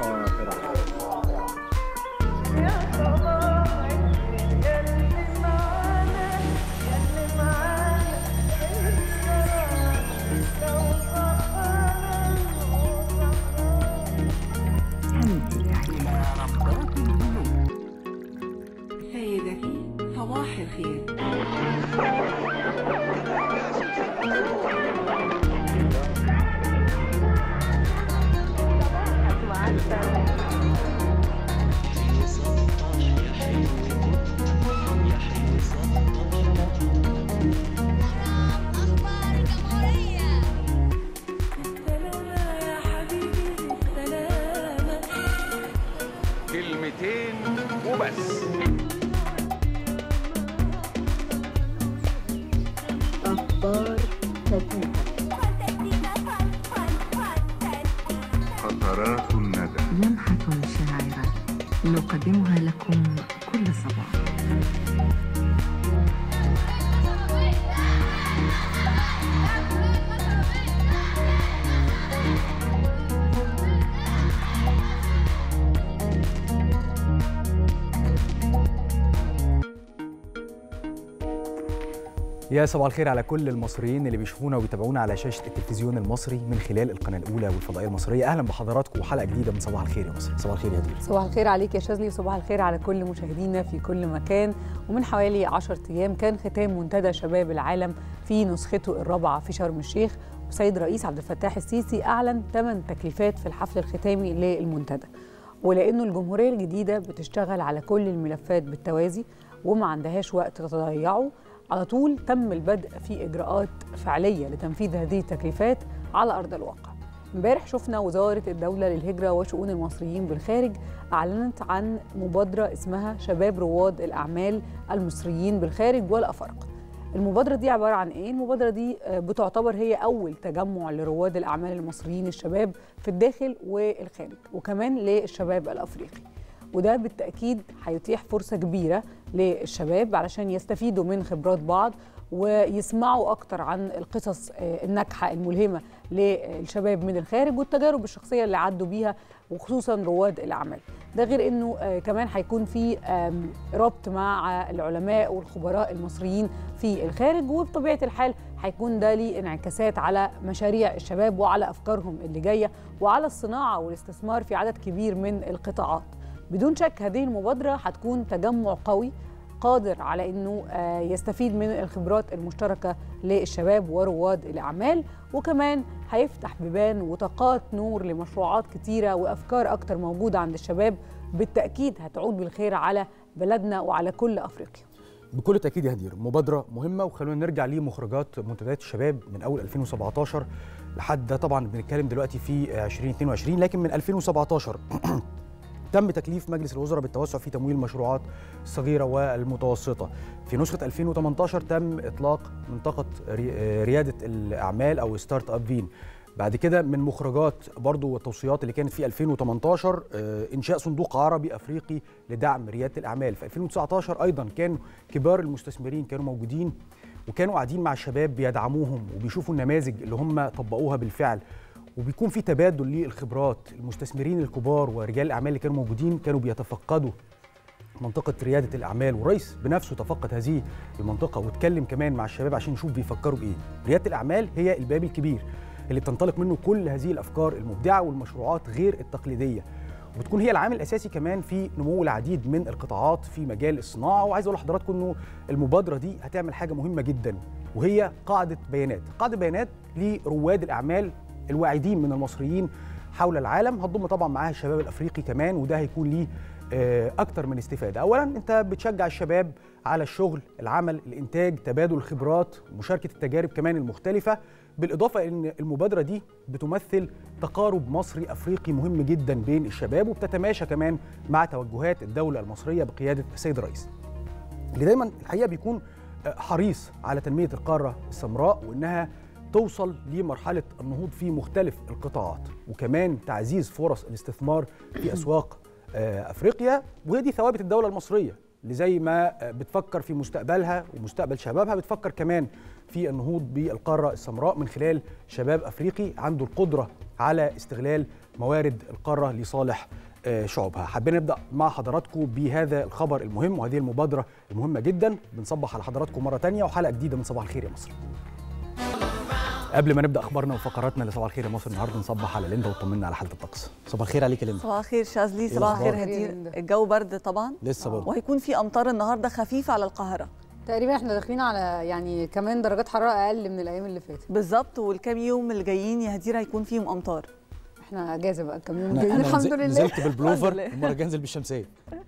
سيدتي صباح الخير أخبار الجمهورية سلامة يا حبيبي سلامة كلمتين وبس قطرات الندى لمحة شاعرة نقدمها لكم كل صباح يا صباح الخير على كل المصريين اللي بيشوفونا وبيتابعونا على شاشه التلفزيون المصري من خلال القناه الاولى والفضائيه المصريه اهلا بحضراتكم وحلقه جديده من صباح الخير يا مصر صباح الخير يا دير صباح الخير عليك يا شاذلي وصباح الخير على كل مشاهدينا في كل مكان ومن حوالي 10 ايام كان ختام منتدى شباب العالم في نسخته الرابعه في شرم الشيخ والسيد رئيس عبد الفتاح السيسي اعلن ثمان تكليفات في الحفل الختامي للمنتدى ولانه الجمهوريه الجديده بتشتغل على كل الملفات بالتوازي وما عندهاش وقت تضيعه على طول تم البدء في اجراءات فعليه لتنفيذ هذه التكليفات على ارض الواقع امبارح شفنا وزارة الدولة للهجرة وشؤون المصريين بالخارج أعلنت عن مبادرة اسمها شباب رواد الأعمال المصريين بالخارج والأفارقة المبادرة دي عبارة عن إيه؟ المبادرة دي آه، بتعتبر هي أول تجمع لرواد الأعمال المصريين الشباب في الداخل والخارج وكمان للشباب الأفريقي وده بالتأكيد هيتيح فرصة كبيرة للشباب علشان يستفيدوا من خبرات بعض ويسمعوا أكتر عن القصص آه، الناجحة الملهمة للشباب من الخارج والتجارب الشخصية اللي عدوا بيها وخصوصا رواد الأعمال ده غير أنه آه، كمان هيكون في آم، ربط مع العلماء والخبراء المصريين في الخارج وبطبيعة الحال هيكون ده ليه انعكاسات على مشاريع الشباب وعلى أفكارهم اللي جاية وعلى الصناعة والاستثمار في عدد كبير من القطاعات بدون شك هذه المبادرة هتكون تجمع قوي قادر على انه آه، يستفيد من الخبرات المشتركه للشباب ورواد الاعمال وكمان هيفتح بيبان وطاقات نور لمشروعات كتيره وافكار اكتر موجوده عند الشباب بالتاكيد هتعود بالخير على بلدنا وعلى كل افريقيا بكل تاكيد يا هدير مبادره مهمه وخلونا نرجع لمخرجات منتديات الشباب من اول 2017 لحد ده طبعا بنتكلم دلوقتي في 2022 لكن من 2017 تم تكليف مجلس الوزراء بالتوسع في تمويل المشروعات الصغيره والمتوسطه. في نسخه 2018 تم اطلاق منطقه ري- رياده الاعمال او ستارت اب فين. بعد كده من مخرجات برضو والتوصيات اللي كانت في 2018 آه، انشاء صندوق عربي افريقي لدعم رياده الاعمال. في 2019 ايضا كان كبار المستثمرين كانوا موجودين وكانوا قاعدين مع الشباب بيدعموهم وبيشوفوا النماذج اللي هم طبقوها بالفعل وبيكون في تبادل للخبرات المستثمرين الكبار ورجال الاعمال اللي كانوا موجودين كانوا بيتفقدوا منطقة ريادة الأعمال والرئيس بنفسه تفقد هذه المنطقة واتكلم كمان مع الشباب عشان نشوف بيفكروا بإيه ريادة الأعمال هي الباب الكبير اللي بتنطلق منه كل هذه الأفكار المبدعة والمشروعات غير التقليدية وبتكون هي العامل الأساسي كمان في نمو العديد من القطاعات في مجال الصناعة وعايز أقول لحضراتكم إنه المبادرة دي هتعمل حاجة مهمة جدا وهي قاعدة بيانات قاعدة بيانات لرواد الأعمال الواعدين من المصريين حول العالم هتضم طبعا معاها الشباب الافريقي كمان وده هيكون ليه آه، اكتر من استفاده اولا انت بتشجع الشباب على الشغل العمل الانتاج تبادل الخبرات مشاركه التجارب كمان المختلفه بالاضافه ان المبادره دي بتمثل تقارب مصري افريقي مهم جدا بين الشباب وبتتماشى كمان مع توجهات الدوله المصريه بقياده السيد الرئيس اللي دايما الحقيقه بيكون آه، حريص على تنميه القاره السمراء وانها توصل لمرحله النهوض في مختلف القطاعات وكمان تعزيز فرص الاستثمار في اسواق آه، افريقيا وهي دي ثوابت الدوله المصريه اللي زي ما آه، بتفكر في مستقبلها ومستقبل شبابها بتفكر كمان في النهوض بالقاره السمراء من خلال شباب افريقي عنده القدره على استغلال موارد القاره لصالح آه، شعوبها حابين نبدا مع حضراتكم بهذا الخبر المهم وهذه المبادره المهمه جدا بنصبح على حضراتكم مره تانية وحلقه جديده من صباح الخير يا مصر قبل ما نبدا اخبارنا وفقراتنا لصباح الخير يا مصر النهارده نصبح على ليندا وطمنا على حاله الطقس صباح الخير عليك يا ليندا صباح الخير شاذلي إيه صباح الخير الأخبار؟ هدير ليندا. الجو برد طبعا لسه برضه وهيكون في امطار النهارده خفيفه على القاهره تقريبا احنا داخلين على يعني كمان درجات حراره اقل من الايام اللي فاتت بالظبط والكام يوم اللي جايين يا هدير هيكون فيهم امطار احنا اجازه بقى كام يوم أنا- جايين أنا الحمد نزل- لله نزلت بالبلوفر الحمد لله. المره الجايه انزل بالشمسيه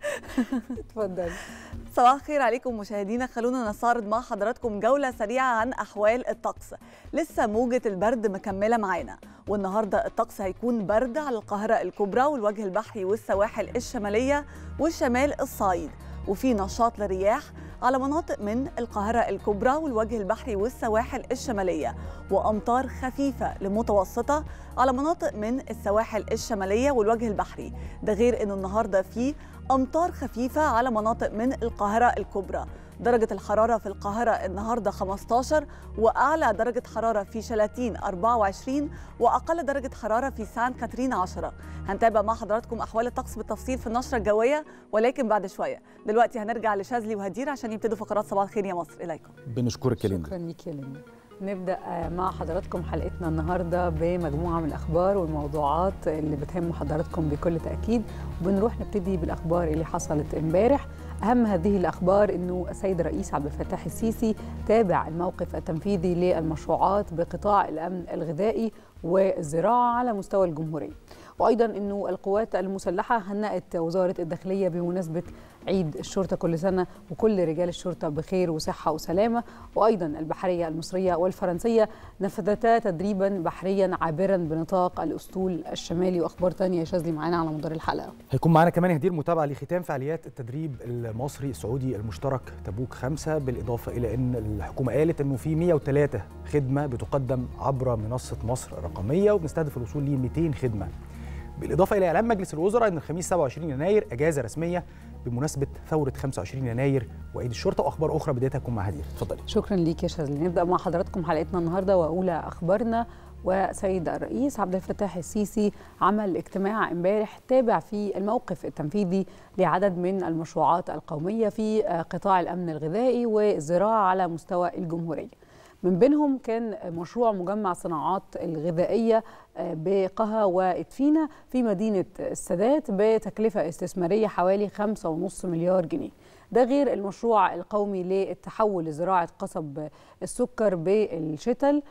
اتفضل صباح الخير عليكم مشاهدينا خلونا نستعرض مع حضراتكم جولة سريعة عن أحوال الطقس لسه موجة البرد مكملة معانا والنهاردة الطقس هيكون برد على القاهرة الكبرى والوجه البحري والسواحل الشمالية والشمال الصعيد وفي نشاط للرياح على مناطق من القاهرة الكبرى والوجه البحري والسواحل الشمالية وأمطار خفيفة لمتوسطة على مناطق من السواحل الشمالية والوجه البحري ده غير أنه النهاردة في أمطار خفيفة على مناطق من القاهرة الكبرى درجة الحرارة في القاهرة النهاردة 15 وأعلى درجة حرارة في شلاتين 24 وأقل درجة حرارة في سان كاترين 10 هنتابع مع حضراتكم أحوال الطقس بالتفصيل في النشرة الجوية ولكن بعد شوية دلوقتي هنرجع لشاذلي وهدير عشان يبتدوا فقرات صباح الخير يا مصر إليكم بنشكرك يا ليندا شكرا ليك يا ليندا نبدا آه، مع حضراتكم حلقتنا النهارده بمجموعه من الاخبار والموضوعات اللي بتهم حضراتكم بكل تاكيد وبنروح نبتدي بالاخبار اللي حصلت امبارح اهم هذه الاخبار انه السيد الرئيس عبد الفتاح السيسي تابع الموقف التنفيذي للمشروعات بقطاع الامن الغذائي والزراعه على مستوى الجمهوريه وايضا انه القوات المسلحه هنأت وزاره الداخليه بمناسبه عيد الشرطه كل سنه وكل رجال الشرطه بخير وصحه وسلامه وايضا البحريه المصريه والفرنسيه نفذتا تدريبا بحريا عابرا بنطاق الاسطول الشمالي واخبار تانية يا شاذلي معانا على مدار الحلقه هيكون معانا كمان هدير متابعه لختام فعاليات التدريب المصري السعودي المشترك تبوك خمسة بالإضافة إلى أن الحكومة قالت أنه في 103 خدمة بتقدم عبر منصة مصر الرقمية وبنستهدف الوصول ل 200 خدمة بالإضافة إلى إعلان مجلس الوزراء أن الخميس 27 يناير أجازة رسمية بمناسبة ثورة 25 يناير وعيد الشرطة وأخبار أخرى بدايتها تكون مع هدير اتفضلي شكرا ليك يا شاذلي نبدا مع حضراتكم حلقتنا النهارده واولى اخبارنا وسيد الرئيس عبد الفتاح السيسي عمل اجتماع امبارح تابع فيه الموقف التنفيذي لعدد من المشروعات القوميه في آه، قطاع الامن الغذائي والزراعه على مستوى الجمهوريه. من بينهم كان مشروع مجمع صناعات الغذائيه آه، بقها وادفينا في مدينه السادات بتكلفه استثماريه حوالي 5.5 مليار جنيه. ده غير المشروع القومي للتحول لزراعه قصب السكر بالشتل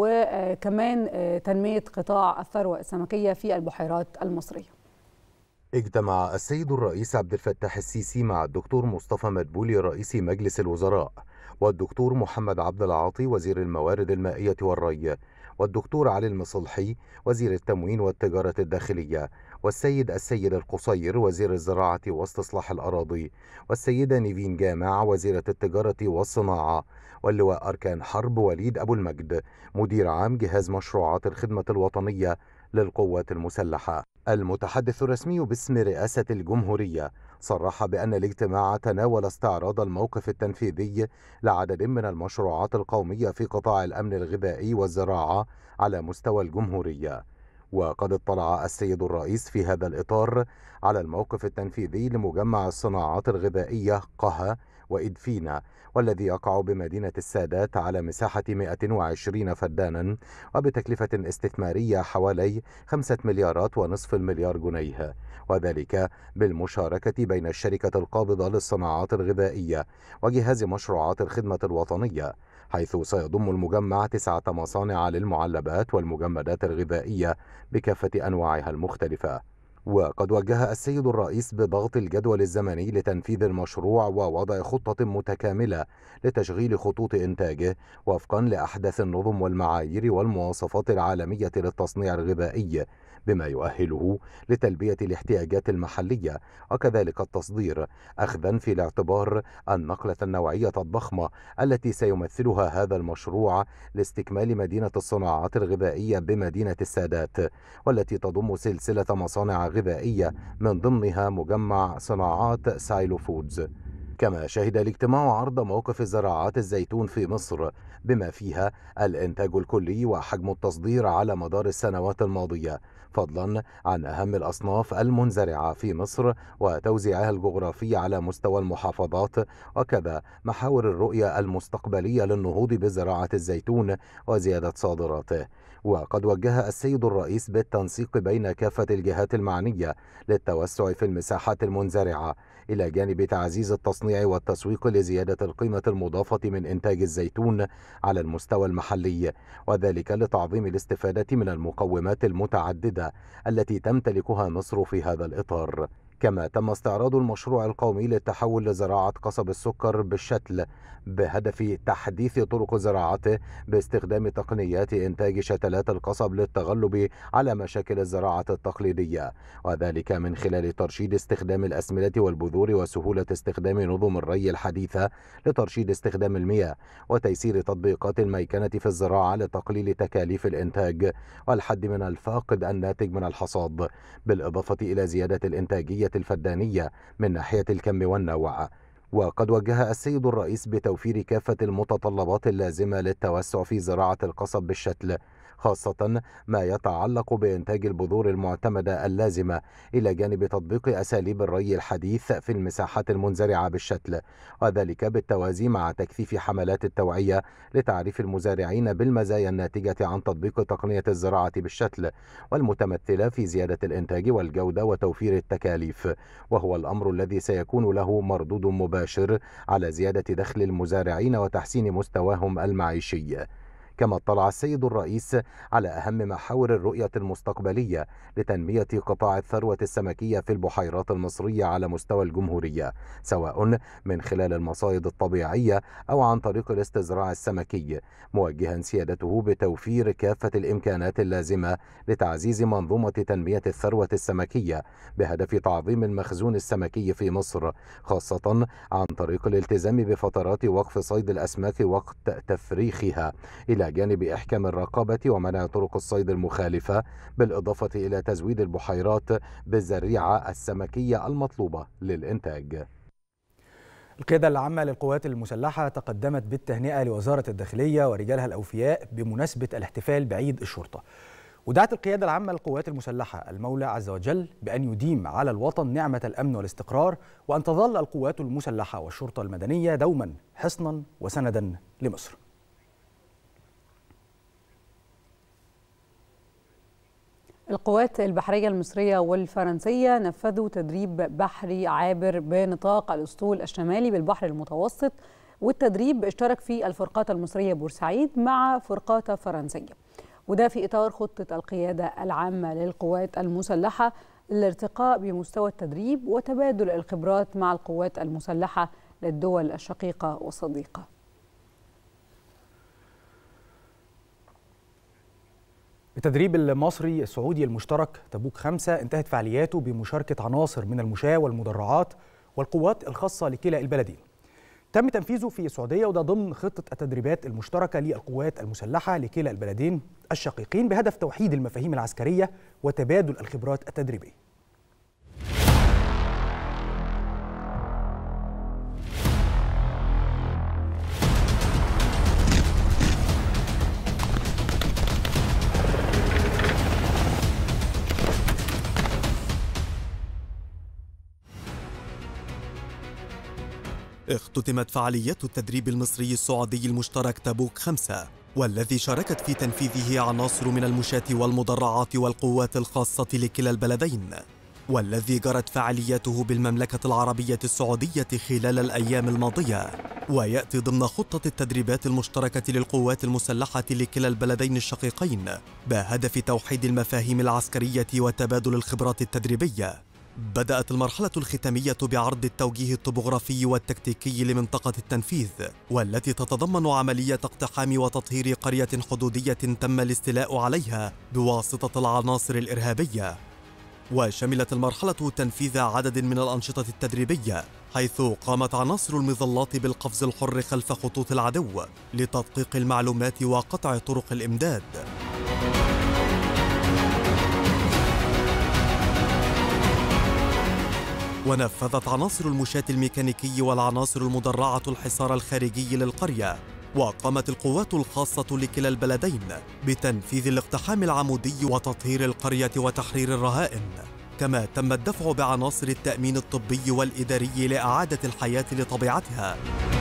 وكمان آه، تنميه قطاع الثروه السمكيه في البحيرات المصريه. اجتمع السيد الرئيس عبد الفتاح السيسي مع الدكتور مصطفى مدبولي رئيس مجلس الوزراء والدكتور محمد عبد العاطي وزير الموارد المائية والري والدكتور علي المصلحي وزير التموين والتجارة الداخلية والسيد السيد القصير وزير الزراعة واستصلاح الأراضي والسيدة نيفين جامع وزيرة التجارة والصناعة واللواء أركان حرب وليد أبو المجد مدير عام جهاز مشروعات الخدمة الوطنية للقوات المسلحة المتحدث الرسمي باسم رئاسة الجمهورية صرح بأن الاجتماع تناول استعراض الموقف التنفيذي لعدد من المشروعات القومية في قطاع الأمن الغذائي والزراعة على مستوى الجمهورية وقد اطلع السيد الرئيس في هذا الإطار على الموقف التنفيذي لمجمع الصناعات الغذائية قها وإدفينا والذي يقع بمدينة السادات على مساحة 120 فدانا وبتكلفة استثمارية حوالي 5 مليارات ونصف المليار جنيه وذلك بالمشاركة بين الشركة القابضة للصناعات الغذائية وجهاز مشروعات الخدمة الوطنية حيث سيضم المجمع تسعة مصانع للمعلبات والمجمدات الغذائية بكافة أنواعها المختلفة وقد وجه السيد الرئيس بضغط الجدول الزمني لتنفيذ المشروع ووضع خطة متكاملة لتشغيل خطوط إنتاجه وفقا لأحدث النظم والمعايير والمواصفات العالمية للتصنيع الغذائي بما يؤهله لتلبية الاحتياجات المحلية وكذلك التصدير أخذا في الاعتبار النقلة النوعية الضخمة التي سيمثلها هذا المشروع لاستكمال مدينة الصناعات الغذائية بمدينة السادات والتي تضم سلسلة مصانع غذائية من ضمنها مجمع صناعات سايلو فودز كما شهد الاجتماع عرض موقف زراعات الزيتون في مصر بما فيها الإنتاج الكلي وحجم التصدير على مدار السنوات الماضية فضلا عن أهم الأصناف المنزرعة في مصر وتوزيعها الجغرافي على مستوى المحافظات وكذا محاور الرؤية المستقبلية للنهوض بزراعة الزيتون وزيادة صادراته وقد وجه السيد الرئيس بالتنسيق بين كافة الجهات المعنية للتوسع في المساحات المنزرعة إلى جانب تعزيز التصنيع والتسويق لزيادة القيمة المضافة من إنتاج الزيتون على المستوى المحلي وذلك لتعظيم الاستفادة من المقومات المتعددة التي تمتلكها مصر في هذا الإطار كما تم استعراض المشروع القومي للتحول لزراعة قصب السكر بالشتل بهدف تحديث طرق زراعته باستخدام تقنيات إنتاج شتلات القصب للتغلب على مشاكل الزراعة التقليدية وذلك من خلال ترشيد استخدام الأسمدة والبذور وسهولة استخدام نظم الري الحديثة لترشيد استخدام المياه وتيسير تطبيقات الميكنة في الزراعة لتقليل تكاليف الإنتاج والحد من الفاقد الناتج من الحصاد بالإضافة إلى زيادة الإنتاجية الفدانية من ناحية الكم والنوع وقد وجه السيد الرئيس بتوفير كافة المتطلبات اللازمة للتوسع في زراعة القصب بالشتل خاصة ما يتعلق بإنتاج البذور المعتمدة اللازمة إلى جانب تطبيق أساليب الري الحديث في المساحات المنزرعة بالشتل وذلك بالتوازي مع تكثيف حملات التوعية لتعريف المزارعين بالمزايا الناتجة عن تطبيق تقنية الزراعة بالشتل والمتمثلة في زيادة الإنتاج والجودة وتوفير التكاليف وهو الأمر الذي سيكون له مردود مباشر على زيادة دخل المزارعين وتحسين مستواهم المعيشي كما اطلع السيد الرئيس على أهم محاور الرؤية المستقبلية لتنمية قطاع الثروة السمكية في البحيرات المصرية على مستوى الجمهورية سواء من خلال المصايد الطبيعية أو عن طريق الاستزراع السمكي موجها سيادته بتوفير كافة الإمكانات اللازمة لتعزيز منظومة تنمية الثروة السمكية بهدف تعظيم المخزون السمكي في مصر خاصة عن طريق الالتزام بفترات وقف صيد الأسماك وقت تفريخها إلى جانب إحكام الرقابة ومنع طرق الصيد المخالفة بالإضافة إلى تزويد البحيرات بالزريعة السمكية المطلوبة للإنتاج القيادة العامة للقوات المسلحة تقدمت بالتهنئة لوزارة الداخلية ورجالها الأوفياء بمناسبة الاحتفال بعيد الشرطة ودعت القيادة العامة للقوات المسلحة المولى عز وجل بأن يديم على الوطن نعمة الأمن والاستقرار وأن تظل القوات المسلحة والشرطة المدنية دوما حصنا وسندا لمصر القوات البحرية المصرية والفرنسية نفذوا تدريب بحري عابر بنطاق الأسطول الشمالي بالبحر المتوسط والتدريب اشترك فيه الفرقاطة المصرية بورسعيد مع فرقاطة فرنسية وده في إطار خطة القيادة العامة للقوات المسلحة للارتقاء بمستوى التدريب وتبادل الخبرات مع القوات المسلحة للدول الشقيقة والصديقة التدريب المصري السعودي المشترك تبوك خمسة انتهت فعالياته بمشاركة عناصر من المشاة والمدرعات والقوات الخاصة لكلا البلدين تم تنفيذه في السعودية وده ضمن خطة التدريبات المشتركة للقوات المسلحة لكلا البلدين الشقيقين بهدف توحيد المفاهيم العسكرية وتبادل الخبرات التدريبية اختتمت فعاليات التدريب المصري السعودي المشترك تبوك خمسة والذي شاركت في تنفيذه عناصر من المشاة والمدرعات والقوات الخاصة لكلا البلدين والذي جرت فعالياته بالمملكة العربية السعودية خلال الأيام الماضية ويأتي ضمن خطة التدريبات المشتركة للقوات المسلحة لكلا البلدين الشقيقين بهدف توحيد المفاهيم العسكرية وتبادل الخبرات التدريبية بدأت المرحلة الختامية بعرض التوجيه الطبوغرافي والتكتيكي لمنطقة التنفيذ والتي تتضمن عملية اقتحام وتطهير قرية حدودية تم الاستيلاء عليها بواسطة العناصر الإرهابية وشملت المرحلة تنفيذ عدد من الأنشطة التدريبية حيث قامت عناصر المظلات بالقفز الحر خلف خطوط العدو لتدقيق المعلومات وقطع طرق الإمداد ونفذت عناصر المشاة الميكانيكي والعناصر المدرعة الحصار الخارجي للقرية وقامت القوات الخاصة لكلا البلدين بتنفيذ الاقتحام العمودي وتطهير القرية وتحرير الرهائن كما تم الدفع بعناصر التأمين الطبي والإداري لإعادة الحياة لطبيعتها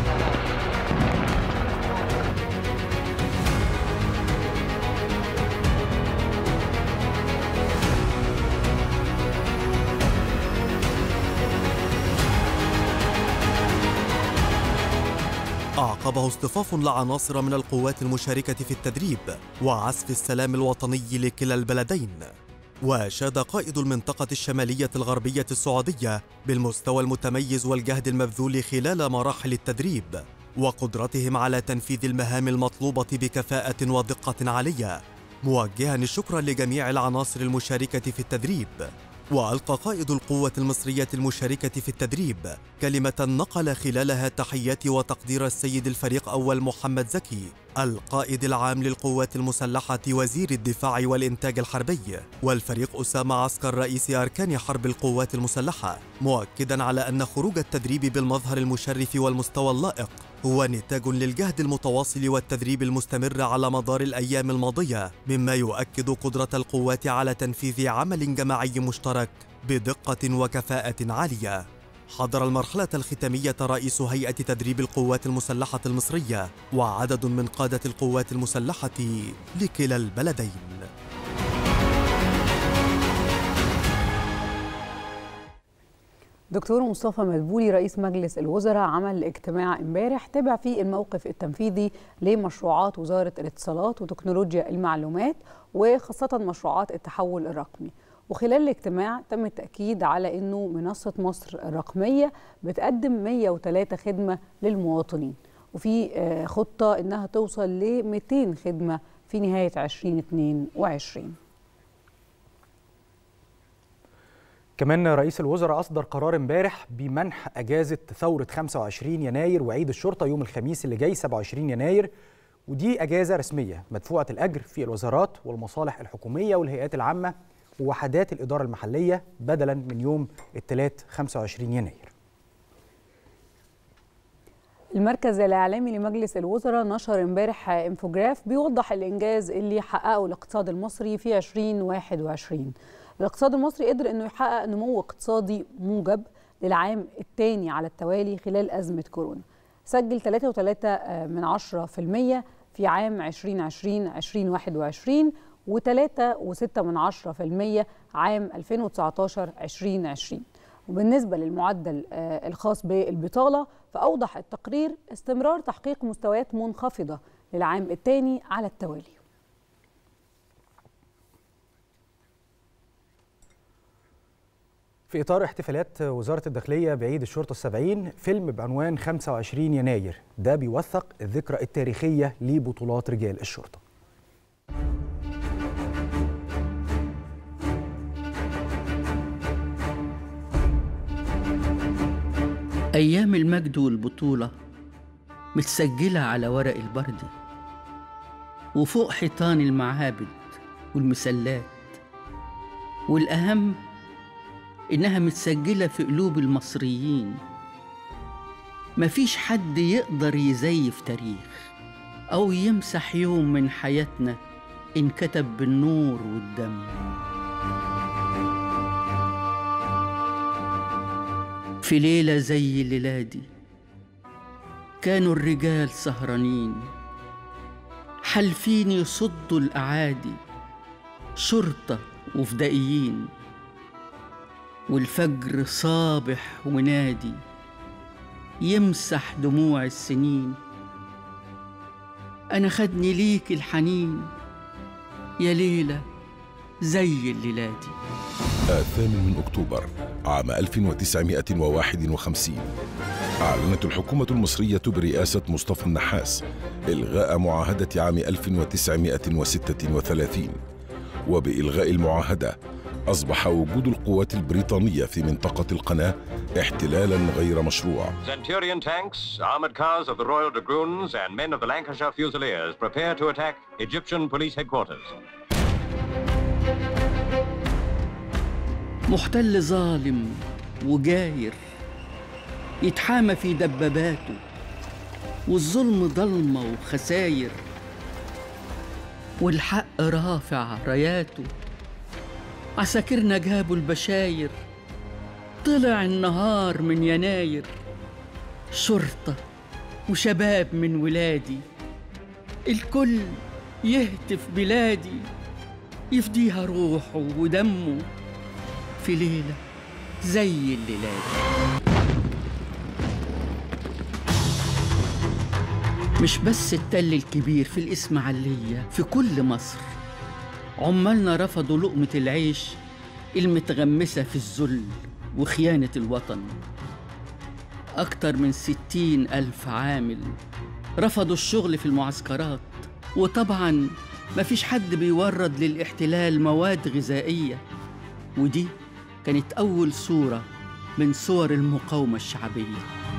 أعقبه اصطفاف لعناصر من القوات المشاركة في التدريب وعزف السلام الوطني لكلا البلدين وشاد قائد المنطقة الشمالية الغربية السعودية بالمستوى المتميز والجهد المبذول خلال مراحل التدريب وقدرتهم على تنفيذ المهام المطلوبة بكفاءة ودقة عالية موجها الشكر لجميع العناصر المشاركة في التدريب وألقى قائد القوة المصرية المشاركة في التدريب كلمة نقل خلالها تحيات وتقدير السيد الفريق أول محمد زكي القائد العام للقوات المسلحة وزير الدفاع والإنتاج الحربي والفريق أسامة عسكر رئيس أركان حرب القوات المسلحة مؤكدا على أن خروج التدريب بالمظهر المشرف والمستوى اللائق هو نتاج للجهد المتواصل والتدريب المستمر على مدار الأيام الماضية مما يؤكد قدرة القوات على تنفيذ عمل جماعي مشترك بدقة وكفاءة عالية حضر المرحلة الختامية رئيس هيئة تدريب القوات المسلحة المصرية وعدد من قادة القوات المسلحة لكلا البلدين دكتور مصطفى مدبولي رئيس مجلس الوزراء عمل اجتماع امبارح تابع فيه الموقف التنفيذي لمشروعات وزارة الاتصالات وتكنولوجيا المعلومات وخاصة مشروعات التحول الرقمي وخلال الاجتماع تم التأكيد على أنه منصة مصر الرقمية بتقدم 103 خدمة للمواطنين وفي آه، خطة أنها توصل ل 200 خدمة في نهاية 2022 كمان رئيس الوزراء أصدر قرار امبارح بمنح أجازة ثورة 25 يناير وعيد الشرطة يوم الخميس اللي جاي 27 يناير ودي أجازة رسمية مدفوعة الأجر في الوزارات والمصالح الحكومية والهيئات العامة ووحدات الإدارة المحلية بدلا من يوم الثلاث 25 يناير المركز الإعلامي لمجلس الوزراء نشر امبارح انفوجراف بيوضح الإنجاز اللي حققه الاقتصاد المصري في 2021 الاقتصاد المصري قدر أنه يحقق نمو اقتصادي موجب للعام الثاني على التوالي خلال أزمة كورونا سجل 3.3 من 10% في عام 2020 2021 و3.6 من 10% عام 2019 2020 وبالنسبة للمعدل آه، الخاص بالبطالة فأوضح التقرير استمرار تحقيق مستويات منخفضة للعام الثاني على التوالي في إطار احتفالات وزارة الداخلية بعيد الشرطة السبعين فيلم بعنوان 25 يناير ده بيوثق الذكرى التاريخية لبطولات رجال الشرطة أيام المجد والبطولة متسجلة على ورق البردي وفوق حيطان المعابد والمسلات والأهم إنها متسجلة في قلوب المصريين مفيش حد يقدر يزيف تاريخ أو يمسح يوم من حياتنا انكتب بالنور والدم في ليلة زي الليلة دي كانوا الرجال سهرانين حالفين يصدوا الأعادي شرطة وفدائيين والفجر صابح ونادي يمسح دموع السنين أنا خدني ليك الحنين يا ليلة زي الليلة دي الثامن من أكتوبر عام 1951 أعلنت الحكومة المصرية برئاسة مصطفى النحاس إلغاء معاهدة عام 1936 وبإلغاء المعاهدة أصبح وجود القوات البريطانية في منطقة القناة احتلالا غير مشروع Centurion tanks, armored cars of the Royal Dragoons, and men of the Lancashire Fusiliers prepare to attack Egyptian police headquarters. محتل ظالم وجاير يتحامى في دباباته والظلم ضلمة وخساير والحق رافع راياته عساكرنا جابوا البشاير طلع النهار من يناير شرطة وشباب من ولادي الكل يهتف بلادي يفديها روحه ودمه في ليلة زي الليلات مش بس التل الكبير في الإسماعيلية في كل مصر عمالنا رفضوا لقمة العيش المتغمسة في الذل وخيانة الوطن أكتر من ستين ألف عامل رفضوا الشغل في المعسكرات وطبعا مفيش حد بيورد للاحتلال مواد غذائية ودي كانت أول صورة من صور المقاومة الشعبية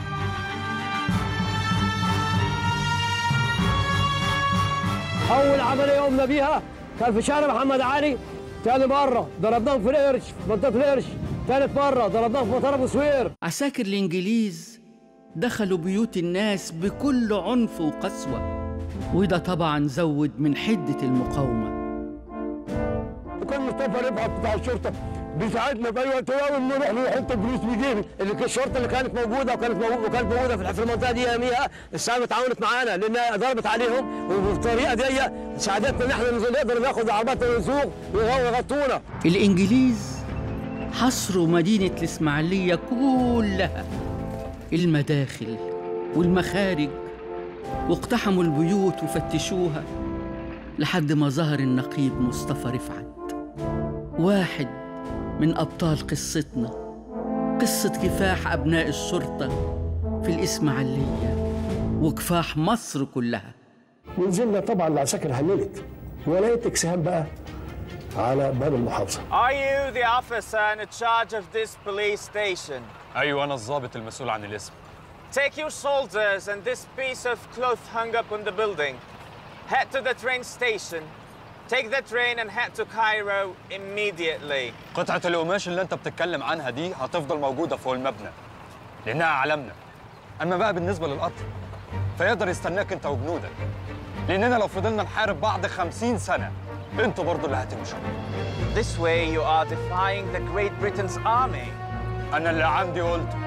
اول عمليه قمنا بيها كان في شارع محمد علي تاني مره ضربناهم في القرش في منطقه القرش تالت مره ضربناهم في مطار ابو سوير عساكر الإنجليز دخلوا بيوت الناس بكل عنف وقسوة وده طبعا زود من حدة المقاومة كان مصطفى رفعت بتاع الشرطه بيساعدنا في اي وقت اول ما نروح نحط الفلوس بيجيبي اللي الشرطه اللي كانت موجوده وكانت موجوده وكانت موجوده في في المنطقه دي يوميها الشعب اتعاونت معانا لانها ضربت عليهم وبالطريقه دي ساعدتنا ان احنا نقدر ناخد عربات ونسوق ويغطونا الإنجليز حصروا مدينة الإسماعيلية كلها المداخل والمخارج واقتحموا البيوت وفتشوها لحد ما ظهر النقيب مصطفى رفعت واحد من أبطال قصتنا قصة كفاح أبناء الشرطة في الإسماعيلية وكفاح مصر كلها ونزلنا طبعا العساكر هللت ولقيت اكسهام بقى على باب المحافظه Are you the officer in charge of this police station? ايوه انا الضابط المسؤول عن الاسم Take your soldiers and this piece of cloth hung up on the building. Head to the train station. Take the train and head to Cairo immediately. قطعة القماش اللي انت بتتكلم عنها دي هتفضل موجودة فوق المبنى لأنها علمنا أما بقى بالنسبة للقطر فيقدر يستناك أنت وجنودك لأننا لو فضلنا نحارب بعض خمسين سنة انتوا برضو اللي هتمشوا This way you are defying the Great Britain's army. أنا اللي عندي قلته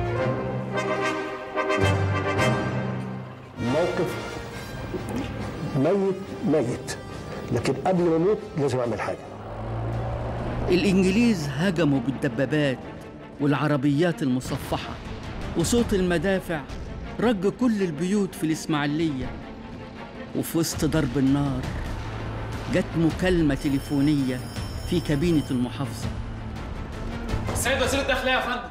موقف ميت ميت لكن قبل ما اموت لازم اعمل حاجه الإنجليز هجموا بالدبابات والعربيات المصفحة وصوت المدافع رج كل البيوت في الإسماعيلية وفي وسط ضرب النار جت مكالمة تليفونية في كابينة المحافظة السيد وزير الداخلية يا فندم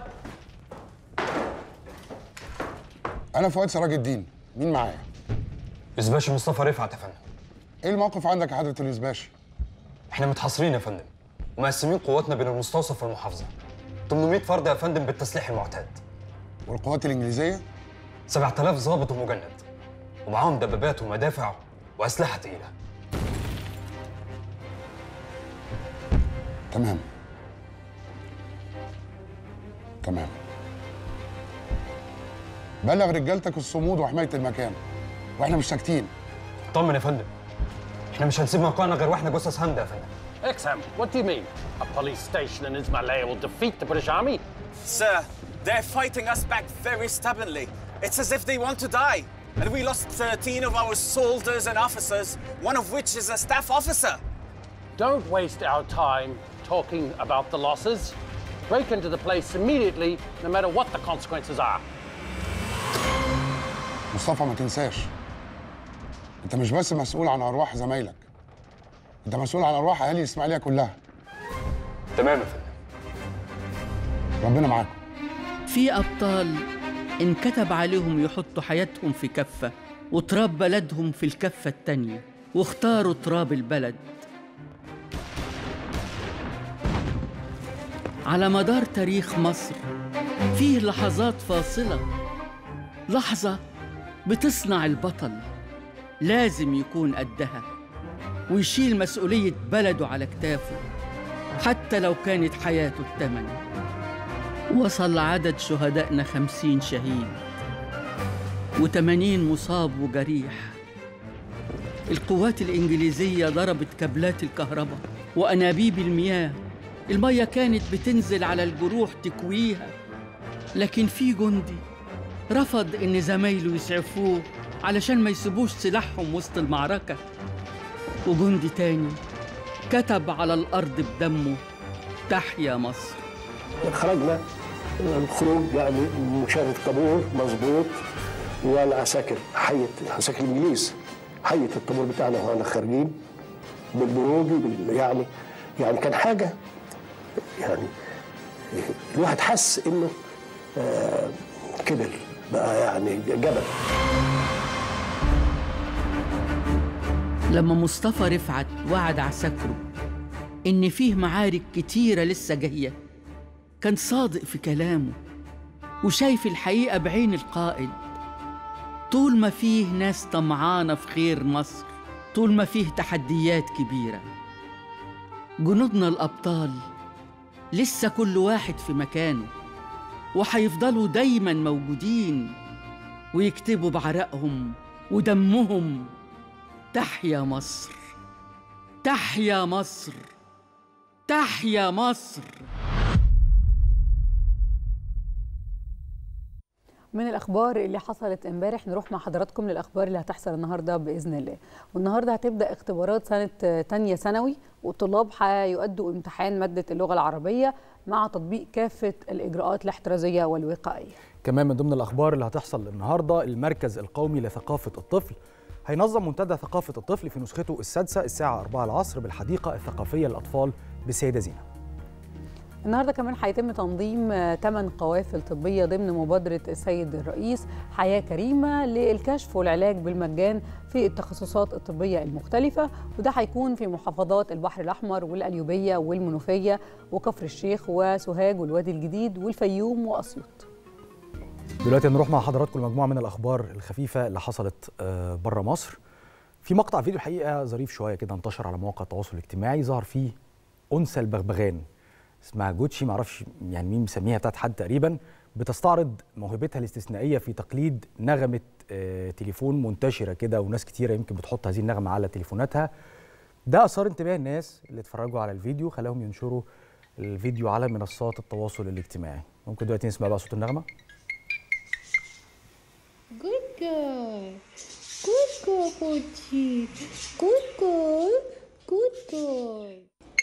انا فؤاد سراج الدين مين معايا إسباشي مصطفى رفعت يا فندم ايه الموقف عندك يا حضره الاسباشي احنا متحاصرين يا فندم ومقسمين قواتنا بين المستوصف والمحافظة 800 فرد يا فندم بالتسليح المعتاد والقوات الانجليزيه 7000 ضابط ومجند ومعاهم دبابات ومدافع وأسلحة تقيلة تمام تمام بلغ رجالتك الصمود وحمايه المكان واحنا مش ساكتين طمن يا فندم احنا مش هنسيب موقعنا غير واحنا جثث هامده يا فندم Exham, what do you mean? A police station in Ismailia will defeat the British Army? Sir, they're fighting us back very stubbornly. It's as if they want to die. And we lost 13 of our soldiers and officers, one of which is a staff officer. Don't waste our time talking about the losses. Break into the place immediately, no matter what the consequences are. مصطفى ما تنساش انت مش بس مسؤول عن ارواح زمايلك انت مسؤول عن ارواح اهالي الاسماعيليه كلها تمام يا فندم ربنا معاكم في أبطال انكتب عليهم يحطوا حياتهم في كفة وتراب بلدهم في الكفة التانية واختاروا تراب البلد على مدار تاريخ مصر فيه لحظات فاصلة لحظة بتصنع البطل لازم يكون قدها ويشيل مسؤولية بلده على كتافه حتى لو كانت حياته الثمن وصل عدد شهدائنا خمسين شهيد وتمانين مصاب وجريح القوات الإنجليزية ضربت كابلات الكهرباء وأنابيب المياه المية كانت بتنزل على الجروح تكويها لكن في جندي رفض إن زمايله يسعفوه علشان ما يسيبوش سلاحهم وسط المعركة وجندي تاني كتب على الأرض بدمه تحيا مصر خرجنا الخروج يعني مشاهد الطابور مظبوط والعساكر حية عساكر الإنجليز حية الطابور بتاعنا واحنا خارجين بالبروج بال يعني يعني كان حاجة يعني الواحد حس إنه آه كبر بقى يعني جبل لما مصطفى رفعت وعد عساكره إن فيه معارك كتيرة لسه جاية كان صادق في كلامه وشايف الحقيقة بعين القائد طول ما فيه ناس طمعانة في خير مصر طول ما فيه تحديات كبيرة جنودنا الأبطال لسه كل واحد في مكانه وهيفضلوا دايما موجودين ويكتبوا بعرقهم ودمهم تحيا مصر تحيا مصر تحيا مصر من الاخبار اللي حصلت امبارح نروح مع حضراتكم للاخبار اللي هتحصل النهارده باذن الله والنهارده هتبدا اختبارات سنه تانية ثانوي والطلاب هيؤدوا امتحان ماده اللغه العربيه مع تطبيق كافه الاجراءات الاحترازيه والوقائيه كمان من ضمن الاخبار اللي هتحصل النهارده المركز القومي لثقافه الطفل هينظم منتدى ثقافه الطفل في نسخته السادسه الساعه 4 العصر بالحديقه الثقافيه للاطفال بالسيده زينه النهارده كمان هيتم تنظيم 8 قوافل طبيه ضمن مبادره السيد الرئيس حياه كريمه للكشف والعلاج بالمجان في التخصصات الطبيه المختلفه وده هيكون في محافظات البحر الاحمر والقليوبيه والمنوفيه وكفر الشيخ وسوهاج والوادي الجديد والفيوم واسيوط دلوقتي نروح مع حضراتكم لمجموعه من الاخبار الخفيفه اللي حصلت بره مصر في مقطع فيديو الحقيقه ظريف شويه كده انتشر على مواقع التواصل الاجتماعي ظهر فيه انثى البغبغان اسمها جوتشي معرفش يعني مين مسميها بتاعت حد تقريبا بتستعرض موهبتها الاستثنائيه في تقليد نغمه آه تليفون منتشره كده وناس كتيره يمكن بتحط هذه النغمه على تليفوناتها ده اثار انتباه الناس اللي اتفرجوا على الفيديو خلاهم ينشروا الفيديو على منصات التواصل الاجتماعي ممكن دلوقتي نسمع بقى صوت النغمه Good girl. Good girl, Gucci. Good girl. Good girl.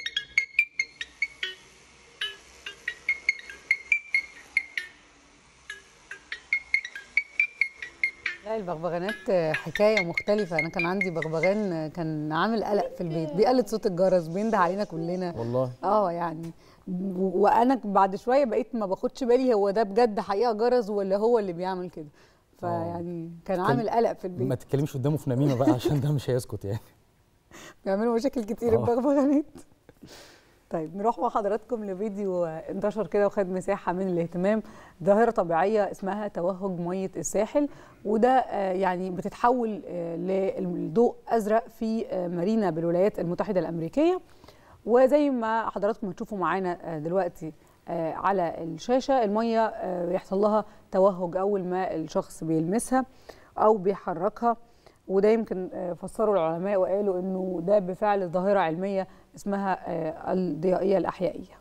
لا البغبغانات حكايه مختلفه انا كان عندي بغبغان كان عامل قلق في البيت بيقلد صوت الجرس بينده علينا كلنا والله اه يعني وانا بعد شويه بقيت ما باخدش بالي هو ده بجد حقيقه جرس ولا هو اللي بيعمل كده فيعني كان عامل قلق في البيت ما تتكلمش قدامه في نميمه بقى عشان ده مش هيسكت يعني بيعملوا مشاكل كتير البغبغانات طيب نروح مع حضراتكم لفيديو انتشر كده وخد مساحه من الاهتمام ظاهره طبيعيه اسمها توهج ميه الساحل وده يعني بتتحول للضوء ازرق في مارينا بالولايات المتحده الامريكيه وزي ما حضراتكم هتشوفوا معانا دلوقتي على الشاشه الميه يحصل لها توهج اول ما الشخص بيلمسها او بيحركها وده يمكن فسروا العلماء وقالوا انه ده بفعل ظاهره علميه اسمها الضيائيه الاحيائيه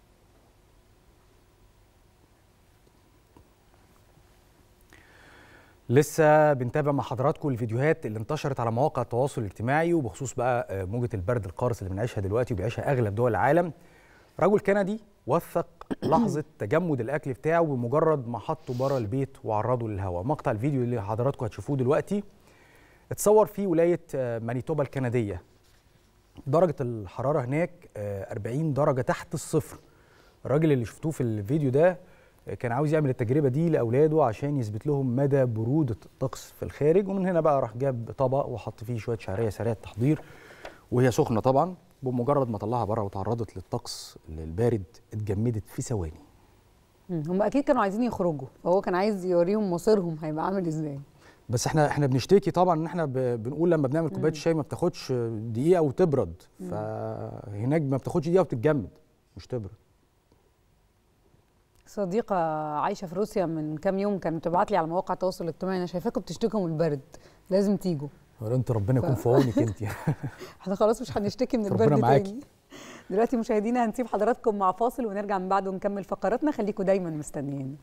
لسه بنتابع مع حضراتكم الفيديوهات اللي انتشرت على مواقع التواصل الاجتماعي وبخصوص بقى موجه البرد القارس اللي بنعيشها دلوقتي وبيعيشها اغلب دول العالم رجل كندي وثق لحظه تجمد الاكل بتاعه بمجرد ما حطه بره البيت وعرضه للهواء مقطع الفيديو اللي حضراتكم هتشوفوه دلوقتي اتصور في ولايه مانيتوبا الكنديه درجه الحراره هناك 40 درجه تحت الصفر الراجل اللي شفتوه في الفيديو ده كان عاوز يعمل التجربه دي لاولاده عشان يثبت لهم مدى بروده الطقس في الخارج ومن هنا بقى راح جاب طبق وحط فيه شويه شعريه سريعه التحضير وهي سخنه طبعا بمجرد ما طلعها بره وتعرضت للطقس البارد اتجمدت في ثواني هم اكيد كانوا عايزين يخرجوا فهو كان عايز يوريهم مصيرهم هيبقى عامل ازاي بس احنا احنا بنشتكي طبعا ان احنا بنقول لما بنعمل كوبايه الشاي ما بتاخدش دقيقه وتبرد فهناك ما بتاخدش دقيقه وتتجمد مش تبرد صديقة عايشة في روسيا من كام يوم كانت بتبعت لي على مواقع التواصل الاجتماعي أنا شايفاكم بتشتكوا من البرد لازم تيجوا انت ربنا يكون ف- في عونك انت احنا خلاص مش هنشتكي من ربنا البرد معاكي. تاني دلوقتي مشاهدينا هنسيب حضراتكم مع فاصل ونرجع من بعده نكمل فقراتنا خليكم دايما مستنيين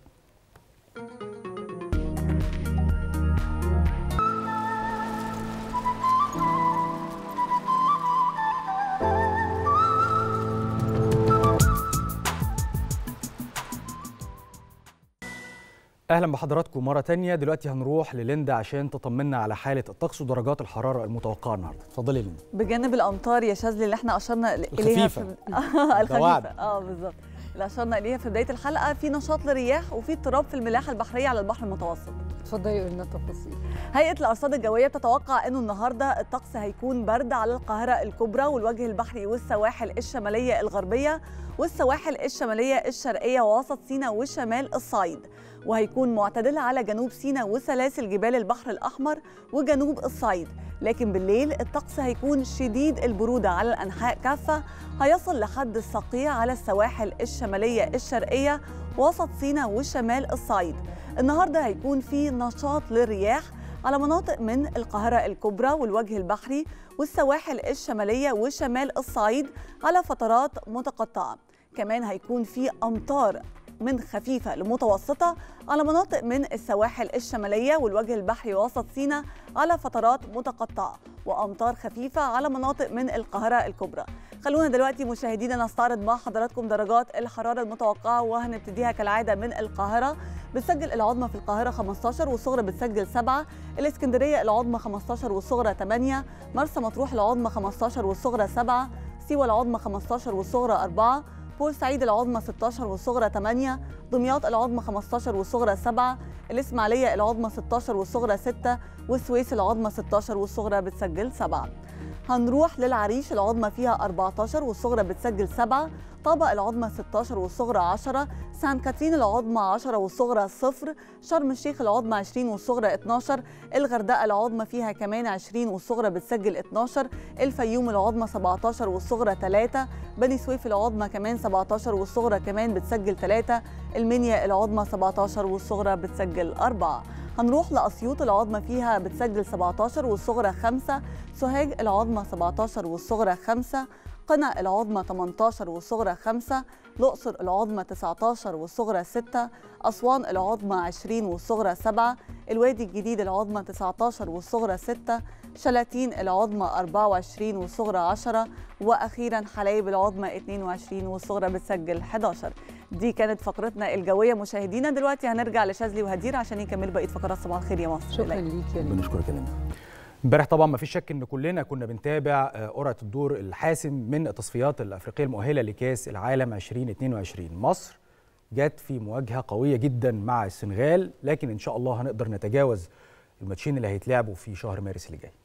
اهلا بحضراتكم مره تانية دلوقتي هنروح لليندا عشان تطمنا على حاله الطقس ودرجات الحراره المتوقعه النهارده اتفضلي يا ليندا بجانب الامطار يا شاذلي اللي احنا اشرنا اليها الخفيفة. في ده الخفيفه وعد. اه بالظبط اللي اشرنا اليها في بدايه الحلقه في نشاط للرياح وفي اضطراب في الملاحه البحريه على البحر المتوسط اتفضلي قولي لنا التفاصيل هيئه الارصاد الجويه بتتوقع انه النهارده الطقس هيكون برد على القاهره الكبرى والوجه البحري والسواحل الشماليه الغربيه والسواحل الشماليه الشرقيه ووسط سيناء وشمال الصعيد وهيكون معتدل على جنوب سيناء وسلاسل جبال البحر الاحمر وجنوب الصعيد لكن بالليل الطقس هيكون شديد البروده على الانحاء كافه هيصل لحد الصقيع على السواحل الشماليه الشرقيه وسط سيناء وشمال الصعيد النهارده هيكون في نشاط للرياح على مناطق من القاهرة الكبرى والوجه البحري والسواحل الشمالية وشمال الصعيد على فترات متقطعة كمان هيكون في أمطار من خفيفة لمتوسطة على مناطق من السواحل الشمالية والوجه البحري وسط سيناء على فترات متقطعة وأمطار خفيفة على مناطق من القاهرة الكبرى خلونا دلوقتي مشاهدينا نستعرض مع حضراتكم درجات الحرارة المتوقعة وهنبتديها كالعادة من القاهرة بتسجل العظمى في القاهرة 15 والصغرى بتسجل 7 الإسكندرية العظمى 15 والصغرى 8 مرسى مطروح العظمى 15 والصغرى 7 سيوة العظمى 15 والصغرى 4 بورسعيد العظمى 16 والصغرى 8 دمياط العظمى 15 والصغرى 7 الإسماعيلية العظمى 16 والصغرى 6 والسويس العظمى 16 والصغرى بتسجل 7 هنروح للعريش العظمى فيها 14 والصغرى بتسجل 7 طابق العظمى 16 والصغرى 10 سان كاترين العظمى 10 والصغرى 0 شرم الشيخ العظمى 20 والصغرى 12 الغردقه العظمى فيها كمان 20 والصغرى بتسجل 12 الفيوم العظمى 17 والصغرى 3 بني سويف العظمى كمان 17 والصغرى كمان بتسجل 3 المنيا العظمى 17 والصغرى بتسجل 4 هنروح لأسيوط العظمى فيها بتسجل 17 والصغرى 5 سوهاج العظمى 17 والصغرى 5 قنا العظمى 18 والصغرى 5 الأقصر العظمى 19 والصغرى 6 أسوان العظمى 20 والصغرى 7 الوادي الجديد العظمى 19 والصغرى 6 شلاتين العظمى 24 والصغرى 10 وأخيرا حلايب العظمى 22 والصغرى بتسجل 11 دي كانت فقرتنا الجوية مشاهدينا دلوقتي هنرجع لشاذلي وهدير عشان يكملوا بقية فقرات صباح الخير يا مصر شكرا ليك يا لينا بنشكرك يا لينا امبارح طبعا ما فيش شك ان كلنا كنا بنتابع آه، قرعه الدور الحاسم من التصفيات الافريقيه المؤهله لكاس العالم 2022 مصر جت في مواجهه قويه جدا مع السنغال لكن ان شاء الله هنقدر نتجاوز الماتشين اللي هيتلعبوا في شهر مارس اللي جاي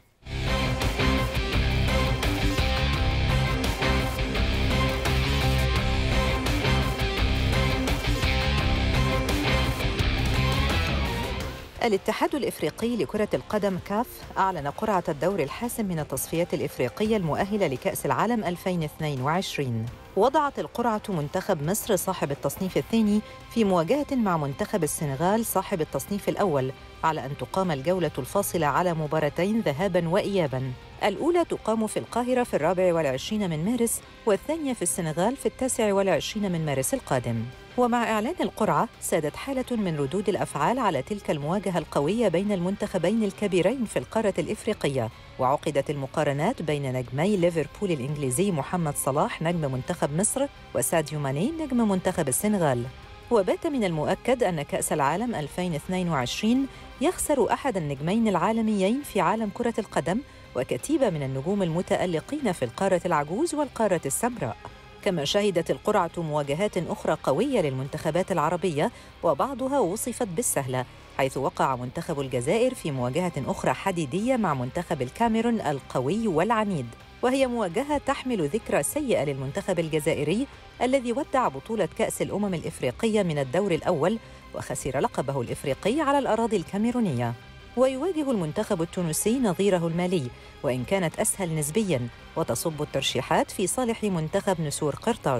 الاتحاد الإفريقي لكرة القدم كاف أعلن قرعة الدور الحاسم من التصفيات الإفريقية المؤهلة لكأس العالم 2022 وضعت القرعة منتخب مصر صاحب التصنيف الثاني في مواجهة مع منتخب السنغال صاحب التصنيف الأول على أن تقام الجولة الفاصلة على مباراتين ذهاباً وإياباً الأولى تقام في القاهرة في الرابع والعشرين من مارس والثانية في السنغال في التاسع والعشرين من مارس القادم ومع إعلان القرعة سادت حالة من ردود الأفعال على تلك المواجهة القوية بين المنتخبين الكبيرين في القارة الإفريقية وعقدت المقارنات بين نجمي ليفربول الإنجليزي محمد صلاح نجم منتخب مصر وساديو ماني نجم منتخب السنغال وبات من المؤكد أن كأس العالم 2022 يخسر أحد النجمين العالميين في عالم كرة القدم وكتيبة من النجوم المتألقين في القارة العجوز والقارة السمراء كما شهدت القرعة مواجهات أخرى قوية للمنتخبات العربية وبعضها وصفت بالسهلة حيث وقع منتخب الجزائر في مواجهة أخرى حديدية مع منتخب الكاميرون القوي والعنيد وهي مواجهة تحمل ذكرى سيئة للمنتخب الجزائري الذي ودع بطولة كأس الأمم الإفريقية من الدور الأول وخسر لقبه الإفريقي على الأراضي الكاميرونية ويواجه المنتخب التونسي نظيره المالي وإن كانت أسهل نسبياً وتصب الترشيحات في صالح منتخب نسور قرطاج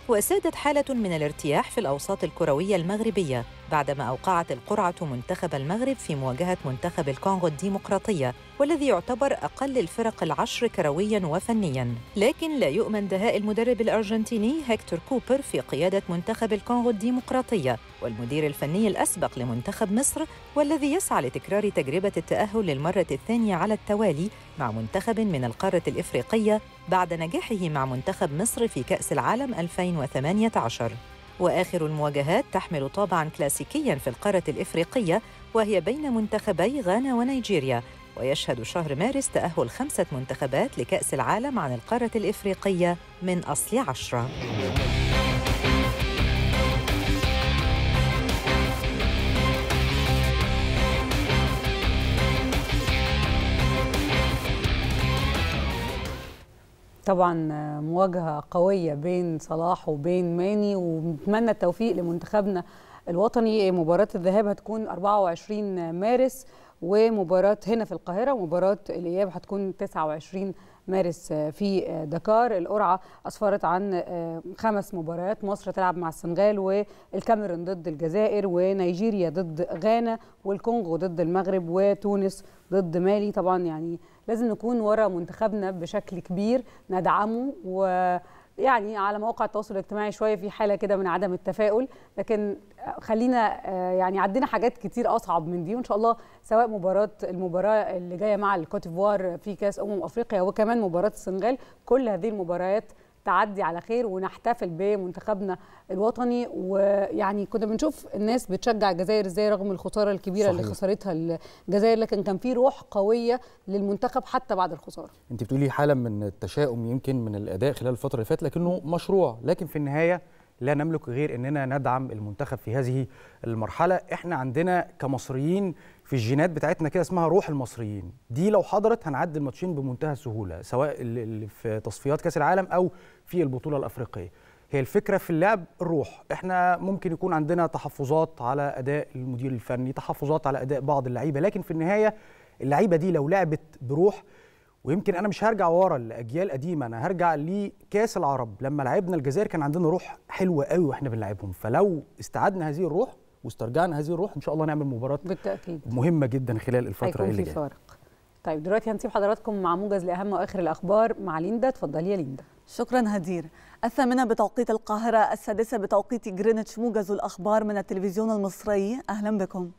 وسادت حالة من الارتياح في الأوساط الكروية المغربية بعدما أوقعت القرعة منتخب المغرب في مواجهة منتخب الكونغو الديمقراطية والذي يعتبر أقل الفرق العشر كروياً وفنياً لكن لا يؤمن دهاء المدرب الأرجنتيني هيكتور كوبر في قيادة منتخب الكونغو الديمقراطية والمدير الفني الأسبق لمنتخب مصر والذي يسعى لتكرار تجربة التأهل للمرة الثانية على التوالي مع منتخب من القارة الإفريقية بعد نجاحه مع منتخب مصر في كأس العالم 2018 وآخر المواجهات تحمل طابعاً كلاسيكياً في القارة الإفريقية وهي بين منتخبي غانا ونيجيريا ويشهد شهر مارس تأهل خمسة منتخبات لكأس العالم عن القارة الإفريقية من أصل عشرة طبعا مواجهة قوية بين صلاح وبين ماني ونتمنى التوفيق لمنتخبنا الوطني مباراة الذهاب هتكون 24 مارس ومباراة هنا في القاهرة ومباراة الإياب هتكون 29 مارس في دكار القرعة أسفرت عن خمس مباريات مصر تلعب مع السنغال والكاميرون ضد الجزائر ونيجيريا ضد غانا والكونغو ضد المغرب وتونس ضد مالي طبعا يعني لازم نكون ورا منتخبنا بشكل كبير ندعمه و يعني على مواقع التواصل الاجتماعي شويه في حاله كده من عدم التفاؤل لكن خلينا يعني عندنا حاجات كتير اصعب من دي وان شاء الله سواء مباراه المباراه اللي جايه مع الكوتيفوار في كاس امم افريقيا وكمان مباراه السنغال كل هذه المباريات تعدي على خير ونحتفل بمنتخبنا الوطني ويعني كنا بنشوف الناس بتشجع الجزائر ازاي رغم الخساره الكبيره صحيح. اللي خسرتها الجزائر لكن كان في روح قويه للمنتخب حتى بعد الخساره انت بتقولي حاله من التشاؤم يمكن من الاداء خلال الفتره اللي فاتت لكنه مشروع لكن في النهايه لا نملك غير اننا ندعم المنتخب في هذه المرحله احنا عندنا كمصريين في الجينات بتاعتنا كده اسمها روح المصريين دي لو حضرت هنعدي الماتشين بمنتهى السهوله سواء اللي في تصفيات كاس العالم او في البطوله الافريقيه هي الفكره في اللعب الروح احنا ممكن يكون عندنا تحفظات على اداء المدير الفني تحفظات على اداء بعض اللعيبه لكن في النهايه اللعيبه دي لو لعبت بروح ويمكن انا مش هرجع ورا لاجيال قديمه انا هرجع لكاس العرب لما لعبنا الجزائر كان عندنا روح حلوه قوي واحنا بنلعبهم فلو استعدنا هذه الروح واسترجعنا هذه الروح ان شاء الله نعمل مباراه بالتاكيد مهمه جدا خلال الفتره اللي جايه فارق طيب دلوقتي هنسيب حضراتكم مع موجز لاهم واخر الاخبار مع ليندا اتفضلي يا ليندا شكرا هدير الثامنة بتوقيت القاهرة السادسة بتوقيت جرينتش موجز الأخبار من التلفزيون المصري أهلا بكم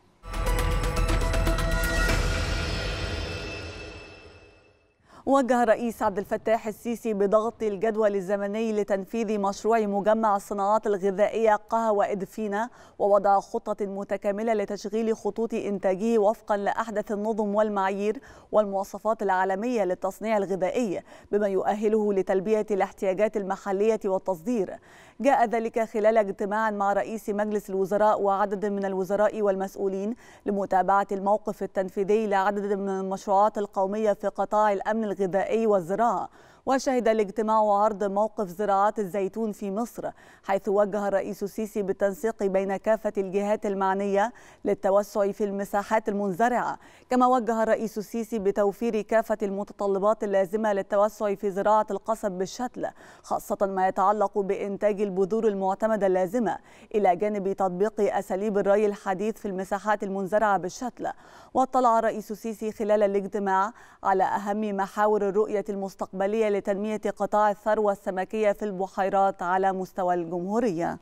وجه الرئيس عبد الفتاح السيسي بضغط الجدول الزمني لتنفيذ مشروع مجمع الصناعات الغذائية قهوة إدفينا ووضع خطة متكاملة لتشغيل خطوط إنتاجه وفقا لأحدث النظم والمعايير والمواصفات العالمية للتصنيع الغذائي بما يؤهله لتلبية الاحتياجات المحلية والتصدير جاء ذلك خلال اجتماع مع رئيس مجلس الوزراء وعدد من الوزراء والمسؤولين لمتابعة الموقف التنفيذي لعدد من المشروعات القومية في قطاع الأمن الغذائي والزراعة وشهد الاجتماع عرض موقف زراعة الزيتون في مصر حيث وجه الرئيس السيسي بالتنسيق بين كافة الجهات المعنية للتوسع في المساحات المنزرعة كما وجه الرئيس السيسي بتوفير كافة المتطلبات اللازمة للتوسع في زراعة القصب بالشتل خاصة ما يتعلق بإنتاج البذور المعتمدة اللازمة إلى جانب تطبيق أساليب الري الحديث في المساحات المنزرعة بالشتل واطلع الرئيس السيسي خلال الاجتماع على أهم محاور الرؤية المستقبلية لتنمية قطاع الثروة السمكية في البحيرات على مستوى الجمهورية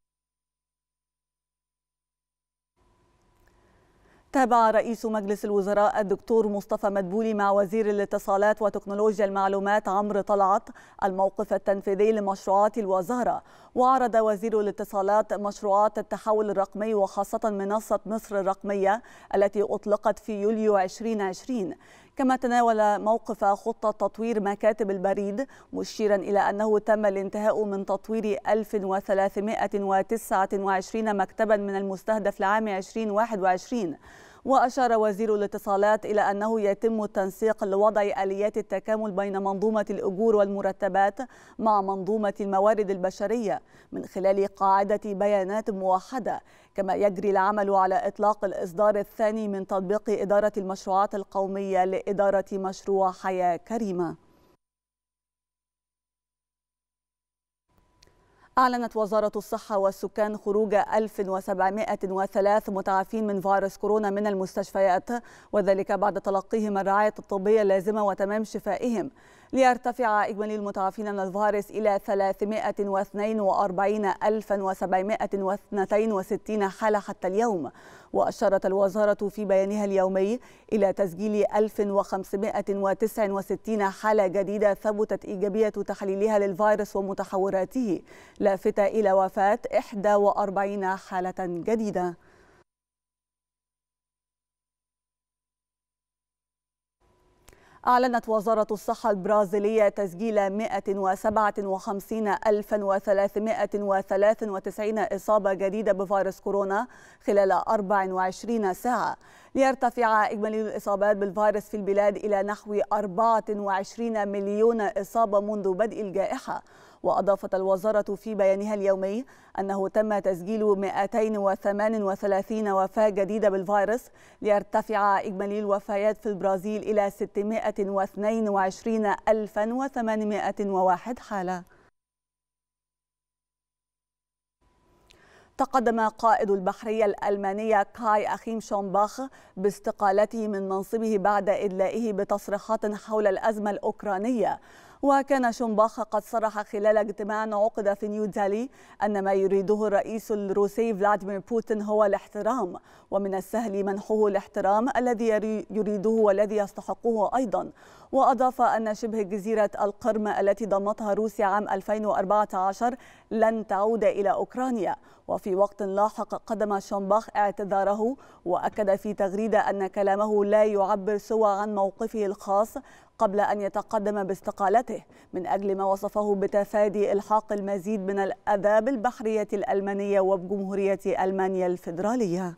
تابع رئيس مجلس الوزراء الدكتور مصطفى مدبولي مع وزير الاتصالات وتكنولوجيا المعلومات عمرو طلعت الموقف التنفيذي لمشروعات الوزارة وعرض وزير الاتصالات مشروعات التحول الرقمي وخاصة منصة مصر الرقمية التي أطلقت في يوليو 2020 كما تناول موقف خطة تطوير مكاتب البريد مشيرا إلى أنه تم الانتهاء من تطوير 1329 مكتبا من المستهدف لعام 2021 وأشار وزير الاتصالات إلى أنه يتم التنسيق لوضع آليات التكامل بين منظومة الأجور والمرتبات مع منظومة الموارد البشرية من خلال قاعدة بيانات موحدة كما يجري العمل على إطلاق الإصدار الثاني من تطبيق إدارة المشروعات القومية لإدارة مشروع حياة كريمة أعلنت وزارة الصحة والسكان خروج 1703 متعافين من فيروس كورونا من المستشفيات وذلك بعد تلقيهم الرعاية الطبية اللازمة وتمام شفائهم ليرتفع إجمالي المتعافين من الفيروس إلى 342762 حالة حتى اليوم وأشارت الوزارة في بيانها اليومي إلى تسجيل 1569 حالة جديدة ثبتت إيجابية تحليلها للفيروس ومتحوراته لافتة إلى وفاة 41 حالة جديدة أعلنت وزارة الصحة البرازيلية تسجيل 157393 إصابة جديدة بفيروس كورونا خلال 24 ساعة ليرتفع إجمالي الإصابات بالفيروس في البلاد إلى نحو 24 مليون إصابة منذ بدء الجائحة وأضافت الوزارة في بيانها اليومي أنه تم تسجيل 238 وفاة جديدة بالفيروس ليرتفع إجمالي الوفيات في البرازيل إلى 622801 حالة تقدم قائد البحرية الألمانية كاي أخيم شومباخ باستقالته من منصبه بعد إدلائه بتصريحات حول الأزمة الأوكرانية وكان شومباخ قد صرح خلال اجتماع عقد في نيودالي أن ما يريده الرئيس الروسي فلاديمير بوتين هو الاحترام ومن السهل منحه الاحترام الذي يريده والذي يستحقه أيضا وأضاف أن شبه جزيرة القرم التي ضمتها روسيا عام 2014 لن تعود إلى أوكرانيا وفي وقت لاحق قدم شومباخ اعتذاره وأكد في تغريدة أن كلامه لا يعبر سوى عن موقفه الخاص قبل أن يتقدم باستقالته من أجل ما وصفه بتفادي إلحاق المزيد من الأذى بالبحرية الألمانية وبجمهورية ألمانيا الفيدرالية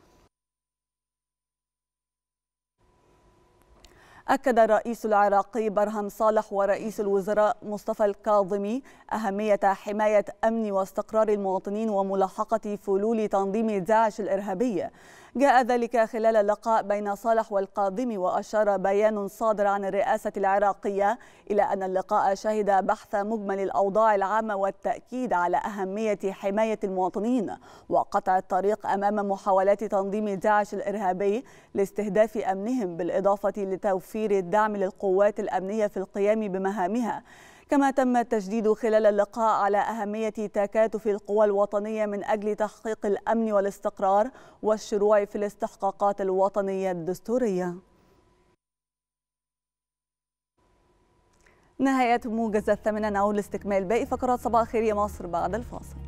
أكد الرئيس العراقي برهم صالح ورئيس الوزراء مصطفى الكاظمي أهمية حماية أمن واستقرار المواطنين وملاحقة فلول تنظيم داعش الإرهابي جاء ذلك خلال لقاء بين صالح والقاضم وأشار بيان صادر عن الرئاسة العراقية إلى أن اللقاء شهد بحث مجمل الأوضاع العامة والتأكيد على أهمية حماية المواطنين وقطع الطريق أمام محاولات تنظيم داعش الإرهابي لاستهداف أمنهم بالإضافة لتوفير الدعم للقوات الأمنية في القيام بمهامها كما تم التشديد خلال اللقاء على أهمية تكاتف القوى الوطنية من أجل تحقيق الأمن والاستقرار والشروع في الاستحقاقات الوطنية الدستورية نهاية موجز الثامنة نعود لاستكمال باقي فقرات صباح الخير يا مصر بعد الفاصل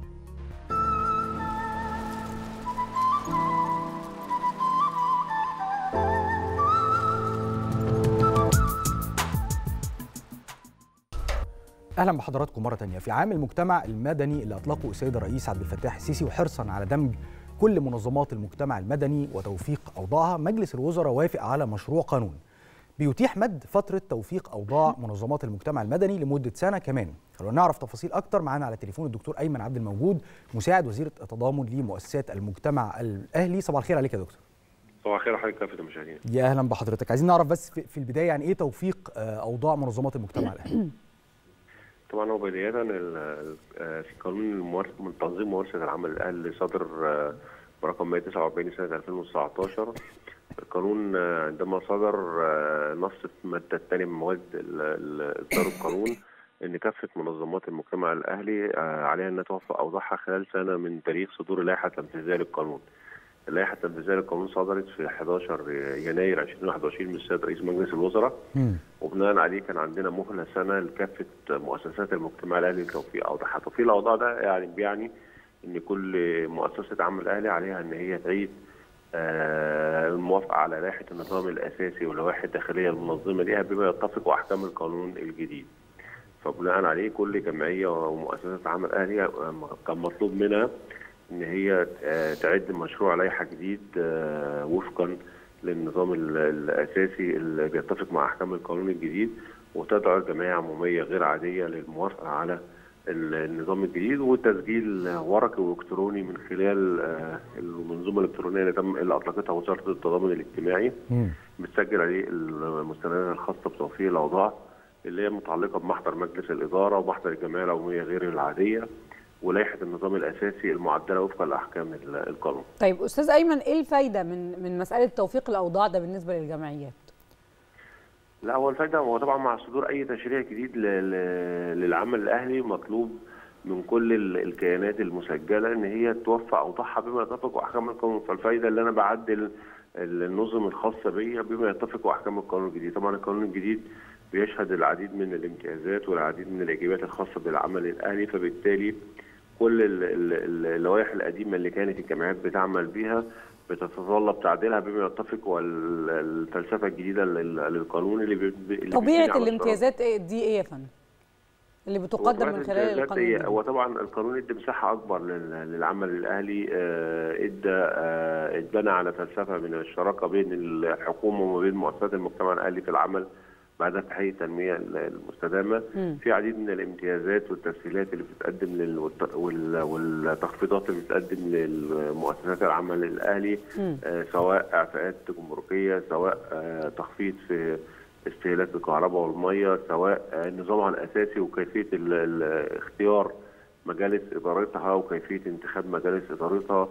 اهلا بحضراتكم مره تانية في عام المجتمع المدني اللي اطلقه السيد الرئيس عبد الفتاح السيسي وحرصا على دمج كل منظمات المجتمع المدني وتوفيق اوضاعها مجلس الوزراء وافق على مشروع قانون بيتيح مد فتره توفيق اوضاع منظمات المجتمع المدني لمده سنه كمان خلونا نعرف تفاصيل اكتر معانا على التليفون الدكتور ايمن عبد الموجود مساعد وزير التضامن لمؤسسات المجتمع الاهلي صباح الخير عليك يا دكتور صباح الخير عليك كافه المشاهدين يا اهلا بحضرتك عايزين نعرف بس في البدايه يعني ايه توفيق اوضاع منظمات المجتمع الاهلي طبعا هو بداية في قانون الممارسة من تنظيم ممارسة العمل الأهلي صدر برقم 149 سنة 2019 القانون عندما صدر نص المادة الثانية من مواد إصدار القانون إن كافة منظمات المجتمع الأهلي عليها أنها توفى أوضاعها خلال سنة من تاريخ صدور اللائحة التنفيذية للقانون. اللائحة التنفيذية للقانون صدرت في 11 يناير 2021 من السيد رئيس مجلس الوزراء وبناء عليه كان عندنا مهله سنه لكافه مؤسسات المجتمع الاهلي لتوفيق اوضاعها، توفيق الاوضاع ده يعني بيعني ان كل مؤسسه عمل اهلي عليها ان هي تعيد الموافقه على لائحه النظام الاساسي واللوائح الداخليه المنظمه ليها بما يتفق احكام القانون الجديد. فبناء عليه كل جمعيه ومؤسسه عمل اهلي كان مطلوب منها ان هي تعد مشروع لائحه جديد وفقا للنظام الاساسي اللي بيتفق مع احكام القانون الجديد وتدعو جمعيه عموميه غير عاديه للموافقه على النظام الجديد وتسجيل ورقي والكتروني من خلال المنظومه الالكترونيه اللي تم اللي اطلقتها وزاره التضامن الاجتماعي بتسجل عليه المستندات الخاصه بتوفير الاوضاع اللي هي متعلقه بمحضر مجلس الاداره ومحضر الجمعيه العموميه غير العاديه ولائحه النظام الاساسي المعدله وفقا لاحكام ال- القانون. طيب استاذ ايمن ايه الفايده من من مساله توفيق الاوضاع ده بالنسبه للجمعيات لا هو الفايده هو طبعا مع صدور اي تشريع جديد ل- ل- للعمل الاهلي مطلوب من كل ال- الكيانات المسجله ان هي توفى اوضاعها بما يتفق واحكام القانون فالفايده اللي انا بعدل النظم الخاصه بيا بما يتفق واحكام القانون الجديد طبعا القانون الجديد بيشهد العديد من الامتيازات والعديد من الاجابات الخاصه بالعمل الاهلي فبالتالي كل ال- ال- ال- اللوائح القديمه اللي كانت الجامعات بتعمل بيها بتتطلب تعديلها بما يتفق والفلسفه الجديده لل- للقانون اللي, بي- اللي بيبني طبيعه على الامتيازات إيه دي ايه يا فندم اللي بتقدم من خلال الامتيازات القانون هي- الجديد؟ هو طبعا القانون ادى مساحه اكبر لل- للعمل الاهلي آه، ادى آه، اتبنى على فلسفه من الشراكه بين الحكومه وما بين مؤسسات المجتمع الاهلي في العمل بعد تحقيق التنميه المستدامه مم. في عديد من الامتيازات والتسهيلات اللي بتتقدم لل... والت- وال... والتخفيضات اللي بتتقدم للمؤسسات العمل الاهلي مم. آه، سواء اعفاءات جمركيه سواء آه، تخفيض في استهلاك الكهرباء والميه سواء آه، نظامها الاساسي وكيفيه ال... ال... اختيار مجالس ادارتها وكيفيه انتخاب مجالس ادارتها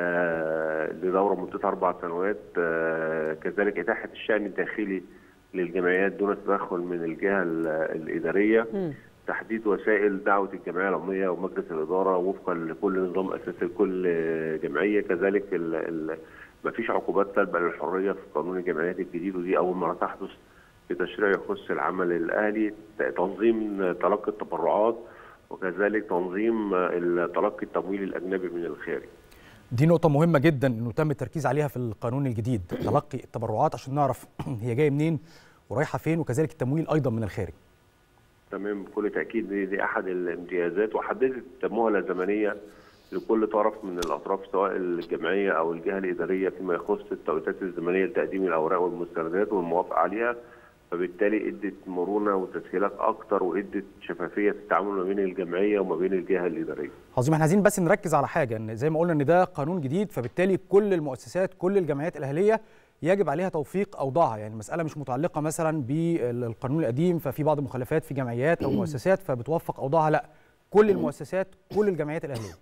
آه، لدوره مدتها اربع سنوات آه، كذلك اتاحه الشان الداخلي للجمعيات دون تدخل من الجهه ال- الاداريه تحديد وسائل دعوه الجمعيه العموميه ومجلس الاداره وفقا لكل نظام اساسي لكل جمعيه كذلك ال ال مفيش عقوبات سلبه للحريه في قانون الجمعيات الجديد ودي اول مره تحدث في تشريع يخص العمل الاهلي تنظيم تلقي التبرعات وكذلك تنظيم ال- تلقي التمويل الاجنبي من الخارج دي نقطة مهمة جدا انه تم التركيز عليها في القانون الجديد تلقي التبرعات عشان نعرف هي جاية منين ورايحة فين وكذلك التمويل ايضا من الخارج تمام بكل تاكيد دي, دي احد الامتيازات وحددت مهله زمنيه لكل طرف من الاطراف سواء الجمعيه او الجهه الاداريه فيما يخص التوقيتات الزمنيه لتقديم الاوراق والمستندات والموافقه عليها فبالتالي ادت مرونه وتسهيلات اكتر وادت شفافيه في التعامل ما بين الجمعيه وما بين الجهه الاداريه. عظيم احنا عايزين بس نركز على حاجة ان زي ما قلنا ان ده قانون جديد فبالتالي كل المؤسسات كل الجمعيات الاهلية يجب عليها توثيق اوضاعها يعني المسألة مش متعلقة مثلا بالقانون القديم ففي بعض المخالفات في جمعيات او مؤسسات فبتوثق اوضاعها لا كل المؤسسات كل الجمعيات الاهلية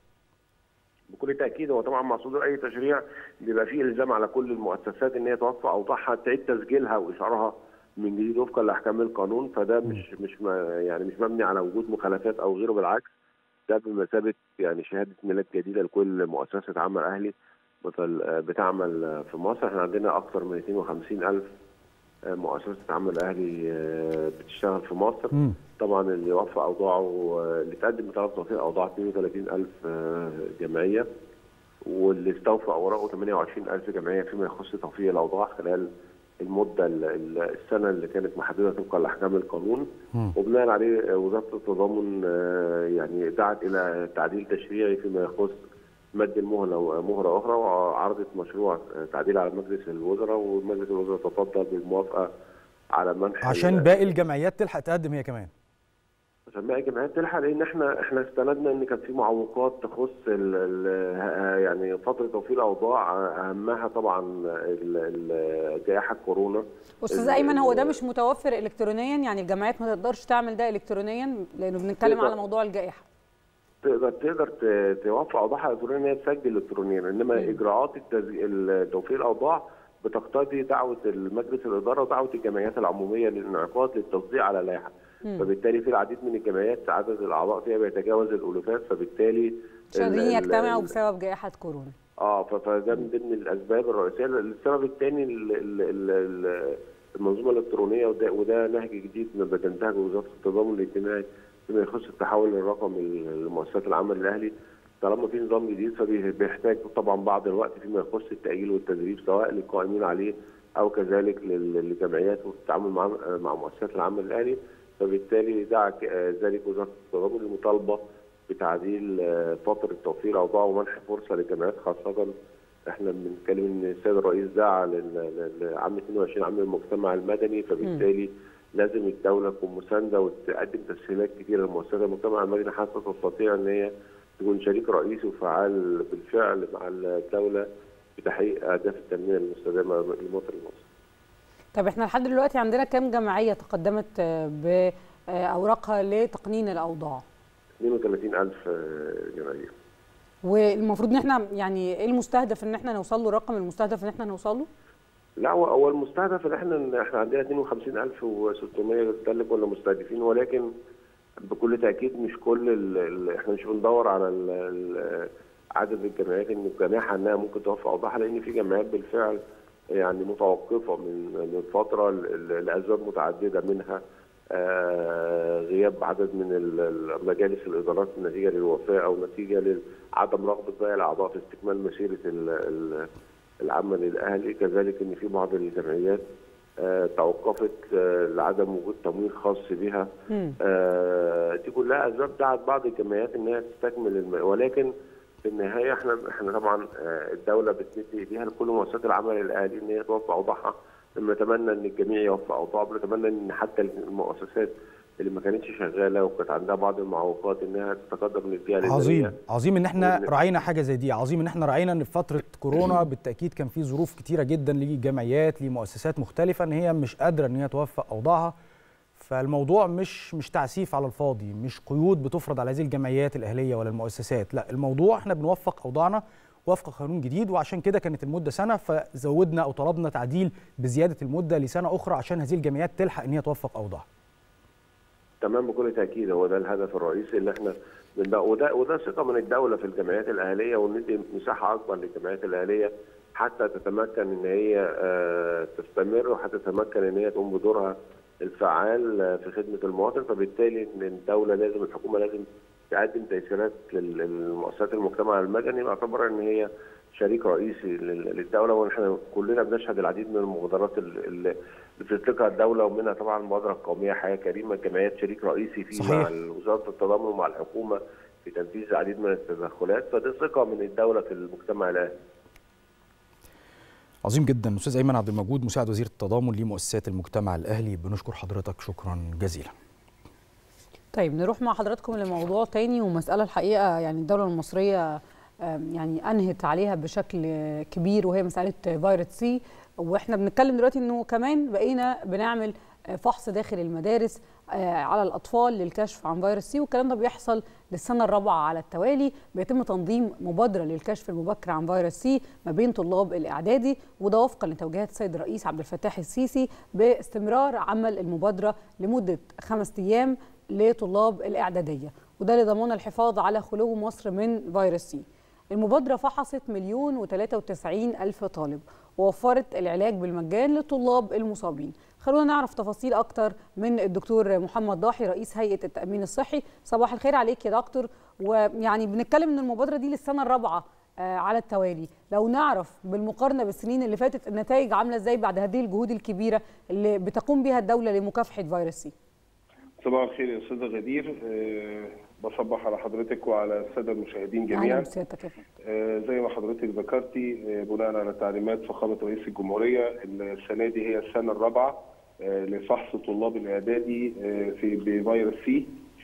بكل تاكيد هو طبعا مع صدور اي تشريع بيبقى فيه الزام على كل المؤسسات ان هي توفى اوضاعها تعيد تسجيلها واشعارها من جديد وفقا لاحكام القانون فده مش مش ما- يعني مش مبني على وجود مخالفات او غيره بالعكس ده بمثابه يعني شهاده ميلاد جديده لكل مؤسسه عمل اهلي بتل- بتعمل في مصر احنا عندنا اكثر من 250 الف مؤسسه عمل اهلي آه، بتشتغل في مصر مم. طبعا اللي وفى اوضاعه آه، اللي تقدم بطلب توفير اوضاع 32000 آه، جمعيه واللي استوفى اوراقه 28000 جمعيه فيما يخص توفير الاوضاع خلال المده ال- ال- السنه اللي كانت محدده طبقا لاحكام القانون وبناء عليه وزاره التضامن آه، يعني دعت الى تعديل تشريعي فيما يخص مد المهله مهره اخرى وعرضت مشروع تعديل على مجلس الوزراء ومجلس الوزراء تفضل بالموافقه على منح عشان ال- باقي الجمعيات تلحق تقدم هي كمان عشان باقي الجمعيات تلحق لان احنا احنا استندنا ان كان في معوقات تخص ال ال يعني فتره توفير الاوضاع اهمها طبعا ال- ال- جائحه كورونا استاذ ال- ايمن هو ده مش متوفر الكترونيا يعني الجمعيات ما تقدرش تعمل ده الكترونيا لانه بنتكلم تقدر. على موضوع الجائحه تقدر تقدر ت- توفي اوضاعها الكترونيا ان هي تسجل الكترونيا انما اجراءات التز- ال- توفير الاوضاع بتقتضي دعوه المجلس الاداره ودعوه الجمعيات العموميه للانعقاد للتصديق على لائحه مم. فبالتالي في العديد من الجمعيات عدد الاعضاء فيها بيتجاوز الالوفات فبالتالي مش قادرين ال- ال- يجتمعوا بسبب جائحه كورونا اه ف- فده من ضمن الاسباب الرئيسيه السبب الثاني ال- ال- ال- ال- المنظومه الالكترونيه وده, وده نهج جديد من بتنتهجه وزاره التضامن الاجتماعي فيما يخص التحول للرقمي لمؤسسات العمل الاهلي طالما في نظام جديد فبيحتاج طبعا بعض الوقت فيما يخص التاهيل والتدريب سواء للقائمين عليه او كذلك لل- للجمعيات والتعامل مع مع مؤسسات العمل الاهلي فبالتالي دعا ك- آه، ذلك وزاره التضامن المطالبه بتعديل آه، فتره توفير اوضاع ومنح فرصه للجمعيات خاصه احنا بنتكلم ان السيد الرئيس دعا لل- لل- لعام 22 عام المجتمع المدني فبالتالي لازم الدوله تكون مسانده وتقدم تسهيلات كثيره لمؤسسات المجتمع المدني حتى تستطيع ان هي تكون شريك رئيسي وفعال بالفعل مع الدوله في تحقيق اهداف التنميه المستدامه لمصر المصري. طب احنا لحد دلوقتي عندنا كام جمعيه تقدمت آه، باوراقها لتقنين الاوضاع 32000 آه، جمعيه والمفروض ان احنا يعني ايه المستهدف ان احنا نوصل له الرقم المستهدف ان احنا نوصل له لا هو هو المستهدف ان احنا إن احنا عندنا 52600 ده اللي كنا مستهدفين ولكن بكل تاكيد مش كل ال ال احنا مش بندور على ال ال عدد الجمعيات ان جميعها انها ممكن توفي اوضاعها لان في جمعيات بالفعل يعني متوقفه من من فتره ل- ل- لاسباب متعدده منها آه، غياب عدد من ال- ال- مجالس الادارات نتيجه للوفاه او نتيجه لعدم رغبه باقي الاعضاء في استكمال مسيره ال- ال- العمل الاهلي كذلك ان في بعض الجمعيات آه، توقفت آه، لعدم وجود تمويل خاص بها آه، دي كلها اسباب دعت بعض الجمعيات ان هي تستكمل الم... ولكن في النهايه احنا احنا طبعا آه، الدوله بتمد ايديها لكل مؤسسات العمل الاهلي ان هي توفي اوضاعها بنتمنى ان الجميع يوفي اوضاعه بنتمنى ان حتى المؤسسات اللي ما كانتش شغاله وكانت عندها بعض المعوقات انها تتقدم للجهه الاداريه عظيم عظيم ان احنا وإن- راعينا حاجه زي دي عظيم ان احنا راعينا ان في فتره كورونا بالتاكيد كان في ظروف كتيره جدا لجمعيات لمؤسسات مختلفه ان هي مش قادره ان هي توفق اوضاعها فالموضوع مش مش تعسيف على الفاضي مش قيود بتفرض على هذه الجمعيات الاهليه ولا المؤسسات لا الموضوع احنا بنوفق اوضاعنا وفق قانون جديد وعشان كده كانت المده سنه فزودنا او طلبنا تعديل بزياده المده لسنه اخرى عشان هذه الجمعيات تلحق ان هي توفق اوضاعها تمام بكل تاكيد هو ده الهدف الرئيسي اللي احنا بنبقى وده وده ثقه من الدوله في الجمعيات الاهليه وندي مساحه اكبر للجمعيات الاهليه حتى تتمكن ان هي آه، تستمر وحتى تتمكن ان هي تقوم بدورها الفعال آه، في خدمه المواطن فبالتالي ان الدوله لازم الحكومه لازم تقدم تيسيرات لل- للمؤسسات المجتمع المدني باعتبار ان هي شريك رئيسي لل- للدوله ونحن كلنا بنشهد العديد من المبادرات ال- اللي بتطلقها الدوله ومنها طبعا المبادره القوميه حياه كريمه الجمعيات شريك رئيسي فيه صحيح. مع وزاره التضامن ومع الحكومه في تنفيذ العديد من التدخلات فدي ثقه من الدوله في المجتمع الاهلي عظيم جدا استاذ ايمن عبد الموجود مساعد وزير التضامن لمؤسسات المجتمع الاهلي بنشكر حضرتك شكرا جزيلا طيب نروح مع حضراتكم لموضوع تاني ومسألة الحقيقة يعني الدولة المصرية آم، يعني أنهت عليها بشكل كبير وهي مسألة فيروس سي واحنا بنتكلم دلوقتي انه كمان بقينا بنعمل آه، فحص داخل المدارس آه، على الأطفال للكشف عن فيروس سي والكلام ده بيحصل للسنة الرابعة على التوالي بيتم تنظيم مبادرة للكشف المبكر عن فيروس سي ما بين طلاب الإعدادي وده وفقا لتوجيهات السيد الرئيس عبد الفتاح السيسي باستمرار عمل المبادرة لمدة خمس أيام لطلاب الإعدادية وده لضمان الحفاظ على خلو مصر من فيروس سي المبادرة فحصت مليون وتلاتة وتسعين ألف طالب ووفرت العلاج بالمجان للطلاب المصابين خلونا نعرف تفاصيل أكتر من الدكتور محمد ضاحي رئيس هيئة التأمين الصحي صباح الخير عليك يا دكتور ويعني بنتكلم ان المبادرة دي للسنة الرابعة آه، على التوالي لو نعرف بالمقارنة بالسنين اللي فاتت النتائج عاملة ازاي بعد هذه الجهود الكبيرة اللي بتقوم بها الدولة لمكافحة فيروس سي صباح الخير يا استاذه غدير أه بصبح على حضرتك وعلى الساده المشاهدين أهلا جميعا بسيادتك يا فندم أه زي ما حضرتك ذكرتي أه بناء على تعليمات فخامه رئيس الجمهوريه السنه دي هي السنه الرابعه أه لفحص طلاب الاعدادي أه في بفيروس سي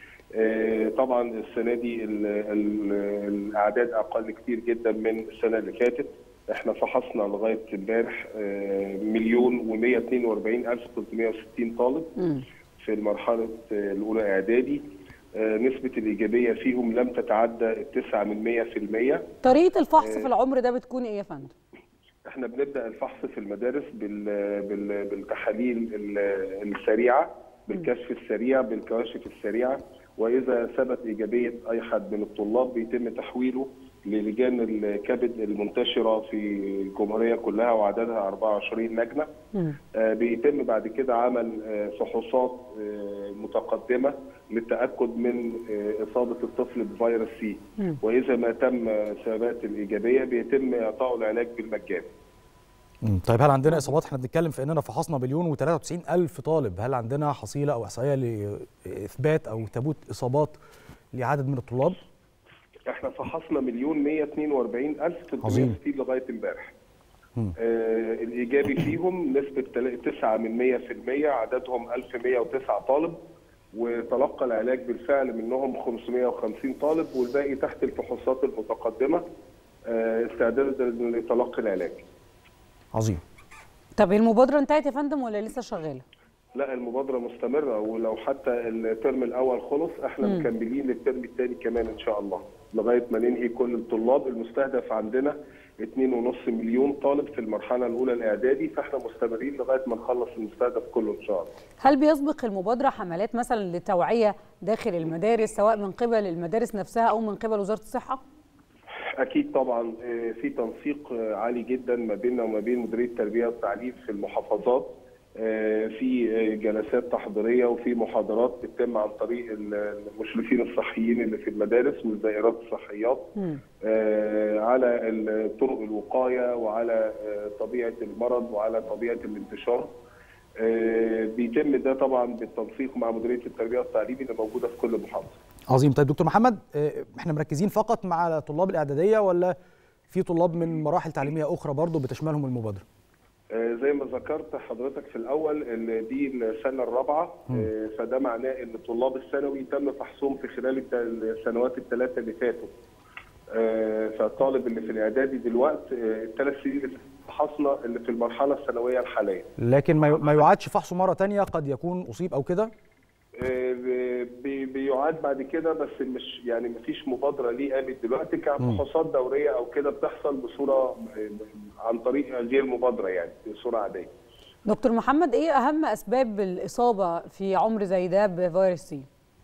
أه طبعا السنه دي ال- ال- الاعداد اقل كتير جدا من السنه اللي فاتت احنا فحصنا لغايه امبارح أه مليون و142 الف 360 طالب في المرحلة الأولى إعدادي آه، نسبة الإيجابية فيهم لم تتعدى التسعة من مية في المية طريقة الفحص آه، في العمر ده بتكون ايه يا فندم؟ احنا بنبدأ الفحص في المدارس بال بال بالتحاليل ال- السريعة بالكشف السريع بالكواشف السريعة وإذا ثبت إيجابية أي حد من الطلاب بيتم تحويله للجان الكبد المنتشرة في الجمهورية كلها وعددها 24 لجنة آه، بيتم بعد كده عمل آه، فحوصات آه، متقدمة للتأكد من آه، إصابة الطفل بفيروس سي وإذا ما تم ثبات الإيجابية بيتم إعطائه العلاج بالمجان مم. طيب هل عندنا اصابات احنا بنتكلم في اننا فحصنا مليون و93 الف طالب هل عندنا حصيله او احصائيه لاثبات او ثبوت اصابات لعدد من الطلاب احنا فحصنا مليون 142 ألف 360 لغاية امبارح مم. آه الإيجابي فيهم نسبة تل- 9 من 100% عددهم 1109 طالب وتلقى العلاج بالفعل منهم 550 طالب والباقي تحت الفحوصات المتقدمة آه استعدادا لتلقي العلاج عظيم طب المبادرة انتهت يا فندم ولا لسه شغالة؟ لا المبادره مستمره ولو حتى الترم الاول خلص احنا مم. مكملين للترم الثاني كمان ان شاء الله لغايه ما ننهي كل الطلاب المستهدف عندنا 2.5 مليون طالب في المرحله الاولى الاعدادي فاحنا مستمرين لغايه ما نخلص المستهدف كله ان شاء الله هل بيسبق المبادرة حملات مثلا للتوعية داخل المدارس سواء من قبل المدارس نفسها أو من قبل وزارة الصحة؟ اكيد طبعا آه، في تنسيق آه، عالي جدا ما بيننا وما بين مديريه التربيه والتعليم في المحافظات آه، في آه، جلسات تحضيريه وفي محاضرات بتتم عن طريق ال- المشرفين الصحيين اللي في المدارس والزائرات الصحيات آه، على ال- طرق الوقايه وعلى آه، طبيعه المرض وعلى طبيعه الانتشار آه، بيتم ده طبعا بالتنسيق مع مديريه التربيه والتعليم اللي موجوده في كل محافظه عظيم طيب دكتور محمد آه، احنا مركزين فقط مع طلاب الاعداديه ولا في طلاب من مراحل تعليميه اخرى برضه بتشملهم المبادره آه، زي ما ذكرت حضرتك في الاول ان دي السنه الرابعه آه، فده معناه ان طلاب الثانوي تم فحصهم في خلال الت- السنوات الثلاثه اللي فاتوا آه، فالطالب اللي في الاعدادي دلوقتي الثلاث سنين اللي فحصنا اللي في المرحله الثانويه الحاليه لكن ما ي- ما يعادش فحصه مره تانية قد يكون اصيب او كده آه، بي- بيعاد بعد كده بس مش يعني مفيش مبادره ليه قامت دلوقتي كفحوصات دوريه او كده بتحصل بصوره آه، عن طريق غير مبادره يعني بصوره عاديه دكتور محمد إيه أهم أسباب الإصابة في عمر زي ده بفيروس سي؟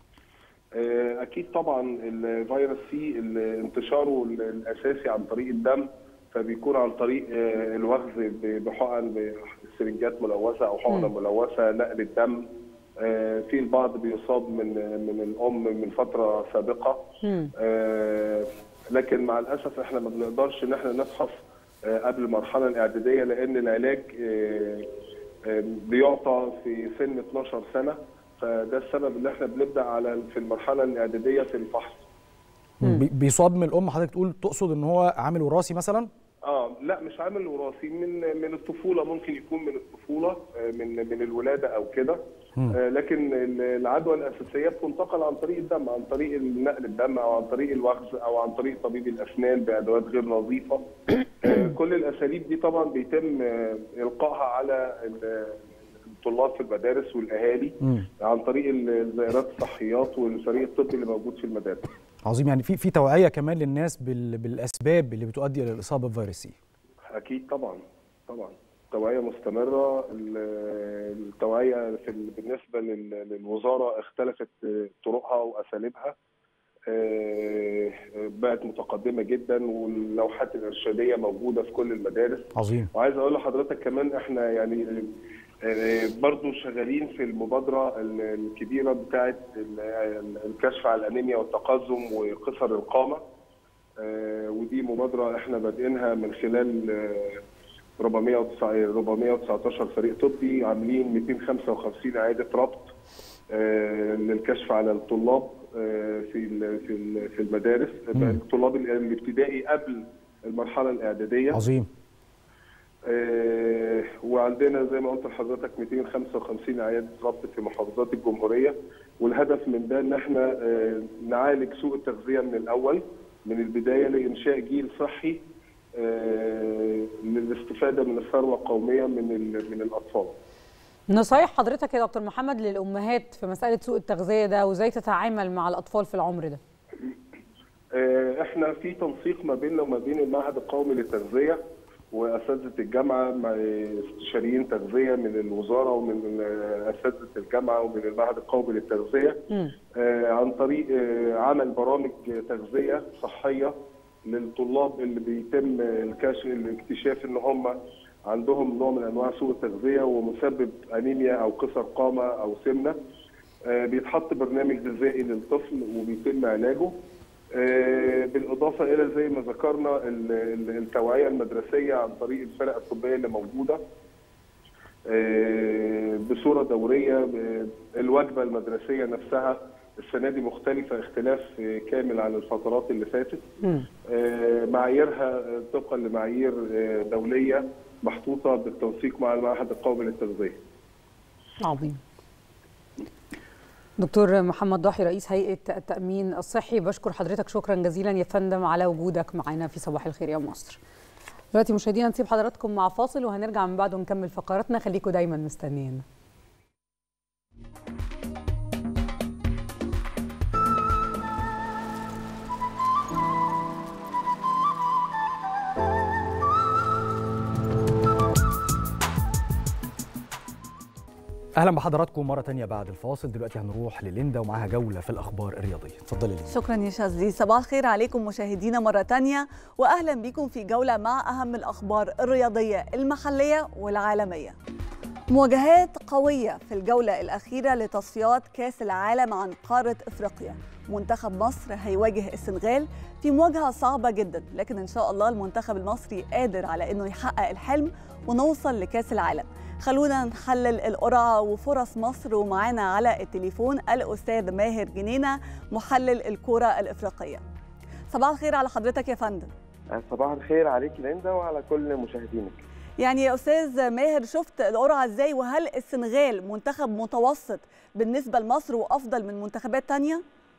آه، اكيد طبعا الفيروس سي ال- انتشاره ال- الاساسي عن طريق الدم فبيكون عن طريق آه، الوخز ب- بحقن بسرنجات ملوثه او حقنه مم. ملوثه نقل الدم آه، في البعض بيصاب من من الام من فتره سابقه آه، لكن مع الاسف احنا ما بنقدرش ان احنا نفحص آه، قبل المرحله الاعداديه لان العلاج آه، آه، بيعطى في سن 12 سنه فده السبب اللي احنا بنبدا على في المرحله الاعداديه في الفحص بي- بيصاب من الام حضرتك تقول تقصد ان هو عامل وراثي مثلا اه لا مش عامل وراثي من من الطفوله ممكن يكون من الطفوله آه، من من الولاده او كده آه، لكن ال- العدوى الاساسيه بتنتقل عن طريق الدم عن طريق نقل الدم او عن طريق الوخز او عن طريق طبيب الاسنان بادوات غير نظيفه آه، كل الاساليب دي طبعا بيتم آه، القائها على ال- الطلاب في المدارس والاهالي عن طريق الزائرات الصحيات والفريق الطبي اللي موجود في المدارس عظيم يعني في في توعيه كمان للناس بال- بالاسباب اللي بتؤدي الى الاصابه بفيروس سي اكيد طبعا طبعا توعيه مستمره ال- التوعيه في ال- بالنسبه لل- للوزاره اختلفت طرقها واساليبها آه، بقت متقدمه جدا واللوحات الارشاديه موجوده في كل المدارس عظيم وعايز اقول لحضرتك كمان احنا يعني آه، برضو شغالين في المبادره ال- الكبيره بتاعه ال- الكشف على الانيميا والتقزم وقصر القامه آه، ودي مبادره احنا بادئينها من خلال آه، 409 419 فريق طبي عاملين 255 عياده ربط آه، للكشف على الطلاب آه، في ال- في ال- في المدارس الطلاب ال- الابتدائي قبل المرحله الاعداديه عظيم آه، وعندنا زي ما قلت لحضرتك 255 عياده ربط في محافظات الجمهوريه والهدف من ده ان احنا آه، نعالج سوء التغذيه من الاول من البدايه لانشاء جيل صحي آه، للاستفاده من الثروه القوميه من ال- من الاطفال. نصايح حضرتك يا دكتور محمد للأمهات في مسألة سوء التغذية ده وإزاي تتعامل مع الأطفال في العمر ده؟ آه، احنا في تنسيق ما بيننا وما بين المعهد القومي للتغذيه واساتذه الجامعه مع استشاريين تغذيه من الوزاره ومن آه، اساتذه الجامعه ومن المعهد القومي للتغذيه آه، عن طريق آه، عمل برامج تغذيه صحيه للطلاب اللي بيتم الكشف الاكتشاف ان هم عندهم نوع من انواع سوء التغذيه ومسبب انيميا او قصر قامه او سمنه آه، بيتحط برنامج غذائي للطفل وبيتم علاجه آه، بالاضافه الى زي ما ذكرنا ال- ال- التوعيه المدرسيه عن طريق الفرق الطبيه اللي موجوده آه، بصوره دوريه ب- الوجبه المدرسيه نفسها السنه دي مختلفه اختلاف آه، كامل عن الفترات اللي فاتت آه، معاييرها آه، طبقا لمعايير آه، دوليه محطوطه بالتنسيق مع المعهد القومي للتغذيه عظيم دكتور محمد ضاحي رئيس هيئة التأمين الصحي بشكر حضرتك شكرا جزيلا يا فندم على وجودك معنا في صباح الخير يا مصر دلوقتي مشاهدينا نسيب حضراتكم مع فاصل وهنرجع من بعده نكمل فقراتنا خليكم دايما مستنيين اهلا بحضراتكم مره تانية بعد الفاصل دلوقتي هنروح لليندا ومعاها جوله في الاخبار الرياضيه اتفضلي ليندا شكرا يا شاذلي صباح الخير عليكم مشاهدينا مرة تانية وأهلا بكم في جولة مع أهم الأخبار الرياضية المحلية والعالمية مواجهات قوية في الجولة الأخيرة لتصفيات كأس العالم عن قارة إفريقيا منتخب مصر هيواجه السنغال في مواجهة صعبة جدا لكن إن شاء الله المنتخب المصري قادر على إنه يحقق الحلم ونوصل لكأس العالم خلونا نحلل القرعة وفرص مصر ومعانا على التليفون الأستاذ ماهر جنينة محلل الكرة الإفريقية صباح الخير على حضرتك يا فندم صباح الخير عليك ليندا وعلى كل مشاهدينك يعني يا أستاذ ماهر شفت القرعة إزاي وهل السنغال منتخب متوسط بالنسبة لمصر وأفضل من منتخبات تانية؟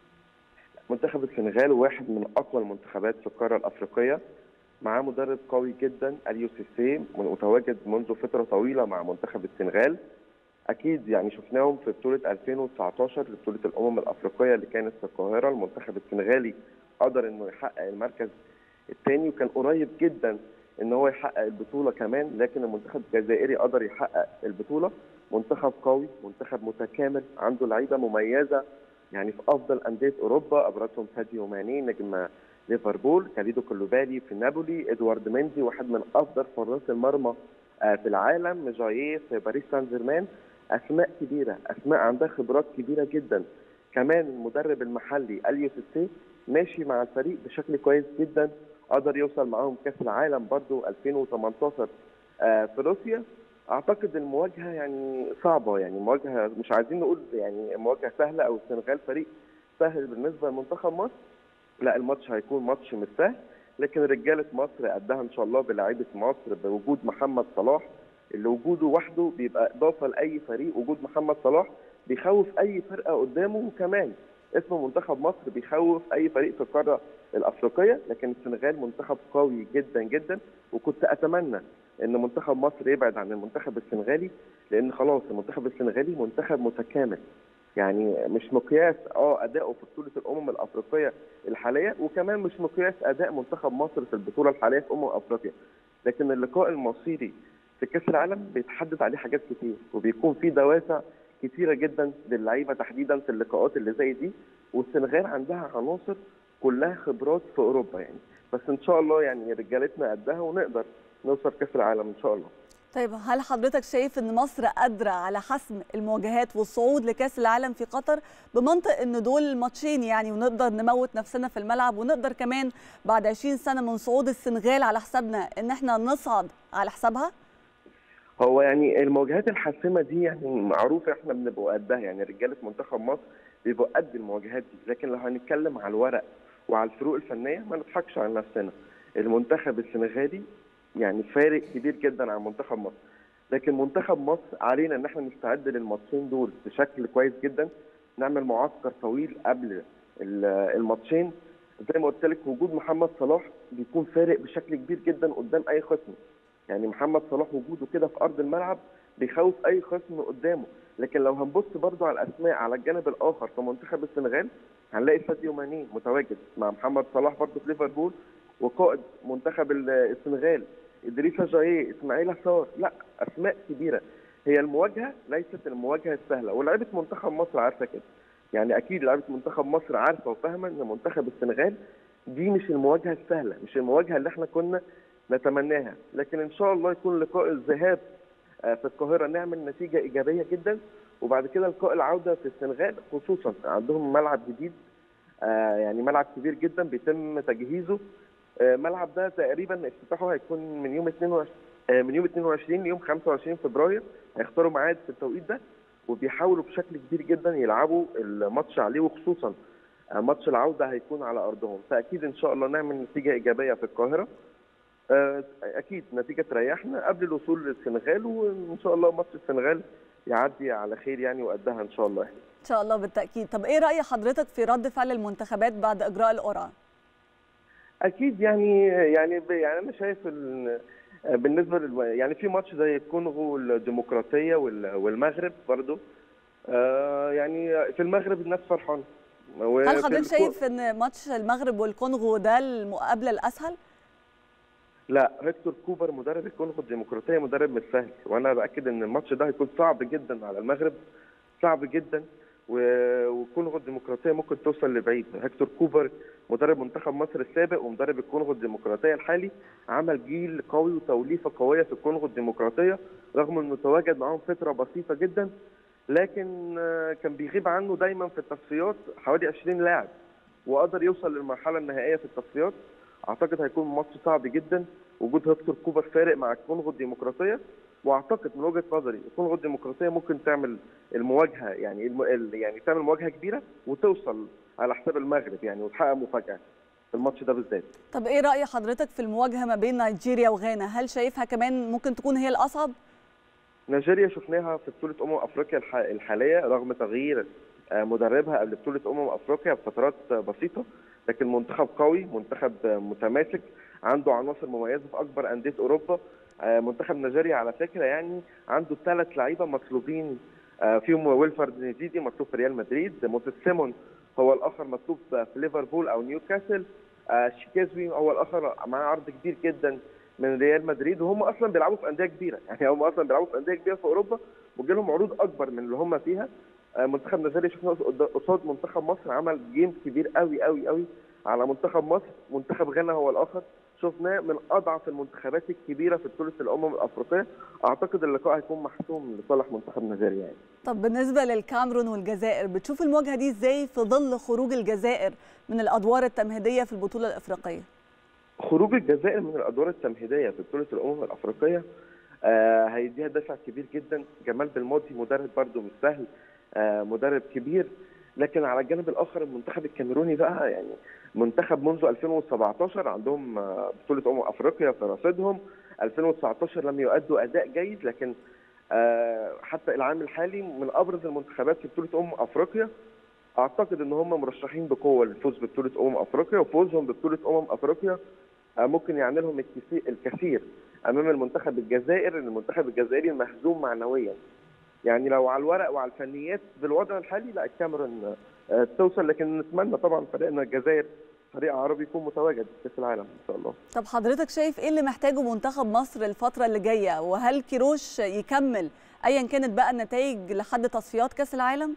منتخب السنغال واحد من اقوى المنتخبات في القاره الافريقيه معاه مدرب قوي جدا اليو سيسي متواجد منذ فتره طويله مع منتخب السنغال اكيد يعني شفناهم في بطوله 2019 بطوله الامم الافريقيه اللي كانت في القاهره المنتخب السنغالي قدر انه يحقق المركز الثاني وكان قريب جدا ان هو يحقق البطوله كمان لكن المنتخب الجزائري قدر يحقق البطوله منتخب قوي منتخب متكامل عنده لعيبه مميزه يعني في افضل انديه اوروبا ابرزهم ساديو ماني نجم ليفربول كاليدو كولوبالي في نابولي ادوارد ميندي واحد من افضل حراس المرمى آه، في العالم جاييه في باريس سان جيرمان اسماء كبيره اسماء عندها خبرات كبيره جدا كمان المدرب المحلي اليو سيسي ماشي مع الفريق بشكل كويس جدا قدر يوصل معاهم كاس العالم برضو 2018 آه، في روسيا اعتقد المواجهه يعني صعبه يعني مواجهه مش عايزين نقول يعني مواجهه سهله او السنغال فريق سهل بالنسبه لمنتخب مصر لا الماتش هيكون ماتش مش سهل لكن رجاله مصر قدها ان شاء الله بلاعيبه مصر بوجود محمد صلاح اللي وجوده وحده بيبقى اضافه لاي فريق وجود محمد صلاح بيخوف اي فرقه قدامه وكمان اسم منتخب مصر بيخوف اي فريق في القاره الافريقيه لكن السنغال منتخب قوي جدا جدا وكنت اتمنى ان منتخب مصر يبعد عن المنتخب السنغالي لان خلاص المنتخب السنغالي منتخب متكامل يعني مش مقياس اه اداؤه في بطوله الامم الافريقيه الحاليه وكمان مش مقياس اداء منتخب مصر في البطوله الحاليه في امم افريقيا لكن اللقاء المصيري في كاس العالم بيتحدد عليه حاجات كتير وبيكون في دوافع كتيره جدا للعيبه تحديدا في اللقاءات اللي زي دي والسنغال عندها عناصر كلها خبرات في اوروبا يعني بس ان شاء الله يعني رجالتنا قدها ونقدر نوصل كاس العالم ان شاء الله طيب هل حضرتك شايف ان مصر قادره على حسم المواجهات والصعود لكاس العالم في قطر بمنطق ان دول ماتشين يعني ونقدر نموت نفسنا في الملعب ونقدر كمان بعد 20 سنه من صعود السنغال على حسابنا ان احنا نصعد على حسابها؟ هو يعني المواجهات الحاسمه دي يعني معروف احنا بنبقى قدها يعني رجاله منتخب مصر بيبقوا قد المواجهات دي لكن لو هنتكلم على الورق وعلى الفروق الفنيه ما نضحكش على نفسنا المنتخب السنغالي يعني فارق كبير جدا عن منتخب مصر لكن منتخب مصر علينا ان احنا نستعد للماتشين دول بشكل كويس جدا نعمل معسكر طويل قبل الماتشين زي ما قلت لك وجود محمد صلاح بيكون فارق بشكل كبير جدا قدام اي خصم يعني محمد صلاح وجوده كده في ارض الملعب بيخوف اي خصم قدامه لكن لو هنبص برضو على الاسماء على الجانب الاخر في منتخب السنغال هنلاقي ساديو ماني متواجد مع محمد صلاح برضو في ليفربول وقائد منتخب السنغال ادريسا جايه اسماعيل صار لا اسماء كبيره هي المواجهه ليست المواجهه السهله ولاعيبه منتخب مصر عارفه كده يعني اكيد لعيبه منتخب مصر عارفه وفاهمه ان منتخب السنغال دي مش المواجهه السهله مش المواجهه اللي احنا كنا نتمناها لكن ان شاء الله يكون لقاء الذهاب في القاهره نعمل نتيجه ايجابيه جدا وبعد كده لقاء العوده في السنغال خصوصا عندهم ملعب جديد يعني ملعب كبير جدا بيتم تجهيزه الملعب ده تقريبا افتتاحه هيكون من يوم 22 من يوم 22 ليوم 25 فبراير هيختاروا ميعاد في التوقيت ده وبيحاولوا بشكل كبير جدا يلعبوا الماتش عليه وخصوصا ماتش العوده هيكون على ارضهم فاكيد ان شاء الله نعمل نتيجه ايجابيه في القاهره اكيد نتيجه تريحنا قبل الوصول للسنغال وان شاء الله ماتش السنغال يعدي على خير يعني وقدها ان شاء الله ان شاء الله بالتاكيد طب ايه راي حضرتك في رد فعل المنتخبات بعد اجراء القرعه اكيد يعني يعني يعني انا شايف بالنسبه لل يعني في ماتش زي الكونغو الديمقراطيه والمغرب برضو يعني في المغرب الناس فرحانه هل حضرتك شايف ان ماتش المغرب والكونغو ده المقابله الاسهل؟ لا هيكتور كوبر مدرب الكونغو الديمقراطيه مدرب مش سهل وانا باكد ان الماتش ده هيكون صعب جدا على المغرب صعب جدا و- والكونغو الديمقراطيه ممكن توصل لبعيد هيكتور كوبر مدرب منتخب مصر السابق ومدرب الكونغو الديمقراطيه الحالي عمل جيل قوي وتوليفه قويه في الكونغو الديمقراطيه رغم انه تواجد معاهم فتره بسيطه جدا لكن آه، كان بيغيب عنه دايما في التصفيات حوالي 20 لاعب وقدر يوصل للمرحله النهائيه في التصفيات اعتقد هيكون ماتش صعب جدا وجود هيكتور كوبر فارق مع الكونغو الديمقراطيه واعتقد من وجهه نظري الكونغو الديمقراطيه ممكن تعمل المواجهه يعني الم... ال- يعني تعمل مواجهه كبيره وتوصل على حساب المغرب يعني وتحقق مفاجاه في الماتش ده بالذات طب ايه راي حضرتك في المواجهه ما بين نيجيريا وغانا هل شايفها كمان ممكن تكون هي الاصعب نيجيريا شفناها في بطولة أمم أفريقيا الح- الحالية رغم تغيير آه، مدربها قبل بطولة أمم أفريقيا بفترات آه، بسيطة لكن منتخب قوي منتخب آه، متماسك عنده عناصر مميزة في أكبر أندية أوروبا آه، منتخب نيجيريا على فكرة يعني عنده ثلاث لعيبة مطلوبين آه، فيهم ويلفرد نزيدي مطلوب في ريال مدريد موسيس سيمون هو الآخر مطلوب في ليفربول أو نيوكاسل آه، شيكازوي هو الآخر معاه عرض كبير جدا من ريال مدريد وهم اصلا بيلعبوا في انديه كبيره يعني هم اصلا بيلعبوا في انديه كبيره في اوروبا وجي لهم عروض اكبر من اللي هم فيها آه، منتخب نيجيريا شفنا قد- قصاد منتخب مصر عمل جيم كبير قوي قوي قوي على منتخب مصر منتخب غانا هو الاخر شفناه من اضعف المنتخبات الكبيره في بطوله الامم الافريقيه اعتقد اللقاء هيكون محسوم لصالح منتخب نيجيريا يعني طب بالنسبه للكاميرون والجزائر بتشوف المواجهه دي ازاي في ظل خروج الجزائر من الادوار التمهيديه في البطوله الافريقيه خروج الجزائر من الادوار التمهيديه في بطوله الامم الافريقيه آه هيديها دافع كبير جدا جمال بالماضي مدرب برده مش سهل آه مدرب كبير لكن على الجانب الاخر المنتخب الكاميروني بقى يعني منتخب منذ 2017 عندهم آه، بطوله امم افريقيا في رصيدهم 2019 لم يؤدوا اداء جيد لكن آه، حتى العام الحالي من ابرز المنتخبات في بطوله امم افريقيا اعتقد ان هم مرشحين بقوه للفوز ببطوله امم افريقيا وفوزهم ببطوله امم افريقيا آه، ممكن يعني لهم الكثير الكثير امام المنتخب الجزائر المنتخب الجزائري مهزوم معنويا يعني لو على الورق وعلى الفنيات بالوضع الحالي لا الكاميرون آه، توصل لكن نتمنى طبعا فريقنا الجزائر فريق عربي يكون متواجد في كاس العالم ان شاء الله طب حضرتك شايف ايه اللي محتاجه منتخب مصر الفتره اللي جايه وهل كيروش يكمل ايا كانت بقى النتائج لحد تصفيات كاس العالم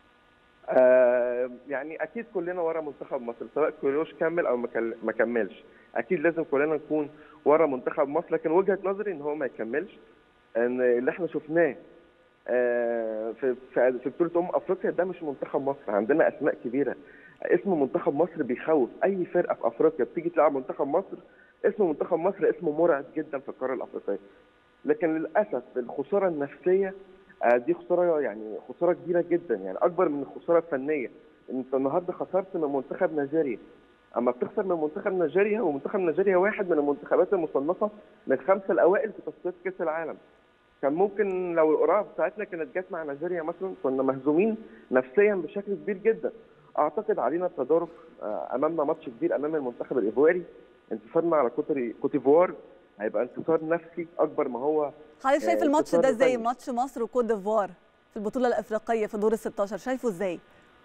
آه يعني اكيد كلنا ورا منتخب مصر سواء كيروش كمل او ما كل- ما كملش اكيد لازم كلنا نكون ورا منتخب مصر لكن وجهه نظري ان هو ما يكملش ان اللي احنا شفناه آه، في في في بطوله امم افريقيا ده مش منتخب مصر عندنا اسماء كبيره اسم منتخب مصر بيخوف اي فرقه في افريقيا بتيجي تلعب منتخب مصر اسم منتخب مصر اسمه مرعب جدا في القاره الافريقيه لكن للاسف الخساره النفسيه آه، دي خساره يعني خساره كبيره جدا يعني اكبر من الخساره الفنيه انت النهارده خسرت من منتخب نيجيريا اما بتخسر من منتخب نيجيريا ومنتخب نيجيريا واحد من المنتخبات المصنفه من الخمسه الاوائل في تصفيات كاس العالم كان ممكن لو القرعه بتاعتنا كانت جت مع نيجيريا مثلا كنا مهزومين نفسيا بشكل كبير جدا اعتقد علينا التدارك آه، امامنا ماتش كبير امام المنتخب الايفواري انتصارنا على كوتري- كوتيفوار هيبقى انتصار نفسي اكبر ما هو حضرتك شايف آه، الماتش انتصار ده زي فني. ماتش مصر وكوت ديفوار في البطوله الافريقيه في دور ال 16 شايفه ازاي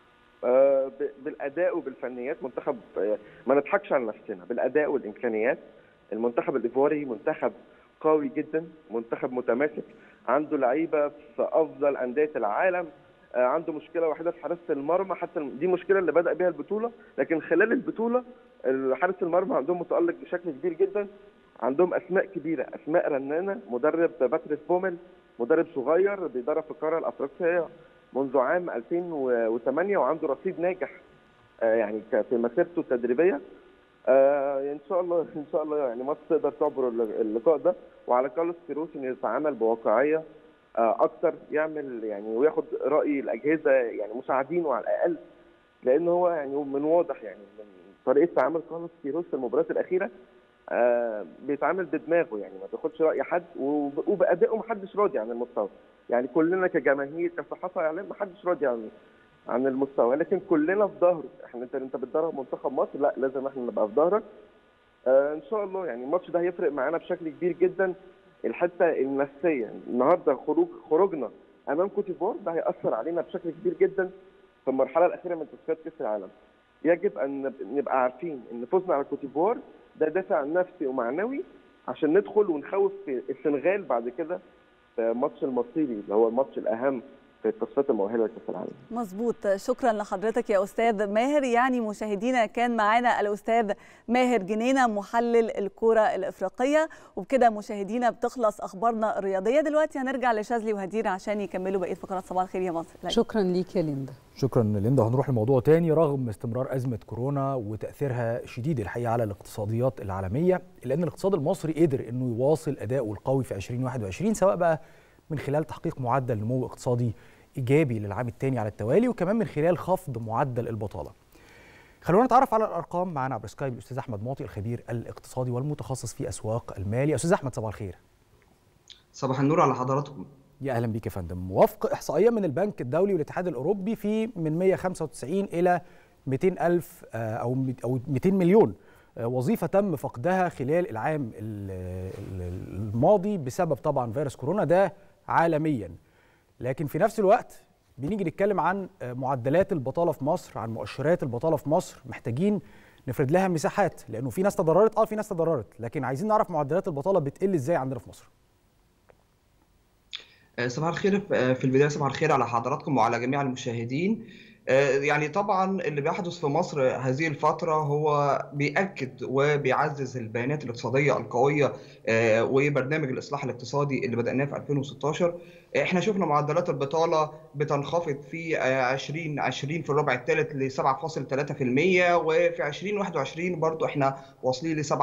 آه، ب- بالاداء وبالفنيات منتخب آه، ما نضحكش على نفسنا بالاداء والامكانيات المنتخب الايفواري منتخب قوي جدا منتخب متماسك عنده لعيبه في افضل انديه العالم آه، عنده مشكله واحده في حراسه المرمى حتى الم- دي مشكله اللي بدا بيها البطوله لكن خلال البطوله حارس المرمى عندهم متالق بشكل كبير جدا عندهم اسماء كبيره اسماء رنانه مدرب باتريس بومل مدرب صغير بيدرب في القاره الافريقيه منذ عام 2008 وعنده رصيد ناجح آه، يعني ك- في مسيرته التدريبيه آه، ان شاء الله ان شاء الله يعني مصر تقدر تعبر الل- اللقاء ده وعلى كارلوس كيروش انه يتعامل بواقعيه آه، اكتر يعمل يعني وياخد راي الاجهزه يعني مساعدينه على الاقل لان هو يعني من واضح يعني من طريقه تعامل كارلوس كيروش في المباريات الاخيره آه، بيتعامل بدماغه يعني ما بياخدش راي حد وب- وبادائه ما حدش راضي عن المستوى يعني كلنا كجماهير كصحافه اعلام ما حدش راضي عن عن المستوى لكن كلنا في ظهره احنا انت انت بتدرب منتخب مصر لا لازم احنا نبقى في ظهرك آه ان شاء الله يعني الماتش ده هيفرق معانا بشكل كبير جدا الحته النفسيه النهارده خروج خروجنا امام كوت ديفوار ده هياثر علينا بشكل كبير جدا في المرحله الاخيره من تصفيات كاس العالم يجب ان نب- نبقى عارفين ان فوزنا على كوت ديفوار ده دافع نفسي ومعنوي عشان ندخل ونخوف في السنغال بعد كده في ماتش المصيري اللي هو الماتش الاهم في التصفيات المؤهله لكاس العالم مظبوط شكرا لحضرتك يا استاذ ماهر يعني مشاهدينا كان معانا الاستاذ ماهر جنينه محلل الكره الافريقيه وبكده مشاهدينا بتخلص اخبارنا الرياضيه دلوقتي هنرجع لشاذلي وهدير عشان يكملوا بقيه فقرات صباح الخير يا مصر شكرا ليك يا ليندا شكرا ليندا هنروح لموضوع تاني رغم استمرار أزمة كورونا وتأثيرها شديد الحقيقة على الاقتصاديات العالمية إلا أن الاقتصاد المصري قدر أنه يواصل أداؤه القوي في 2021 سواء بقى من خلال تحقيق معدل نمو اقتصادي إيجابي للعام الثاني على التوالي وكمان من خلال خفض معدل البطالة خلونا نتعرف على الأرقام معنا عبر سكايب الأستاذ أحمد معطي الخبير الاقتصادي والمتخصص في أسواق المال يا أستاذ أحمد صباح الخير صباح النور على حضراتكم يا اهلا بيك يا فندم وفق احصائيه من البنك الدولي والاتحاد الاوروبي في من 195 الى 200 الف او او 200 مليون وظيفه تم فقدها خلال العام الماضي بسبب طبعا فيروس كورونا ده عالميا لكن في نفس الوقت بنيجي نتكلم عن معدلات البطاله في مصر عن مؤشرات البطاله في مصر محتاجين نفرد لها مساحات لانه في ناس تضررت اه في ناس تضررت لكن عايزين نعرف معدلات البطاله بتقل ازاي عندنا في مصر صباح الخير في البدايه صباح الخير على حضراتكم وعلى جميع المشاهدين يعني طبعا اللي بيحدث في مصر هذه الفترة هو بيأكد وبيعزز البيانات الاقتصادية القوية وبرنامج الإصلاح الاقتصادي اللي بدأناه في 2016 احنا شفنا معدلات البطالة بتنخفض في 2020 في الربع الثالث ل 7.3% وفي 2021 برضو احنا واصلين ل 7.5%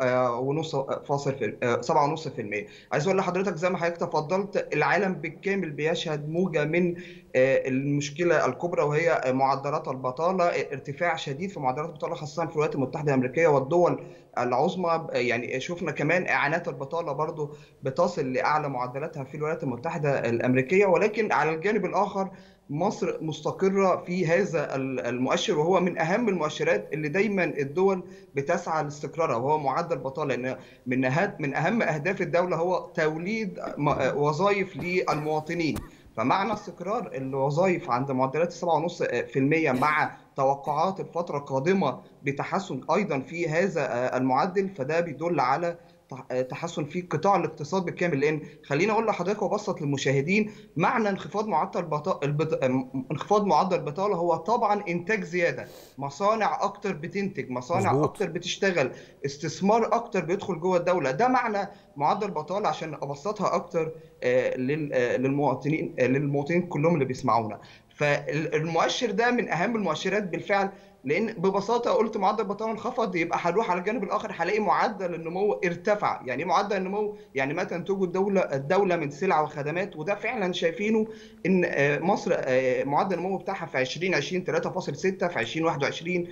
7.5% عايز اقول لحضرتك زي ما حضرتك تفضلت العالم بالكامل بيشهد موجة من المشكلة الكبرى وهي معدلات البطالة ارتفاع شديد في معدلات البطالة خاصة في الولايات المتحدة الأمريكية والدول العظمى يعني شفنا كمان اعانات البطاله برضو بتصل لاعلى معدلاتها في الولايات المتحده الامريكيه ولكن على الجانب الاخر مصر مستقره في هذا المؤشر وهو من اهم المؤشرات اللي دايما الدول بتسعى لاستقرارها وهو معدل البطاله لان من من اهم اهداف الدوله هو توليد وظائف للمواطنين فمعنى استقرار الوظائف عند معدلات 7.5% مع توقعات الفترة القادمة بتحسن أيضا في هذا المعدل فده بيدل على تحسن في قطاع الاقتصاد بالكامل لان خليني اقول لحضرتك وابسط للمشاهدين معنى انخفاض معدل البطاله البط... انخفاض معدل البطاله هو طبعا انتاج زياده مصانع اكتر بتنتج مصانع مزبوط. اكتر بتشتغل استثمار اكتر بيدخل جوه الدوله ده معنى معدل البطاله عشان ابسطها اكتر للمواطنين للمواطنين كلهم اللي بيسمعونا فالمؤشر ده من اهم المؤشرات بالفعل لان ببساطه قلت معدل البطاله انخفض يبقى هنروح على الجانب الاخر هلاقي معدل النمو ارتفع يعني ايه معدل النمو يعني ما تنتجه الدوله الدوله من سلع وخدمات وده فعلا شايفينه ان مصر معدل النمو بتاعها في 2020 3.6 في 2021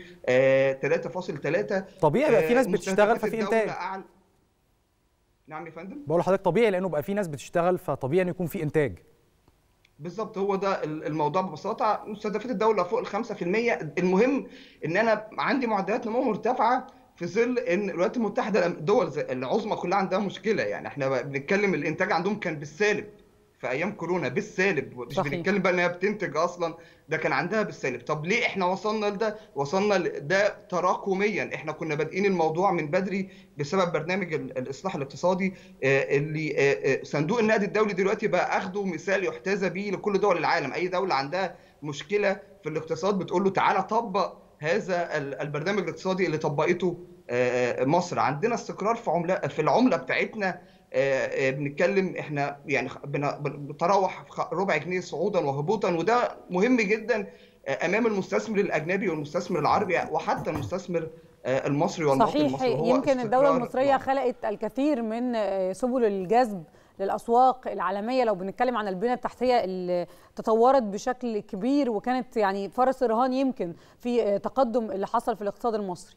3.3 طبيعي بقى في ناس بتشتغل ففي انتاج أعلى... نعم يا فندم بقول لحضرتك طبيعي لانه بقى في ناس بتشتغل فطبيعي ان يكون في انتاج بالظبط هو ده الموضوع ببساطه مستهدفات الدوله فوق ال 5% المهم ان انا عندي معدلات نمو مرتفعه في ظل ان الولايات المتحده الدول العظمى كلها عندها مشكله يعني احنا بنتكلم الانتاج عندهم كان بالسالب في ايام كورونا بالسالب مش صحيح. بنتكلم بقى ان هي بتنتج اصلا ده كان عندها بالسالب طب ليه احنا وصلنا لده وصلنا لده تراكميا احنا كنا بادئين الموضوع من بدري بسبب برنامج الاصلاح الاقتصادي اللي صندوق النقد الدولي دلوقتي بقى اخده مثال يحتذى به لكل دول العالم اي دوله عندها مشكله في الاقتصاد بتقول له تعالى طبق هذا البرنامج الاقتصادي اللي طبقته مصر عندنا استقرار في عمله في العمله بتاعتنا بنتكلم احنا يعني بتراوح ربع جنيه صعودا وهبوطا وده مهم جدا امام المستثمر الاجنبي والمستثمر العربي وحتى المستثمر المصري والمواطن صحيح المصري وهو يمكن الدوله المصريه خلقت الكثير من سبل الجذب للاسواق العالميه لو بنتكلم عن البنيه التحتيه اللي تطورت بشكل كبير وكانت يعني فرس رهان يمكن في تقدم اللي حصل في الاقتصاد المصري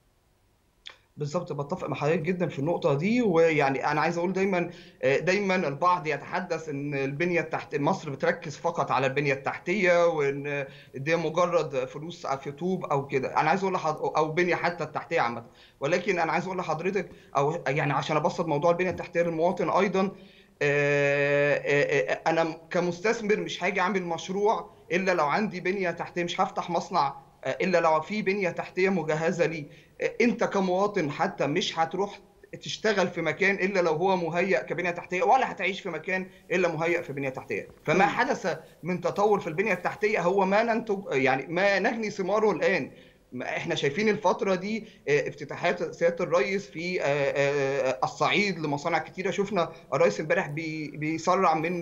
بالظبط بتفق مع حضرتك جدا في النقطه دي ويعني انا عايز اقول دايما دايما البعض يتحدث ان البنيه التحت مصر بتركز فقط على البنيه التحتيه وان دي مجرد فلوس في طوب او كده انا عايز اقول لحض... او بنيه حتى التحتيه عامه ولكن انا عايز اقول لحضرتك او يعني عشان ابسط موضوع البنيه التحتيه للمواطن ايضا انا كمستثمر مش هاجي اعمل مشروع الا لو عندي بنيه تحتيه مش هفتح مصنع الا لو في بنيه تحتيه مجهزه لي انت كمواطن حتى مش هتروح تشتغل في مكان الا لو هو مهيأ كبنيه تحتيه ولا هتعيش في مكان الا مهيأ في بنيه تحتيه فما حدث من تطور في البنيه التحتيه هو ما ننتج يعني ما نجني ثماره الان احنا شايفين الفتره دي افتتاحات سياده الرئيس في الصعيد لمصانع كتيره شفنا الرئيس امبارح بيسرع من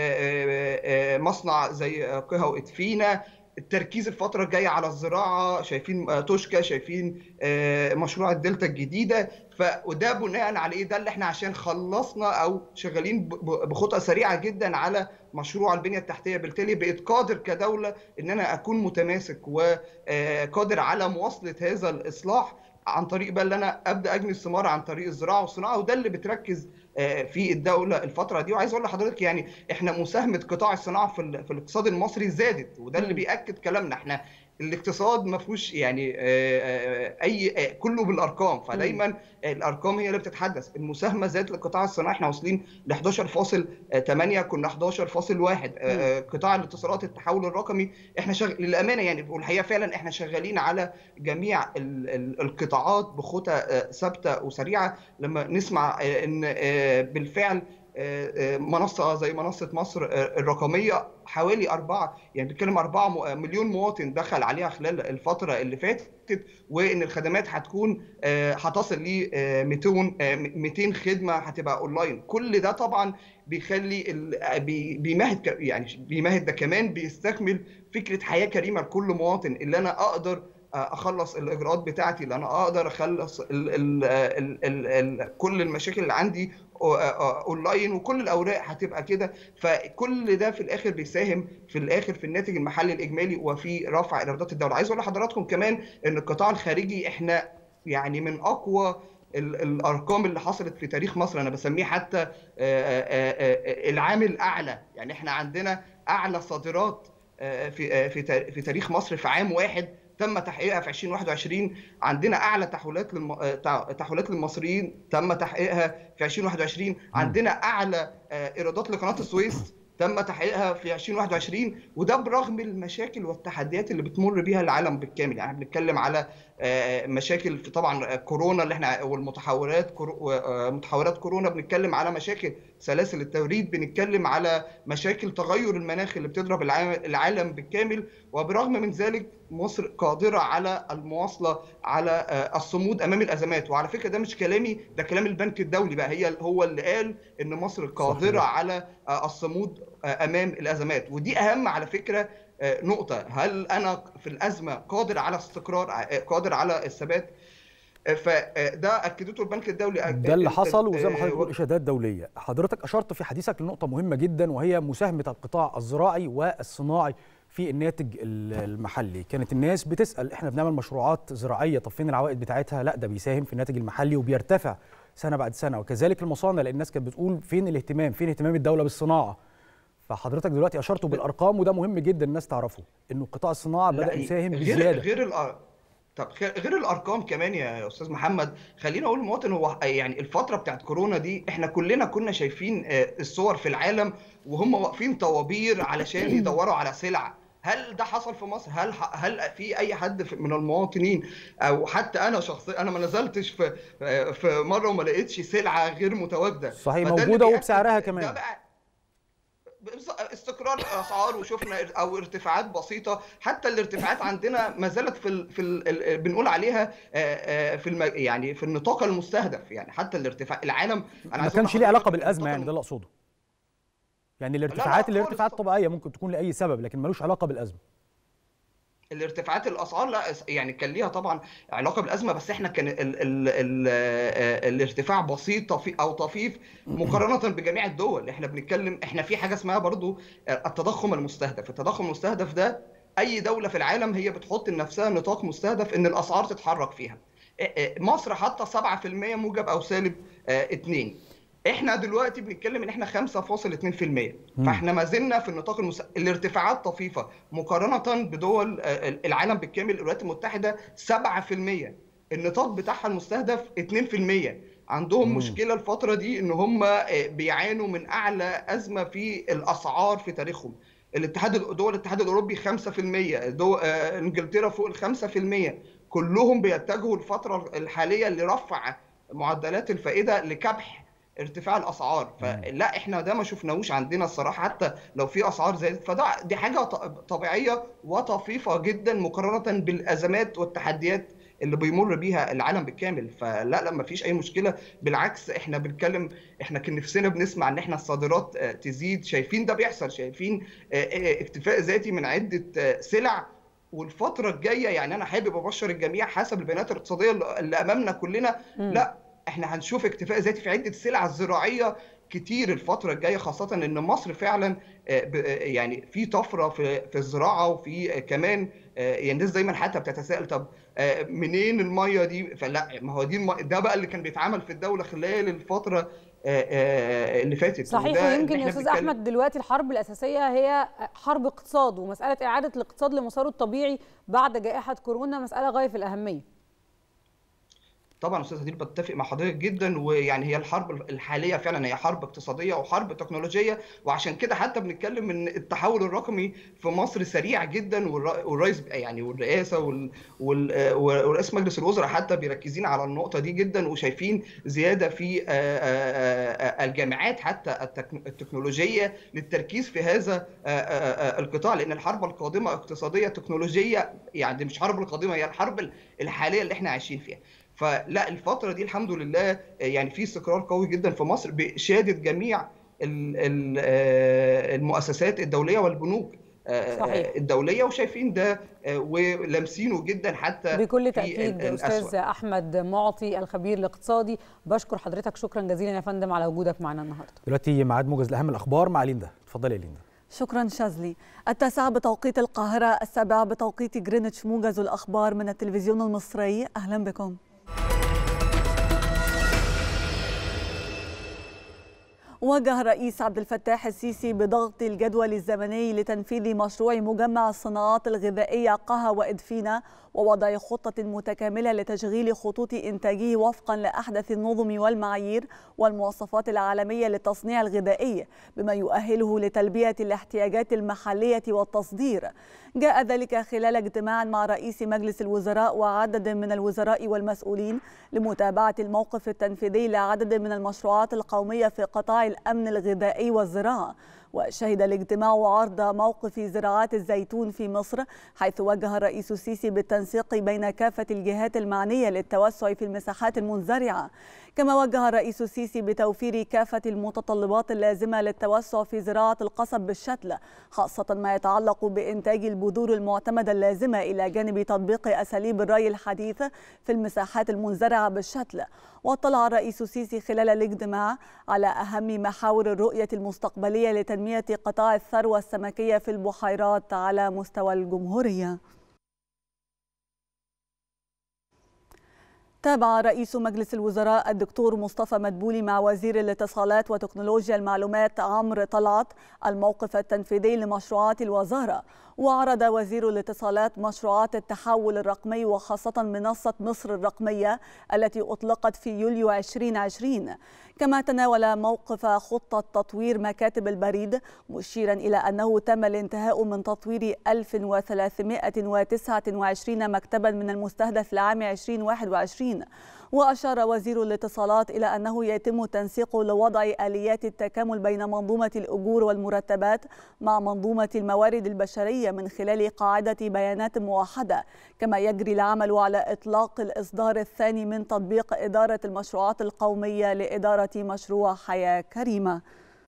مصنع زي قها وادفينا التركيز الفتره الجايه على الزراعه شايفين توشكا شايفين مشروع الدلتا الجديده فده بناء على ايه ده اللي احنا عشان خلصنا او شغالين بخطى سريعه جدا على مشروع البنيه التحتيه بالتالي بقيت قادر كدوله ان انا اكون متماسك وقادر على مواصله هذا الاصلاح عن طريق بقى اللي انا ابدا اجني الثمار عن طريق الزراعه والصناعه وده اللي بتركز في الدوله الفتره دي وعايز اقول لحضرتك يعني احنا مساهمه قطاع الصناعه في, في الاقتصاد المصري زادت وده اللي بياكد كلامنا احنا الاقتصاد ما فيهوش يعني اي كله بالارقام فدايما الارقام هي اللي بتتحدث المساهمه زادت للقطاع الصناعي احنا واصلين ل 11.8 كنا 11.1 قطاع الاتصالات التحول الرقمي احنا شغ... للامانه يعني والحقيقه فعلا احنا شغالين على جميع القطاعات بخطى ثابته وسريعه لما نسمع ان بالفعل منصه زي منصه مصر الرقميه حوالي أربعة يعني بنتكلم أربعة مليون مواطن دخل عليها خلال الفترة اللي فاتت وإن الخدمات هتكون هتصل ل 200 200 خدمة هتبقى أونلاين كل ده طبعا بيخلي بيمهد يعني بيمهد ده كمان بيستكمل فكرة حياة كريمة لكل مواطن اللي أنا أقدر اخلص الاجراءات بتاعتي اللي انا اقدر اخلص ال ال ال ال ال كل المشاكل اللي عندي اونلاين وكل الاوراق هتبقى كده فكل ده في الاخر بيساهم في الاخر في الناتج المحلي الاجمالي وفي رفع ايرادات الدوله عايز اقول لحضراتكم كمان ان القطاع الخارجي احنا يعني من اقوى الارقام اللي حصلت في تاريخ مصر انا بسميه حتى العام الاعلى يعني احنا عندنا اعلى صادرات في في في تاريخ مصر في عام واحد تم تحقيقها في 2021 عندنا اعلى تحويلات للم... تحويلات للمصريين تم تحقيقها في 2021 عندنا اعلى ايرادات لقناه السويس تم تحقيقها في 2021 وده برغم المشاكل والتحديات اللي بتمر بيها العالم بالكامل يعني بنتكلم على مشاكل في طبعا كورونا اللي احنا والمتحورات متحورات كورونا بنتكلم على مشاكل سلاسل التوريد بنتكلم على مشاكل تغير المناخ اللي بتضرب العالم بالكامل وبرغم من ذلك مصر قادرة على المواصلة على الصمود أمام الأزمات وعلى فكرة ده مش كلامي ده كلام البنك الدولي بقى هي هو اللي قال إن مصر قادرة صحيح. على الصمود أمام الأزمات ودي أهم على فكرة نقطة هل أنا في الأزمة قادر على استقرار قادر على الثبات فده اكدته البنك الدولي ده اللي حصل وزي ما حضرتك بتقول اشادات دوليه حضرتك اشرت في حديثك لنقطه مهمه جدا وهي مساهمه القطاع الزراعي والصناعي في الناتج المحلي كانت الناس بتسال احنا بنعمل مشروعات زراعيه طب فين العوائد بتاعتها لا ده بيساهم في الناتج المحلي وبيرتفع سنه بعد سنه وكذلك المصانع لان الناس كانت بتقول فين الاهتمام فين اهتمام الدوله بالصناعه فحضرتك دلوقتي اشرتوا بالارقام وده مهم جدا الناس تعرفه انه قطاع الصناعه بدا يساهم بزياده غير غير الأر... طب غير الارقام كمان يا استاذ محمد خلينا اقول المواطن هو يعني الفتره بتاعت كورونا دي احنا كلنا كنا شايفين الصور في العالم وهم واقفين طوابير علشان يدوروا على سلع هل ده حصل في مصر هل هل في اي حد من المواطنين او حتى انا شخصيا انا ما نزلتش في في مره وما لقيتش سلعه غير متواجده صحيح موجوده وبسعرها كمان ده بقى استقرار الاسعار وشفنا او ارتفاعات بسيطه حتى الارتفاعات عندنا ما زالت في ال في ال بنقول عليها في الم يعني في النطاق المستهدف يعني حتى الارتفاع العالم انا ما كانش ليه علاقه بالازمه يعني ده اللي اقصده يعني الارتفاعات اللي ارتفاعات طبيعيه ممكن تكون لاي سبب لكن ملوش علاقه بالازمه الارتفاعات الاسعار لا يعني كان ليها طبعا علاقه بالازمه بس احنا كان ال ال ال الارتفاع بسيط طفي او طفيف مقارنه بجميع الدول احنا بنتكلم احنا في حاجه اسمها برضو التضخم المستهدف التضخم المستهدف ده اي دوله في العالم هي بتحط لنفسها نطاق مستهدف ان الاسعار تتحرك فيها مصر حاطه 7% موجب او سالب 2 احنا دلوقتي بنتكلم ان احنا 5.2% فاحنا ما زلنا في النطاق المس... الارتفاعات طفيفه مقارنه بدول العالم بالكامل الولايات المتحده 7% النطاق بتاعها المستهدف 2% عندهم مم. مشكله الفتره دي ان هم بيعانوا من اعلى ازمه في الاسعار في تاريخهم الاتحاد دول الاتحاد الاوروبي 5% دول انجلترا فوق ال 5% كلهم بيتجهوا الفتره الحاليه لرفع معدلات الفائده لكبح ارتفاع الاسعار فلا احنا ده ما شفناهوش عندنا الصراحه حتى لو في اسعار زادت فده دي حاجه ط- طبيعيه وطفيفه جدا مقارنه بالازمات والتحديات اللي بيمر بيها العالم بالكامل فلا لا ما فيش اي مشكله بالعكس احنا بنتكلم احنا كان نفسنا بنسمع ان احنا الصادرات آه، تزيد شايفين ده بيحصل شايفين آه، آه، اكتفاء ذاتي من عده آه، سلع والفتره الجايه يعني انا حابب ابشر الجميع حسب البيانات الاقتصاديه اللي اللي امامنا كلنا مم. لا احنا هنشوف اكتفاء ذاتي في عده سلع زراعيه كتير الفتره الجايه خاصه ان مصر فعلا آه، ب- آه، يعني في طفره في في الزراعه وفي آه، كمان آه، يعني الناس دايما حتى بتتساءل طب آه، منين الميه دي فلا ما هو دي الم... ده بقى اللي كان بيتعمل في الدوله خلال الفتره آه، آه، اللي فاتت صحيح وده اللي ويمكن يا احنا استاذ بنتكلم- احمد دلوقتي الحرب الاساسيه هي حرب اقتصاد ومساله اعاده الاقتصاد لمساره الطبيعي بعد جائحه كورونا مساله غايه في الاهميه طبعا استاذ هدير بتفق مع حضرتك جدا ويعني هي الحرب الحاليه فعلا هي حرب اقتصاديه وحرب تكنولوجيه وعشان كده حتى بنتكلم ان التحول الرقمي في مصر سريع جدا والر- والرئيس يعني والرئاسه وال- وال- ورئيس مجلس الوزراء حتى بيركزين على النقطه دي جدا وشايفين زياده في آه، آه، آه، الجامعات حتى التك- التكنولوجيه للتركيز في هذا آه، آه، آه، القطاع لان الحرب القادمه اقتصاديه تكنولوجيه يعني مش حرب القادمه هي الحرب الحاليه اللي احنا عايشين فيها فلا الفتره دي الحمد لله يعني في استقرار قوي جدا في مصر بشهاده جميع ال- ال- آه، المؤسسات الدوليه والبنوك آه، صحيح. الدوليه وشايفين ده آه، ولامسينه جدا حتى بكل في تاكيد ال- استاذ الأسوأ. احمد معطي الخبير الاقتصادي بشكر حضرتك شكرا جزيلا يا فندم على وجودك معنا النهارده دلوقتي ميعاد موجز لاهم الاخبار مع ليندا اتفضلي يا ليندا شكرا شاذلي التاسعة بتوقيت القاهرة السابعة بتوقيت جرينتش موجز الأخبار من التلفزيون المصري أهلا بكم وجه الرئيس عبد الفتاح السيسي بضغط الجدول الزمني لتنفيذ مشروع مجمع الصناعات الغذائية قها وإدفينا ووضع خطة متكاملة لتشغيل خطوط إنتاجه وفقا لأحدث النظم والمعايير والمواصفات العالمية للتصنيع الغذائي بما يؤهله لتلبية الاحتياجات المحلية والتصدير جاء ذلك خلال اجتماع مع رئيس مجلس الوزراء وعدد من الوزراء والمسؤولين لمتابعة الموقف التنفيذي لعدد من المشروعات القومية في قطاع الأمن الغذائي والزراعة وشهد الاجتماع عرض موقف زراعات الزيتون في مصر حيث وجه الرئيس السيسي بالتنسيق بين كافة الجهات المعنية للتوسع في المساحات المنزرعة كما وجه الرئيس السيسي بتوفير كافة المتطلبات اللازمة للتوسع في زراعة القصب بالشتل خاصة ما يتعلق بإنتاج البذور المعتمدة اللازمة إلى جانب تطبيق أساليب الري الحديث في المساحات المنزرعة بالشتل واطلع الرئيس السيسي خلال الاجتماع على أهم محاور الرؤية المستقبلية لتنمية قطاع الثروة السمكية في البحيرات على مستوى الجمهورية تابع رئيس مجلس الوزراء الدكتور مصطفى مدبولي مع وزير الاتصالات وتكنولوجيا المعلومات عمرو طلعت الموقف التنفيذي لمشروعات الوزارة وعرض وزير الاتصالات مشروعات التحول الرقمي وخاصة منصة مصر الرقمية التي أطلقت في يوليو 2020 كما تناول موقف خطة تطوير مكاتب البريد مشيرا إلى أنه تم الانتهاء من تطوير 1329 مكتبا من المستهدف لعام 2021 وأشار وزير الاتصالات إلى أنه يتم تنسيق لوضع آليات التكامل بين منظومة الأجور والمرتبات مع منظومة الموارد البشرية من خلال قاعدة بيانات موحدة كما يجري العمل على إطلاق الإصدار الثاني من تطبيق إدارة المشروعات القومية لإدارة مشروع حياة كريمة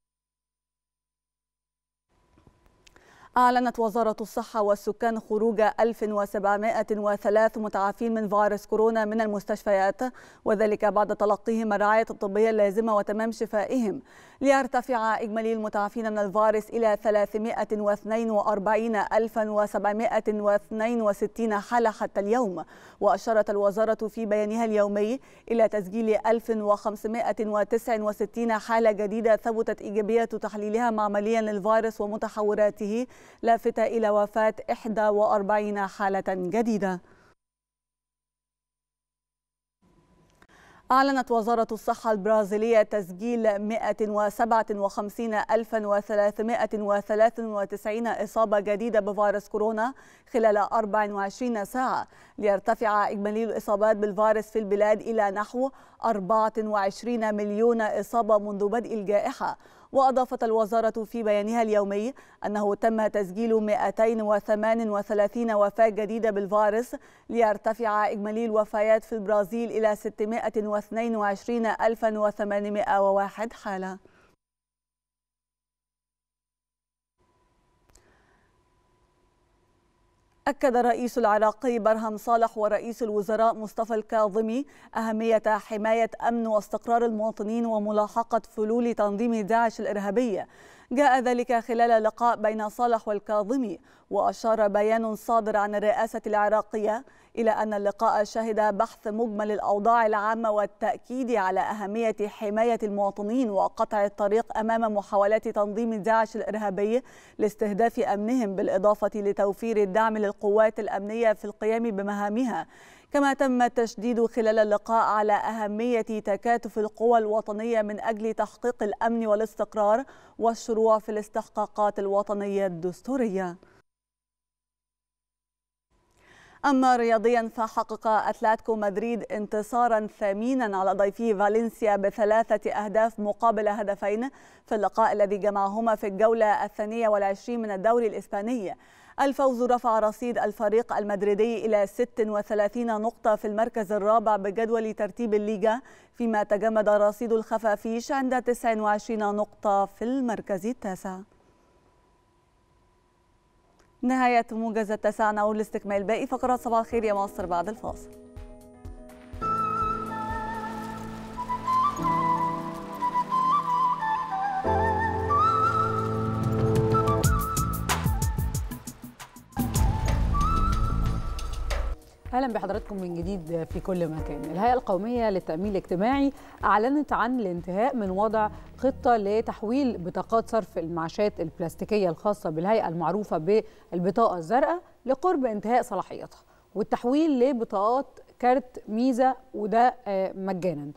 أعلنت وزارة الصحة والسكان خروج 1703 متعافين من فيروس كورونا من المستشفيات وذلك بعد تلقيهم الرعاية الطبية اللازمة وتمام شفائهم ليرتفع إجمالي المتعافين من الفيروس إلى 342762 حالة حتى اليوم وأشارت الوزارة في بيانها اليومي إلى تسجيل 1569 حالة جديدة ثبتت إيجابية تحليلها معمليا للفيروس ومتحوراته لافتة إلى وفاة 41 حالة جديدة أعلنت وزارة الصحة البرازيلية تسجيل 157393 إصابة جديدة بفيروس كورونا خلال 24 ساعة ليرتفع إجمالي الإصابات بالفيروس في البلاد إلى نحو 24 مليون إصابة منذ بدء الجائحة وأضافت الوزارة في بيانها اليومي أنه تم تسجيل 238 وفاة جديدة بالفيروس ليرتفع إجمالي الوفيات في البرازيل إلى 622801 حالة أكد الرئيس العراقي برهم صالح ورئيس الوزراء مصطفى الكاظمي أهمية حماية أمن واستقرار المواطنين وملاحقة فلول تنظيم داعش الإرهابي جاء ذلك خلال لقاء بين صالح والكاظمي وأشار بيان صادر عن الرئاسة العراقية إلى أن اللقاء شهد بحث مجمل الأوضاع العامة والتأكيد على أهمية حماية المواطنين وقطع الطريق أمام محاولات تنظيم داعش الإرهابي لاستهداف أمنهم بالإضافة لتوفير الدعم للقوات الأمنية في القيام بمهامها كما تم التشديد خلال اللقاء على أهمية تكاتف القوى الوطنية من أجل تحقيق الأمن والاستقرار والشروع في الاستحقاقات الوطنية الدستورية أما رياضيا فحقق أتلتيكو مدريد انتصارا ثمينا على ضيفي فالنسيا بثلاثة أهداف مقابل هدفين في اللقاء الذي جمعهما في الجولة الثانية والعشرين من الدوري الإسباني الفوز رفع رصيد الفريق المدريدي إلى 36 نقطة في المركز الرابع بجدول ترتيب الليغا فيما تجمد رصيد الخفافيش عند 29 نقطة في المركز التاسع نهاية موجز التاسع نعود لاستكمال باقي فقرات صباح الخير يا مصر بعد الفاصل اهلا بحضراتكم من جديد في كل مكان الهيئه القوميه للتامين الاجتماعي اعلنت عن الانتهاء من وضع خطه لتحويل بطاقات صرف المعاشات البلاستيكيه الخاصه بالهيئه المعروفه بالبطاقه الزرقاء لقرب انتهاء صلاحيتها والتحويل لبطاقات كارت ميزه وده مجانا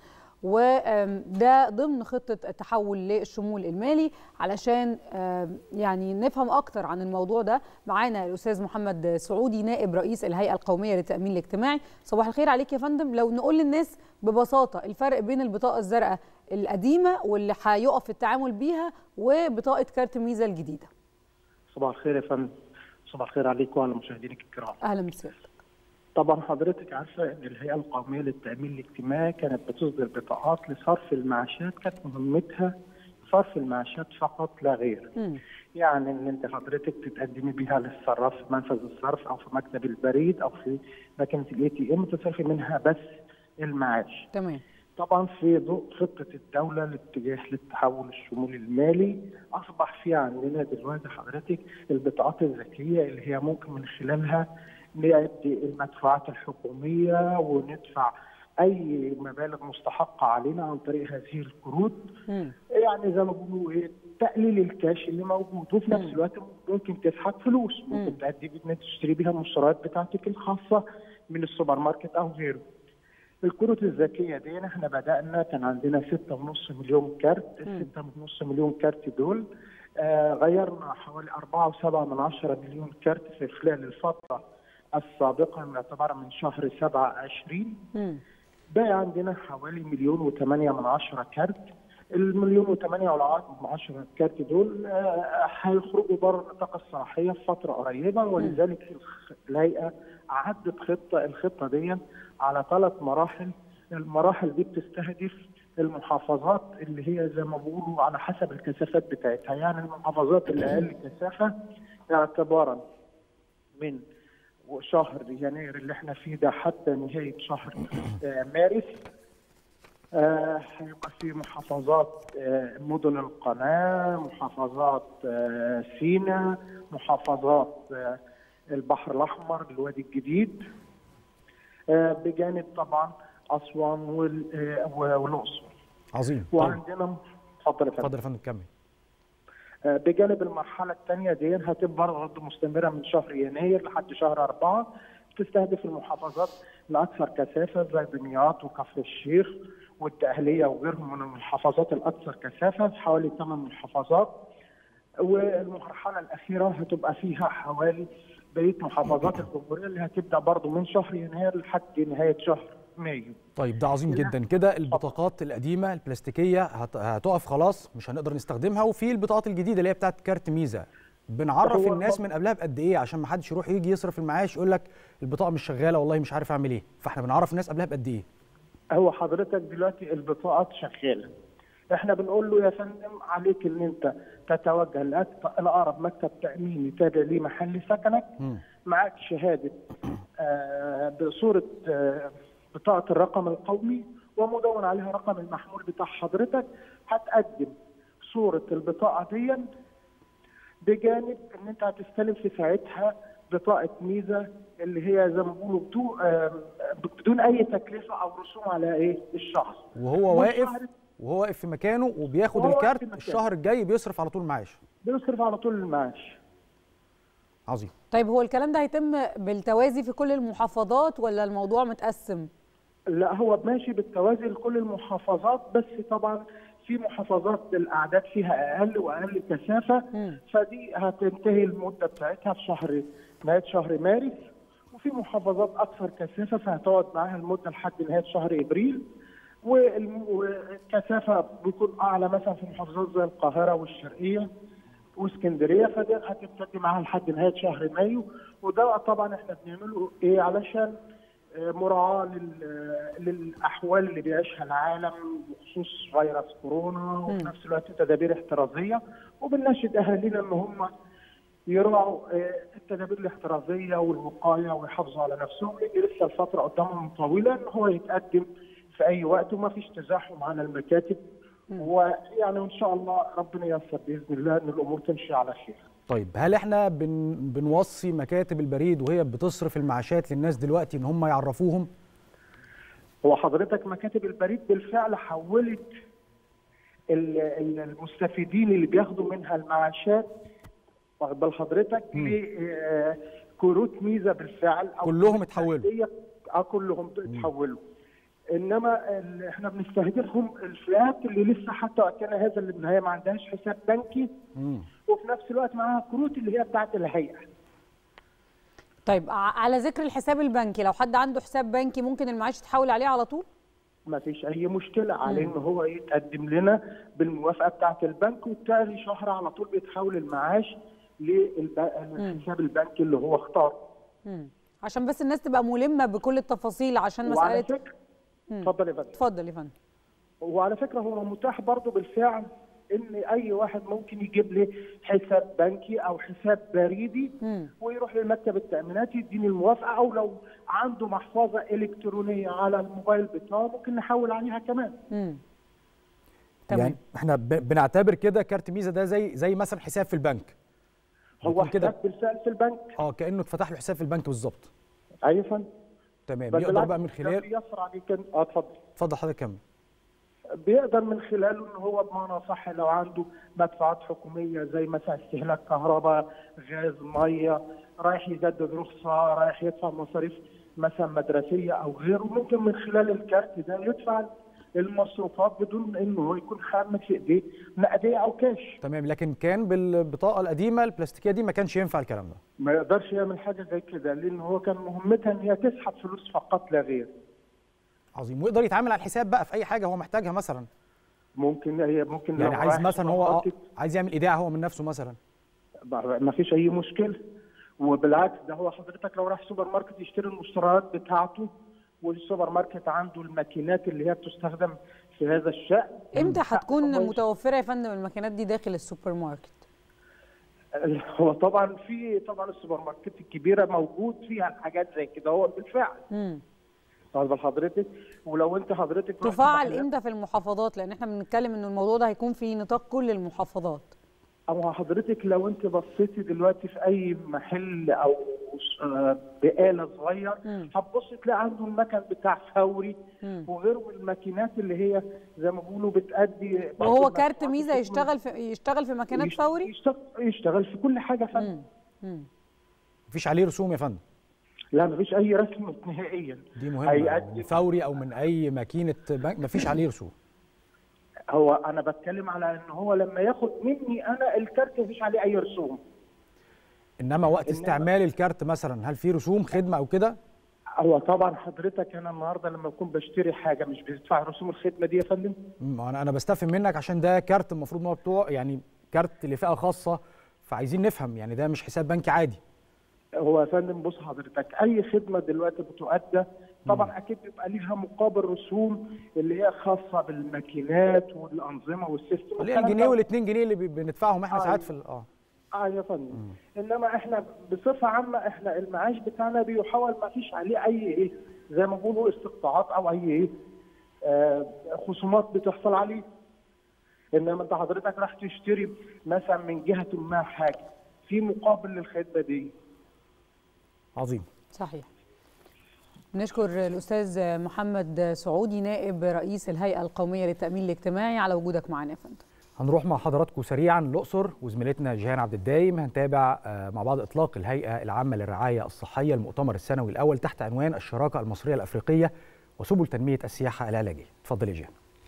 وده ضمن خطة التحول للشمول المالي علشان يعني نفهم أكتر عن الموضوع ده معانا الأستاذ محمد سعودي نائب رئيس الهيئة القومية للتأمين الاجتماعي صباح الخير عليك يا فندم لو نقول للناس ببساطة الفرق بين البطاقة الزرقاء القديمة واللي هيقف التعامل بيها وبطاقة كارت ميزة الجديدة صباح الخير يا فندم صباح الخير عليكم وعلى مشاهدينك الكرام أهلا بسيادتك طبعا حضرتك عارفه ان الهيئه القوميه للتامين الاجتماعي كانت بتصدر بطاقات لصرف المعاشات كانت مهمتها صرف المعاشات فقط لا غير. م. يعني ان انت حضرتك تتقدمي بها للصراف في منفذ الصرف او في مكتب البريد او في ماكينه الاي تي ام تصرفي منها بس المعاش. تمام. طبعا في ضوء خطه الدوله لاتجاه للتحول الشمولي المالي اصبح في عندنا دلوقتي حضرتك البطاقات الذكيه اللي هي ممكن من خلالها نأدي المدفوعات الحكومية وندفع أي مبالغ مستحقة علينا عن طريق هذه الكروت م. يعني زي ما بيقولوا إيه تقليل الكاش اللي موجود وفي نفس الوقت ممكن تسحب فلوس ممكن تأدي إنك تشتري بيها المشتريات بتاعتك الخاصة من السوبر ماركت أو غيره. الكروت الذكية دي احنا بدأنا كان عندنا 6.5 مليون كارت، ال 6.5 مليون كارت دول آه غيرنا حوالي 4.7 من 10 مليون كارت في خلال الفترة السابقة معتبرة من شهر 7 20 بقى عندنا حوالي مليون وثمانية من عشرة كارت المليون وثمانية من عشرة كارت دول هيخرجوا بره نطاق الصلاحية في فترة قريبة ولذلك الهيئة عدت خطة الخطة دي على ثلاث مراحل المراحل دي بتستهدف المحافظات اللي هي زي ما بيقولوا على حسب الكثافات بتاعتها يعني المحافظات اللي اقل كثافه اعتبارا من شهر يناير اللي احنا فيه ده حتى نهايه شهر مارس هيبقى آه في محافظات آه مدن القناه محافظات آه سينا محافظات البحر الاحمر الوادي الجديد بجانب طبعا اسوان والاقصر عظيم وعندنا اتفضل يا فندم اتفضل يا فندم كمل بجانب المرحله الثانيه دي هتبقى برضه مستمره من شهر يناير لحد شهر اربعه تستهدف المحافظات الاكثر كثافه زي دمياط وكفر الشيخ والدقهليه وغيرهم من المحافظات الاكثر كثافه في حوالي ثمان محافظات والمرحله الاخيره هتبقى فيها حوالي بقيه محافظات الجمهوريه اللي هتبدا برضه من شهر يناير لحد نهايه شهر مايو طيب ده عظيم جدا كده البطاقات القديمه البلاستيكيه هت- هتقف خلاص مش هنقدر نستخدمها وفي البطاقات الجديده اللي هي بتاعت كارت ميزه بنعرف هو- الناس من قبلها بقد ايه عشان ما حدش يروح يجي يصرف المعاش يقول لك البطاقه مش شغاله والله مش عارف اعمل ايه فاحنا بنعرف الناس قبلها بقد ايه هو حضرتك دلوقتي البطاقات شغاله احنا بنقول له يا فندم عليك ان انت تتوجه لأكت- لاقرب مكتب تاميني تابع لمحل سكنك معاك شهاده آه، بصوره آه، بطاقه الرقم القومي ومدون عليها رقم المحمول بتاع حضرتك هتقدم صوره البطاقه دي بجانب ان انت هتستلم في ساعتها بطاقه ميزه اللي هي زي ما بيقولوا بدون آه، بدون اي تكلفه او رسوم على ايه الشخص وهو واقف والشهر وهو واقف في مكانه وبياخد وهو واقف الكارت في مكانه. الشهر الجاي بيصرف على طول معاش بيصرف على طول المعاش عظيم طيب هو الكلام ده هيتم بالتوازي في كل المحافظات ولا الموضوع متقسم لا هو ماشي بالتوازي لكل المحافظات بس طبعا في محافظات الاعداد فيها اقل واقل كثافه فدي هتنتهي المده بتاعتها في شهر نهايه شهر مارس وفي محافظات اكثر كثافه فهتقعد معاها المده لحد نهايه شهر ابريل والم- والكثافه بيكون اعلى مثلا في محافظات زي القاهره والشرقيه واسكندريه فدي هتبتدي معاها لحد نهايه شهر مايو وده طبعا احنا بنعمله ايه علشان آه، مراعاه لل- للاحوال اللي بيعيشها العالم بخصوص فيروس كورونا وفي نفس الوقت تدابير احترازيه وبنناشد اهالينا ان هم يراعوا آه، التدابير الاحترازيه والوقايه ويحافظوا على نفسهم لان لسه الفتره قدامهم طويله ان هو يتقدم في اي وقت وما فيش تزاحم على المكاتب ويعني وان شاء الله ربنا ييسر باذن الله ان الامور تمشي على خير. طيب هل احنا بن بنوصي مكاتب البريد وهي بتصرف المعاشات للناس دلوقتي ان هم يعرفوهم هو حضرتك مكاتب البريد بالفعل حولت ال- ال- المستفيدين اللي بياخدوا منها المعاشات واخد بال حضرتك لكروت ميزه بالفعل أو كلهم اتحولوا هي اه كلهم اتحولوا انما ال- احنا بنستهدفهم الفئات اللي لسه حتى وقتنا هذا اللي بالنهايه ما عندهاش حساب بنكي وفي نفس الوقت معاها كروت اللي هي بتاعت الهيئه طيب ع- على ذكر الحساب البنكي لو حد عنده حساب بنكي ممكن المعاش تحول عليه على طول ما فيش اي مشكله عليه ان هو يتقدم لنا بالموافقه بتاعه البنك وبتاني شهر على طول بيتحول المعاش للحساب البنكي اللي هو اختاره مم. عشان بس الناس تبقى ملمه بكل التفاصيل عشان وعلى مساله فكره مم. اتفضل يا فندم اتفضل يا فندم وعلى فكره هو متاح برضه بالفعل ان اي واحد ممكن يجيب لي حساب بنكي او حساب بريدي ويروح لمكتب التامينات يديني الموافقه او لو عنده محفظه الكترونيه على الموبايل بتاعه ممكن نحول عليها كمان مم. يعني احنا ب- بنعتبر كده كارت ميزه ده زي زي مثلا حساب في البنك هو يكون كده حساب بالفعل في البنك اه كانه اتفتح له حساب في البنك بالظبط ايوه يا فندم تمام بل يقدر بالعكس بقى من ده خلال بيسر عليك إن- اه اتفضل اتفضل حضرتك كمل بيقدر من خلاله ان هو بمعنى صح لو عنده مدفوعات حكوميه زي مثلا استهلاك كهرباء غاز ميه رايح يجدد رخصه رايح يدفع مصاريف مثلا مدرسيه او غيره ممكن من خلال الكارت ده يدفع المصروفات بدون انه هو يكون حامل في ايديه نقديه او كاش تمام لكن كان بالبطاقه القديمه البلاستيكيه دي ما كانش ينفع الكلام ده ما يقدرش يعمل حاجه زي كده لان هو كان مهمتها ان هي تسحب فلوس فقط لا غير عظيم ويقدر يتعامل على الحساب بقى في اي حاجه هو محتاجها مثلا ممكن هي ممكن يعني لو عايز رايح مثلا سوبر هو آه، ماركت عايز يعمل ايداع هو من نفسه مثلا ما فيش اي مشكله وبالعكس ده هو حضرتك لو راح سوبر ماركت يشتري المشتريات بتاعته والسوبر ماركت عنده الماكينات اللي هي بتستخدم في هذا الشأن امتى هتكون متوفره يا فندم الماكينات دي داخل السوبر ماركت هو طبعا في طبعا السوبر ماركت الكبيره موجود فيها الحاجات زي كده هو بالفعل مم. واخد بال حضرتك ولو انت حضرتك رحت تفعل محلات- امتى في المحافظات لان احنا بنتكلم ان الموضوع ده هيكون في نطاق كل المحافظات او حضرتك لو انت بصيتي دلوقتي في اي محل او آه، بقاله صغير هتبص تلاقي عنده المكن بتاع فوري وغيره من الماكينات اللي هي زي ما بيقولوا بتأدي وهو كارت ميزه يشتغل في يشتغل في ماكينات يشت- فوري يشتغل, يشتغل في كل حاجه فندم مفيش عليه رسوم يا فندم لا مفيش اي رسم نهائيا دي مهمه هيقدم- من فوري او من اي ماكينه بنك مفيش عليه رسوم هو انا بتكلم على ان هو لما ياخد مني انا الكارت مفيش عليه اي رسوم انما وقت إنما- استعمال الكارت مثلا هل في رسوم خدمه او كده هو طبعا حضرتك انا النهارده لما اكون بشتري حاجه مش بدفع رسوم الخدمه دي يا فندم مم، انا انا بستفهم منك عشان ده كارت المفروض ان هو بتوع يعني كارت لفئه خاصه فعايزين نفهم يعني ده مش حساب بنكي عادي هو يا فندم بص حضرتك اي خدمه دلوقتي بتؤدى طبعا اكيد بيبقى ليها مقابل رسوم اللي هي خاصه بالماكينات والانظمه والسيستم اللي هي الجنيه والاتنين جنيه اللي بي- بندفعهم احنا ساعات في ال- اه اه يا فندم انما احنا بصفه عامه احنا المعاش بتاعنا بيحاول ما فيش عليه اي ايه زي ما بيقولوا استقطاعات او اي ايه آه خصومات بتحصل عليه انما انت حضرتك راح تشتري مثلا من جهه ما حاجه في مقابل للخدمه دي عظيم صحيح نشكر الأستاذ محمد سعودي نائب رئيس الهيئة القومية للتأمين الاجتماعي على وجودك معنا يا فندم هنروح مع حضراتكم سريعا الاقصر وزميلتنا جيهان عبد الدايم هنتابع آه، مع بعض اطلاق الهيئه العامه للرعايه الصحيه المؤتمر السنوي الاول تحت عنوان الشراكه المصريه الافريقيه وسبل تنميه السياحه العلاجيه اتفضلي يا جيهان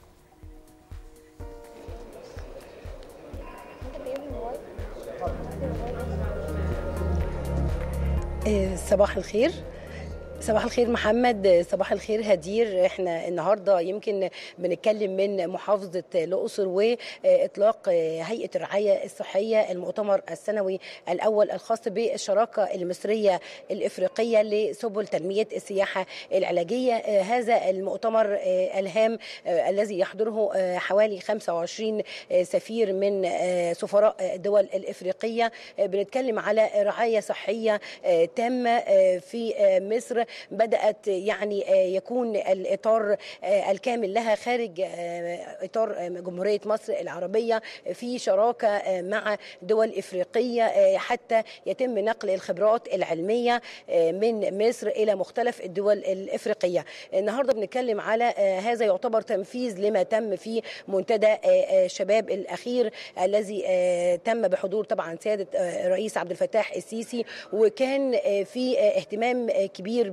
آه، صباح الخير صباح الخير محمد صباح الخير هدير احنا النهارده يمكن بنتكلم من محافظه الاقصر واطلاق هيئه الرعايه الصحيه المؤتمر السنوي الاول الخاص بالشراكه المصريه الافريقيه لسبل تنميه السياحه العلاجيه هذا المؤتمر الهام الذي يحضره حوالي 25 سفير من سفراء الدول الافريقيه بنتكلم على رعايه صحيه تامه في مصر بدات يعني يكون الاطار الكامل لها خارج اطار جمهوريه مصر العربيه في شراكه مع دول افريقيه حتى يتم نقل الخبرات العلميه من مصر الى مختلف الدول الافريقيه النهارده بنتكلم على هذا يعتبر تنفيذ لما تم في منتدى شباب الاخير الذي تم بحضور طبعا سياده الرئيس عبد الفتاح السيسي وكان في اهتمام كبير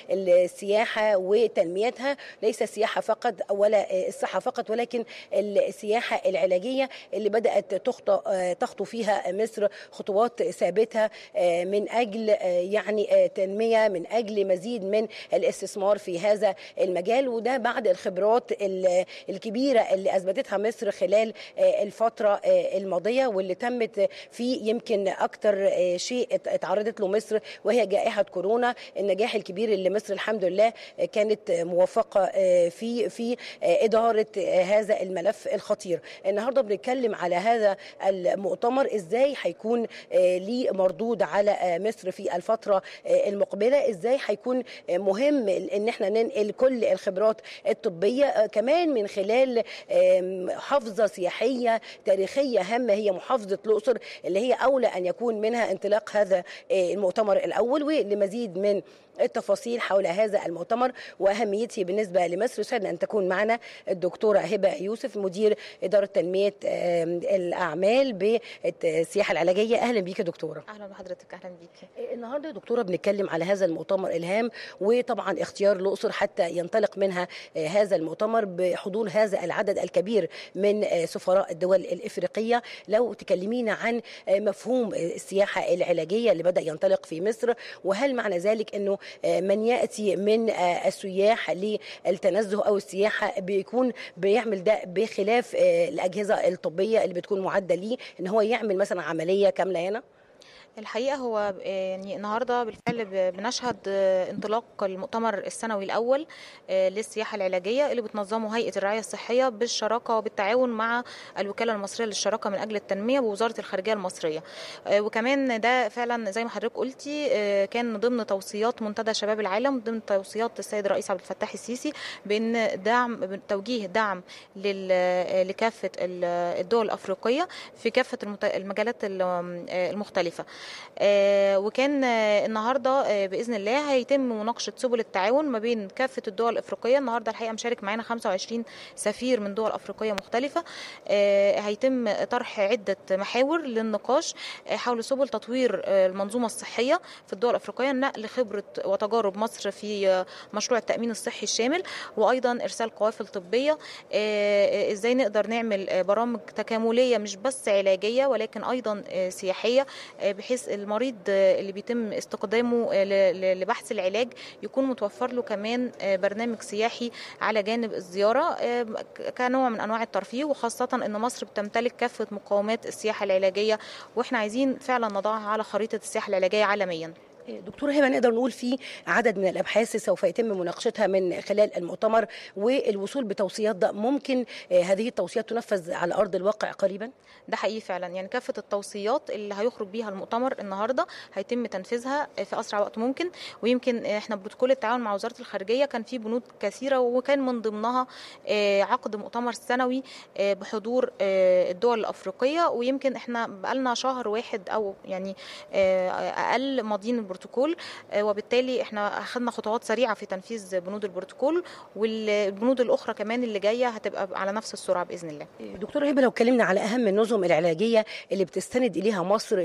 بالسياحه وتنميتها ليس السياحه فقط ولا الصحه فقط ولكن السياحه العلاجيه اللي بدات تخطو تخطو فيها مصر خطوات ثابته من اجل يعني تنميه من اجل مزيد من الاستثمار في هذا المجال وده بعد الخبرات الكبيره اللي اثبتتها مصر خلال الفتره الماضيه واللي تمت في يمكن اكتر شيء اتعرضت له مصر وهي جائحه كورونا النجاح الكبير اللي مصر الحمد لله كانت موفقه في في اداره هذا الملف الخطير النهارده بنتكلم على هذا المؤتمر ازاي هيكون ليه مردود على مصر في الفتره المقبله ازاي هيكون مهم ان احنا ننقل كل الخبرات الطبيه كمان من خلال محافظه سياحيه تاريخيه هامه هي محافظه الاقصر اللي هي اولى ان يكون منها انطلاق هذا المؤتمر الاول ولمزيد من التفاصيل حول هذا المؤتمر واهميته بالنسبه لمصر يسعدنا ان تكون معنا الدكتوره هبه يوسف مدير اداره تنميه الاعمال بالسياحه العلاجيه اهلا بيك يا دكتوره اهلا بحضرتك اهلا بيك النهارده يا دكتوره بنتكلم على هذا المؤتمر الهام وطبعا اختيار الاقصر حتى ينطلق منها هذا المؤتمر بحضور هذا العدد الكبير من سفراء الدول الافريقيه لو تكلمينا عن مفهوم السياحه العلاجيه اللي بدا ينطلق في مصر وهل معنى ذلك انه من ياتي من السياح للتنزه او السياحه بيكون بيعمل ده بخلاف الاجهزه الطبيه اللي بتكون معده ليه ان هو يعمل مثلا عمليه كامله هنا الحقيقه هو يعني النهارده بالفعل بنشهد انطلاق المؤتمر السنوي الاول للسياحه العلاجيه اللي بتنظمه هيئه الرعايه الصحيه بالشراكه وبالتعاون مع الوكاله المصريه للشراكه من اجل التنميه بوزاره الخارجيه المصريه وكمان ده فعلا زي ما حضرتك قلتي كان ضمن توصيات منتدى شباب العالم ضمن توصيات السيد الرئيس عبد الفتاح السيسي بان دعم توجيه دعم لكافه الدول الافريقيه في كافه المجالات المختلفه آه، وكان آه، النهارده آه، باذن الله هيتم مناقشه سبل التعاون ما بين كافه الدول الافريقيه النهارده الحقيقه مشارك معانا 25 سفير من دول افريقيه مختلفه آه، هيتم طرح عده محاور للنقاش آه، حول سبل تطوير آه، المنظومه الصحيه في الدول الافريقيه نقل خبره وتجارب مصر في آه، مشروع التامين الصحي الشامل وايضا ارسال قوافل طبيه آه، آه، ازاي نقدر نعمل آه، برامج تكامليه مش بس علاجيه ولكن ايضا آه، سياحيه آه، بحيث المريض آه، اللي بيتم استخدامه آه، ل- ل- لبحث العلاج يكون متوفر له كمان آه، برنامج سياحي على جانب الزياره آه، ك- كنوع من انواع الترفيه وخاصه ان مصر بتمتلك كافه مقومات السياحه العلاجيه واحنا عايزين فعلا نضعها على خريطه السياحه العلاجيه عالميا دكتورة هبة نقدر نقول في عدد من الأبحاث سوف يتم مناقشتها من خلال المؤتمر والوصول بتوصيات ده ممكن آه، هذه التوصيات تنفذ على أرض الواقع قريبا ده حقيقي فعلا يعني كافه التوصيات اللي هيخرج بيها المؤتمر النهارده هيتم تنفيذها في اسرع وقت ممكن ويمكن احنا بروتوكول التعاون مع وزاره الخارجيه كان في بنود كثيره وكان من ضمنها آه، عقد مؤتمر سنوي آه، بحضور آه، الدول الافريقيه ويمكن احنا بقالنا شهر واحد او يعني آه، اقل ماضيين البروتوكول آه، وبالتالي احنا اخذنا خطوات سريعه في تنفيذ بنود البروتوكول والبنود الاخرى كمان اللي جايه هتبقى على نفس السرعه باذن الله دكتورة هبة لو اتكلمنا على أهم النظم العلاجية اللي بتستند إليها مصر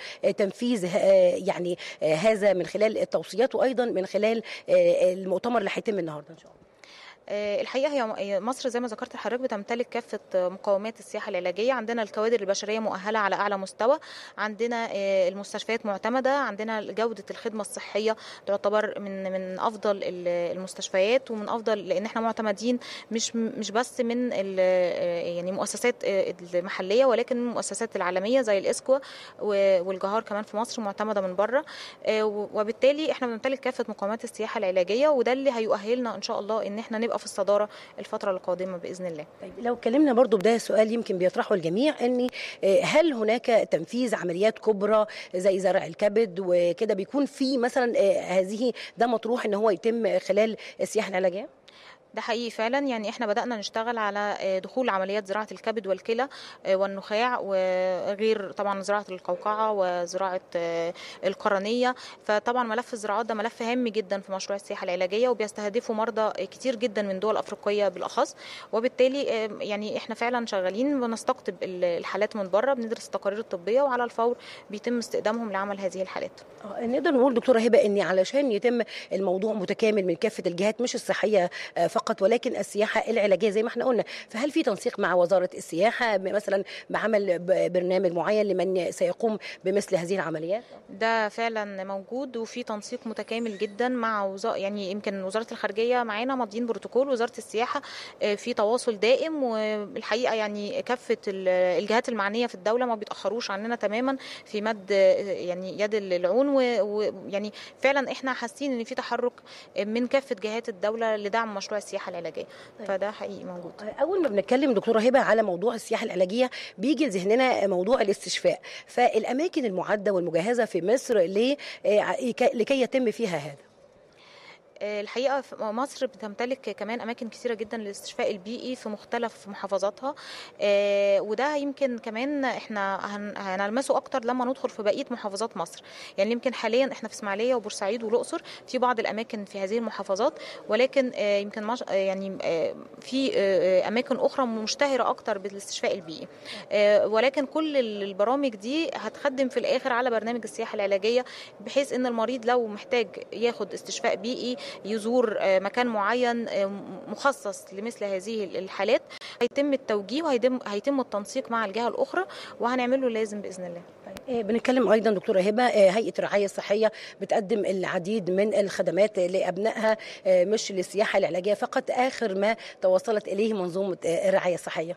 لتنفيذ آه، يعني آه، هذا من خلال التوصيات وأيضا من خلال آه، المؤتمر اللي هيتم النهارده إن شاء الله آه، الحقيقه هي هي مصر زي ما ذكرت لحضرتك بتمتلك كافه مقومات السياحه العلاجيه عندنا الكوادر البشريه مؤهله على اعلى مستوى عندنا آه، المستشفيات معتمده عندنا جوده الخدمه الصحيه تعتبر من من افضل ال- المستشفيات ومن افضل لان احنا معتمدين مش مش بس من ال- آه، يعني مؤسسات آه، المحليه ولكن من المؤسسات العالميه زي الاسكوا و- والجهار كمان في مصر معتمده من بره آه، وبالتالي احنا بنمتلك كافه مقومات السياحه العلاجيه وده اللي هيؤهلنا ان شاء الله ان احنا نبقى في الصداره الفتره القادمه باذن الله طيب لو اتكلمنا برضو بداية سؤال يمكن بيطرحه الجميع ان آه، هل هناك تنفيذ عمليات كبرى زي زرع الكبد وكده بيكون في مثلا آه، هذه ده مطروح ان هو يتم خلال السياحة العلاجية؟ ده حقيقي فعلا يعني احنا بدأنا نشتغل على آه، دخول عمليات زراعة الكبد والكلى آه، والنخاع وغير طبعا زراعة القوقعة وزراعة آه، القرنية فطبعا ملف الزراعات ده ملف هام جدا في مشروع السياحة العلاجية وبيستهدفه مرضى كتير جدا من دول أفريقية بالأخص وبالتالي آه، يعني احنا فعلا شغالين بنستقطب ال- الحالات من بره بندرس التقارير الطبية وعلى الفور بيتم استخدامهم لعمل هذه الحالات آه، نقدر نقول دكتورة هبة ان علشان يتم الموضوع متكامل من كافة الجهات مش الصحية آه، فقط ولكن السياحة العلاجية زي ما احنا قلنا فهل في تنسيق مع وزارة السياحة مثلا بعمل ب- برنامج معين لمن سيقوم بمثل هذه العمليات؟ ده فعلا موجود وفي تنسيق متكامل جدا مع وزارة يعني يمكن وزاره الخارجيه معانا ماضيين بروتوكول وزاره السياحه آه، في تواصل دائم والحقيقه يعني كافه ال- الجهات المعنيه في الدوله ما بيتاخروش عننا تماما في مد آه، يعني يد العون و- ويعني فعلا احنا حاسين ان في تحرك من كافه جهات الدوله لدعم مشروع السياحه العلاجيه فده حقيقي موجود اول ما بنتكلم دكتوره هبه على موضوع السياحه العلاجيه بيجي لذهننا موضوع الاستشفاء فالاماكن المعده والمجهزه في مصر ل- آه، لكي يتم فيها هذا آه، الحقيقه في مصر بتمتلك كمان اماكن كثيره جدا للاستشفاء البيئي في مختلف محافظاتها آه، وده يمكن كمان احنا هن- هنلمسه اكتر لما ندخل في بقيه محافظات مصر يعني يمكن حاليا احنا في اسماعيليه وبورسعيد والاقصر في بعض الاماكن في هذه المحافظات ولكن آه، يمكن مش آه، يعني آه، في آه، اماكن اخرى مشتهره اكتر بالاستشفاء البيئي آه، ولكن كل البرامج دي هتخدم في الاخر على برنامج السياحه العلاجيه بحيث ان المريض لو محتاج ياخد استشفاء بيئي يزور آه، مكان معين آه، مخصص لمثل هذه الحالات هيتم التوجيه وهيتم هيتم التنسيق مع الجهه الاخرى وهنعمله لازم باذن الله آه، بنتكلم ايضا دكتوره هبه آه، هيئه الرعايه الصحيه بتقدم العديد من الخدمات لابنائها آه، مش للسياحه العلاجيه فقط اخر ما توصلت اليه منظومه آه، الرعايه الصحيه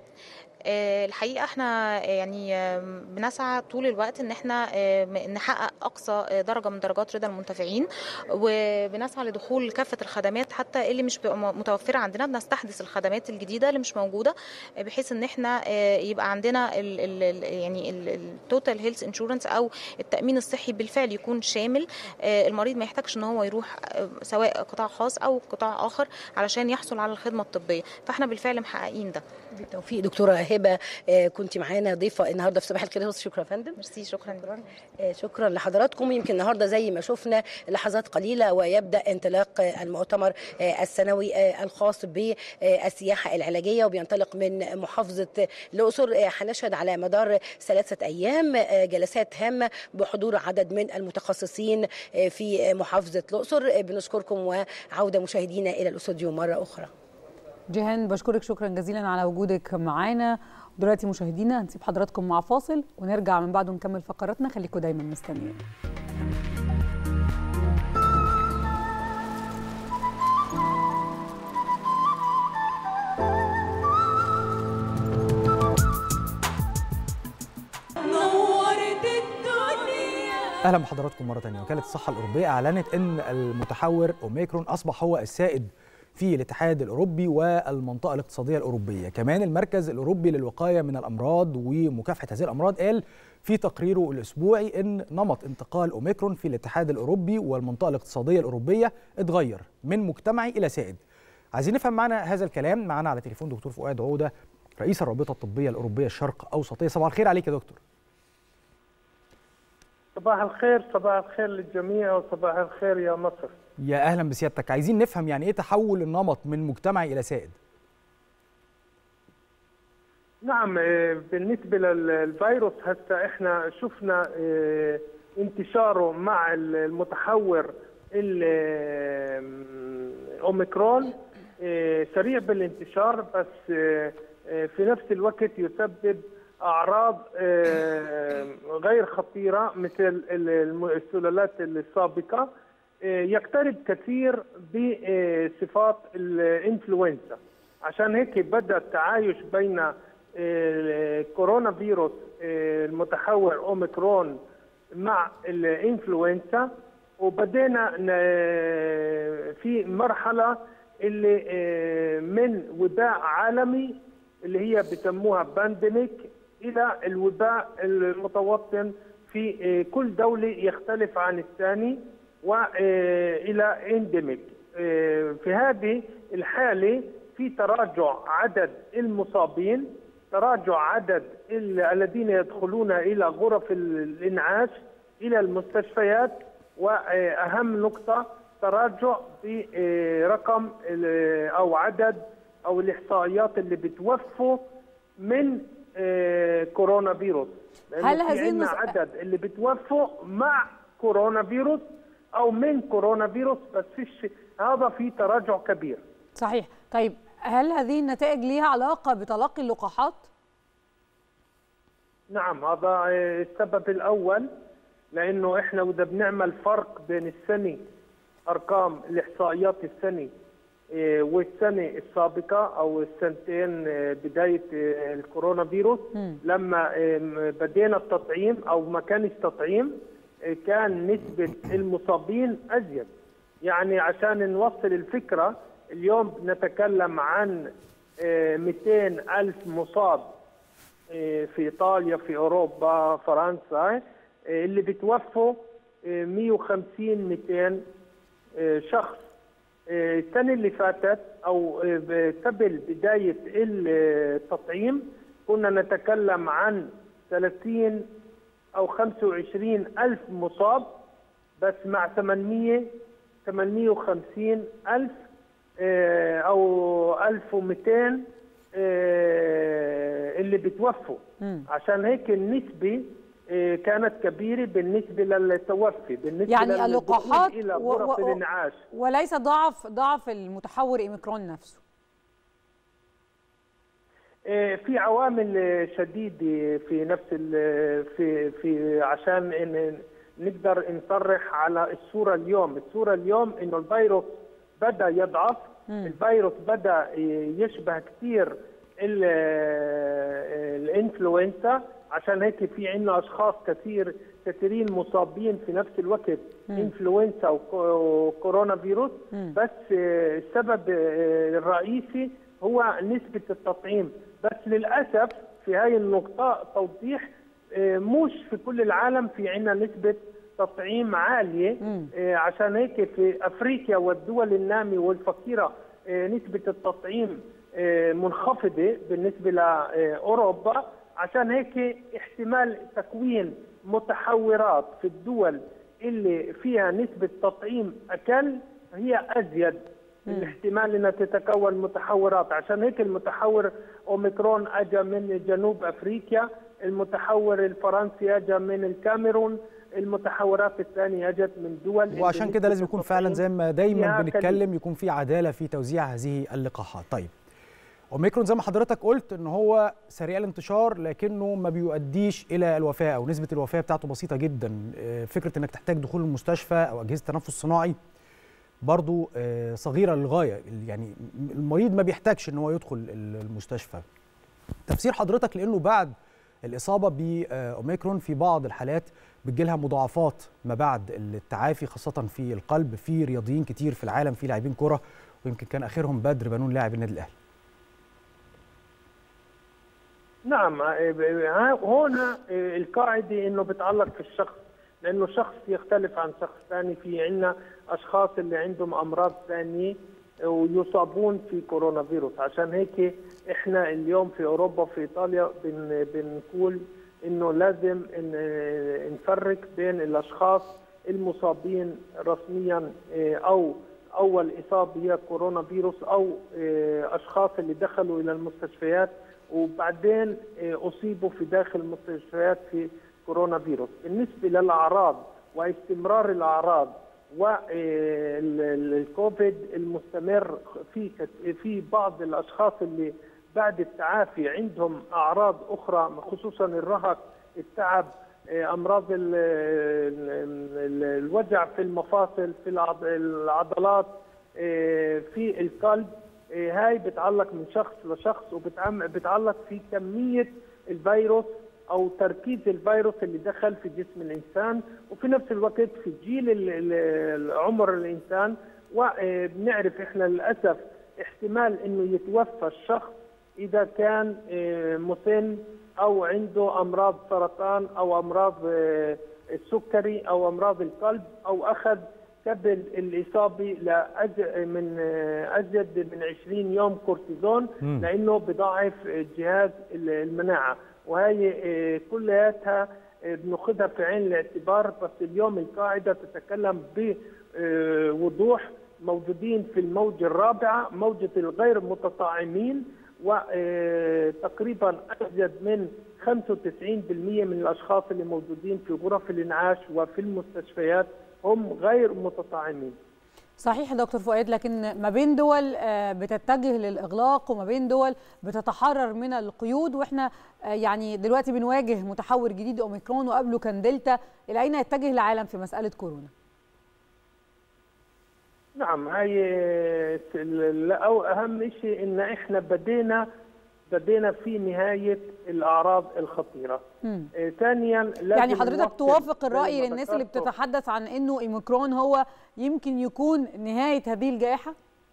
آه، الحقيقه احنا آه، يعني آم، بنسعى طول الوقت ان احنا آم، نحقق اقصى آه، درجه من درجات رضا المنتفعين وبنسعى لدخول كافه الخدمات حتى اللي مش بتبقى م- متوفره عندنا بنستحدث الخدمات الجديده اللي مش موجوده آه، بحيث ان احنا آه، يبقى عندنا ال ال ال يعني التوتال هيلث انشورنس او التامين الصحي بالفعل يكون شامل آه، المريض ما يحتاجش ان هو يروح آه، سواء قطاع خاص او قطاع اخر علشان يحصل على الخدمه الطبيه فاحنا بالفعل محققين ده بالتوفيق دكتوره هبه آه، كنت معانا ضيفه النهارده في صباح الخير يا أستاذ. شكرا يا فندم ميرسي شكرا شكرا آه، شكرا لحضراتكم يمكن النهارده زي ما شفنا لحظات قليله ويبدا انطلاق آه، المؤتمر آه، السنوي آه، الخاص بالسياحه العلاجيه وبينطلق من محافظه الاقصر آه، هنشهد على مدار ثلاثه ايام آه، جلسات هامه بحضور عدد من المتخصصين آه، في محافظه الاقصر آه، بنشكركم وعوده مشاهدينا الى الاستوديو مره اخرى جيهان بشكرك شكرا جزيلا على وجودك معانا دلوقتي مشاهدينا هنسيب حضراتكم مع فاصل ونرجع من بعده نكمل فقراتنا خليكم دايما مستنيين نورت الدنيا اهلا بحضراتكم مره ثانيه وكاله الصحه الاوروبيه اعلنت ان المتحور اوميكرون اصبح هو السائد في الاتحاد الاوروبي والمنطقه الاقتصاديه الاوروبيه كمان المركز الاوروبي للوقايه من الامراض ومكافحه هذه الامراض قال في تقريره الاسبوعي ان نمط انتقال اوميكرون في الاتحاد الاوروبي والمنطقه الاقتصاديه الاوروبيه اتغير من مجتمعي الى سائد عايزين نفهم معنا هذا الكلام معنا على تليفون دكتور فؤاد عوده رئيس الرابطه الطبيه الاوروبيه الشرق اوسطيه صباح الخير عليك يا دكتور صباح الخير صباح الخير للجميع وصباح الخير يا مصر يا اهلا بسيادتك عايزين نفهم يعني ايه تحول النمط من مجتمعي الى سائد نعم آه، بالنسبة للفيروس هسه احنا شفنا آه، انتشاره مع المتحور الاوميكرون سريع بالانتشار بس آه، آه، في نفس الوقت يسبب اعراض آه، غير خطيره مثل الم- السلالات السابقه آه، يقترب كثير بصفات الانفلونزا عشان هيك بدا التعايش بين آه، كورونا فيروس آه، المتحور اوميكرون مع الانفلونزا وبدينا ن- في مرحله اللي آه، من وباء عالمي اللي هي بسموها بانديميك الى الوباء المتوطن في آه، كل دوله يختلف عن الثاني والى انديميك آه، في هذه الحاله في تراجع عدد المصابين تراجع عدد ال- الذين يدخلون الى غرف الانعاش الى المستشفيات واهم نقطه تراجع في آه، رقم ال- او عدد او الاحصائيات اللي بتوفوا من آه، كورونا فيروس لأنه هل في هذه عنا النص- عدد اللي بتوفوا مع كورونا فيروس او من كورونا فيروس بس فيش هذا في تراجع كبير صحيح طيب هل هذه النتائج ليها علاقة بتلقي اللقاحات؟ نعم هذا آه، السبب الاول لانه احنا واذا بنعمل فرق بين السنه ارقام الاحصائيات السنه آه، والسنه السابقه او السنتين آه، بدايه آه، الكورونا فيروس لما آه، بدينا التطعيم او ما كانش تطعيم آه، كان نسبه المصابين ازيد يعني عشان نوصل الفكره اليوم نتكلم عن آه، 200 ألف مصاب آه، في إيطاليا في أوروبا فرنسا آه، اللي بتوفوا آه، 150 200 آه، شخص آه، السنة اللي فاتت أو آه، ب- قبل بداية التطعيم كنا نتكلم عن 30 أو 25 ألف مصاب بس مع 800 850 ألف آه، أو 1200 آه، اللي بتوفوا عشان هيك النسبة آه، كانت كبيرة بالنسبة للتوفي بالنسبة يعني للدخول اللقاحات إلى و- غرف و- الإنعاش وليس ضعف ضعف المتحور اوميكرون نفسه آه، في عوامل آه، شديدة في نفس ال- في في عشان إن نقدر نصرح على الصورة اليوم، الصورة اليوم إنه الفيروس بدأ يضعف، الفيروس بدأ يشبه كثير ال- آه، الانفلونزا عشان هيك في عندنا أشخاص كثير كثيرين مصابين في نفس الوقت مم. انفلونزا وكو- وكورونا فيروس مم. بس آه، السبب آه، الرئيسي هو نسبة التطعيم بس للأسف في هاي النقطة توضيح آه، مش في كل العالم في عنا نسبة تطعيم عالية آه، عشان هيك في أفريقيا والدول النامية والفقيرة آه، نسبة التطعيم آه، منخفضه بالنسبه لاوروبا عشان هيك احتمال تكوين متحورات في الدول اللي فيها نسبه تطعيم اقل هي ازيد الاحتمال انها تتكون متحورات عشان هيك المتحور اوميكرون اجى من جنوب افريقيا المتحور الفرنسي اجى من الكاميرون المتحورات الثانيه اجت من دول وعشان كده لازم يكون فعلا زي ما دايما فيها بنتكلم يكون في عداله في توزيع هذه اللقاحات طيب اوميكرون زي ما حضرتك قلت ان هو سريع الانتشار لكنه ما بيؤديش الى الوفاه او نسبه الوفاه بتاعته بسيطه جدا آه، فكره انك تحتاج دخول المستشفى او اجهزه تنفس صناعي برضو آه، صغيره للغايه يعني المريض ما بيحتاجش ان هو يدخل المستشفى تفسير حضرتك لانه بعد الاصابه باوميكرون في بعض الحالات بتجيلها مضاعفات ما بعد التعافي خاصه في القلب في رياضيين كتير في العالم في لاعبين كره ويمكن كان اخرهم بدر بنون لاعب النادي الاهلي نعم آه، هنا آه، القاعدة انه بتعلق في الشخص لانه شخص يختلف عن شخص ثاني في عندنا اشخاص اللي عندهم امراض ثانية ويصابون في كورونا فيروس عشان هيك احنا اليوم في اوروبا في ايطاليا بن بنقول انه لازم إن آه، نفرق بين الاشخاص المصابين رسميا آه، او اول اصابه هي كورونا فيروس او آه، اشخاص اللي دخلوا الى المستشفيات وبعدين آه، اصيبوا في داخل المستشفيات في كورونا فيروس بالنسبه للاعراض واستمرار الاعراض والكوفيد المستمر في كت- في بعض الاشخاص اللي بعد التعافي عندهم اعراض اخرى خصوصا الرهق التعب آه، امراض ال- ال- ال- الوجع في المفاصل في العض- العضلات آه، في القلب آه، هاي بتعلق من شخص لشخص وبتعلق في كميه الفيروس او تركيز الفيروس اللي دخل في جسم الانسان وفي نفس الوقت في جيل ال- ال- عمر الانسان وبنعرف احنا للاسف احتمال انه يتوفى الشخص اذا كان آه، مسن او عنده امراض سرطان او امراض آه، السكري او امراض القلب او اخذ قبل الاصابه لأج- من آه، ازيد من 20 يوم كورتيزون مم. لانه بضاعف جهاز المناعه وهي آه، كلياتها آه، بناخذها في عين الاعتبار بس اليوم القاعده تتكلم بوضوح موجودين في الموجه الرابعه موجه الغير متطعمين وتقريبا ازيد من 95% من الاشخاص اللي موجودين في غرف الانعاش وفي المستشفيات هم غير متطعمين صحيح يا دكتور فؤاد لكن ما بين دول آه، بتتجه للاغلاق وما بين دول بتتحرر من القيود واحنا آه، يعني دلوقتي بنواجه متحور جديد اوميكرون وقبله كان دلتا الى اين يتجه العالم في مساله كورونا؟ نعم هاي ال- أو أهم شيء إن إحنا بدينا بدينا في نهاية الأعراض الخطيرة. مم. آه، ثانيا لازم يعني حضرتك نوفر توافق زي الراي ما للناس اللي ذكرته. بتتحدث عن انه اوميكرون هو يمكن يكون نهايه هذه الجائحه؟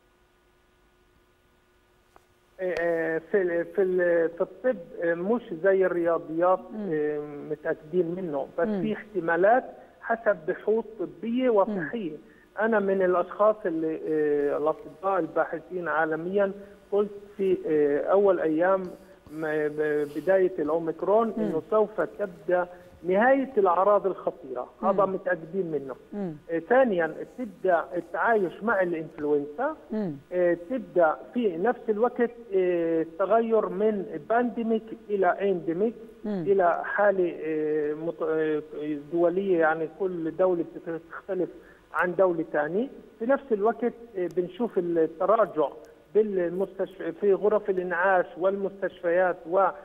آه، في في ال- في الطب آه، مش زي الرياضيات آه، متاكدين منه بس مم. في احتمالات حسب بحوث طبيه وصحيه انا من الاشخاص اللي آه، الاطباء الباحثين عالميا قلت في آه، اول ايام ما- ب- بدايه الاوميكرون انه سوف تبدا نهايه الاعراض الخطيره هذا مم. متاكدين منه مم. آه، ثانيا تبدا التعايش مع الانفلونزا مم. آه، تبدا في نفس الوقت آه، تغير من بانديميك الى انديميك مم. الى حاله آه، مت- آه، دوليه يعني كل دوله بتختلف عن دوله ثانيه في نفس الوقت آه، بنشوف التراجع بالمستشفى في غرف الانعاش والمستشفيات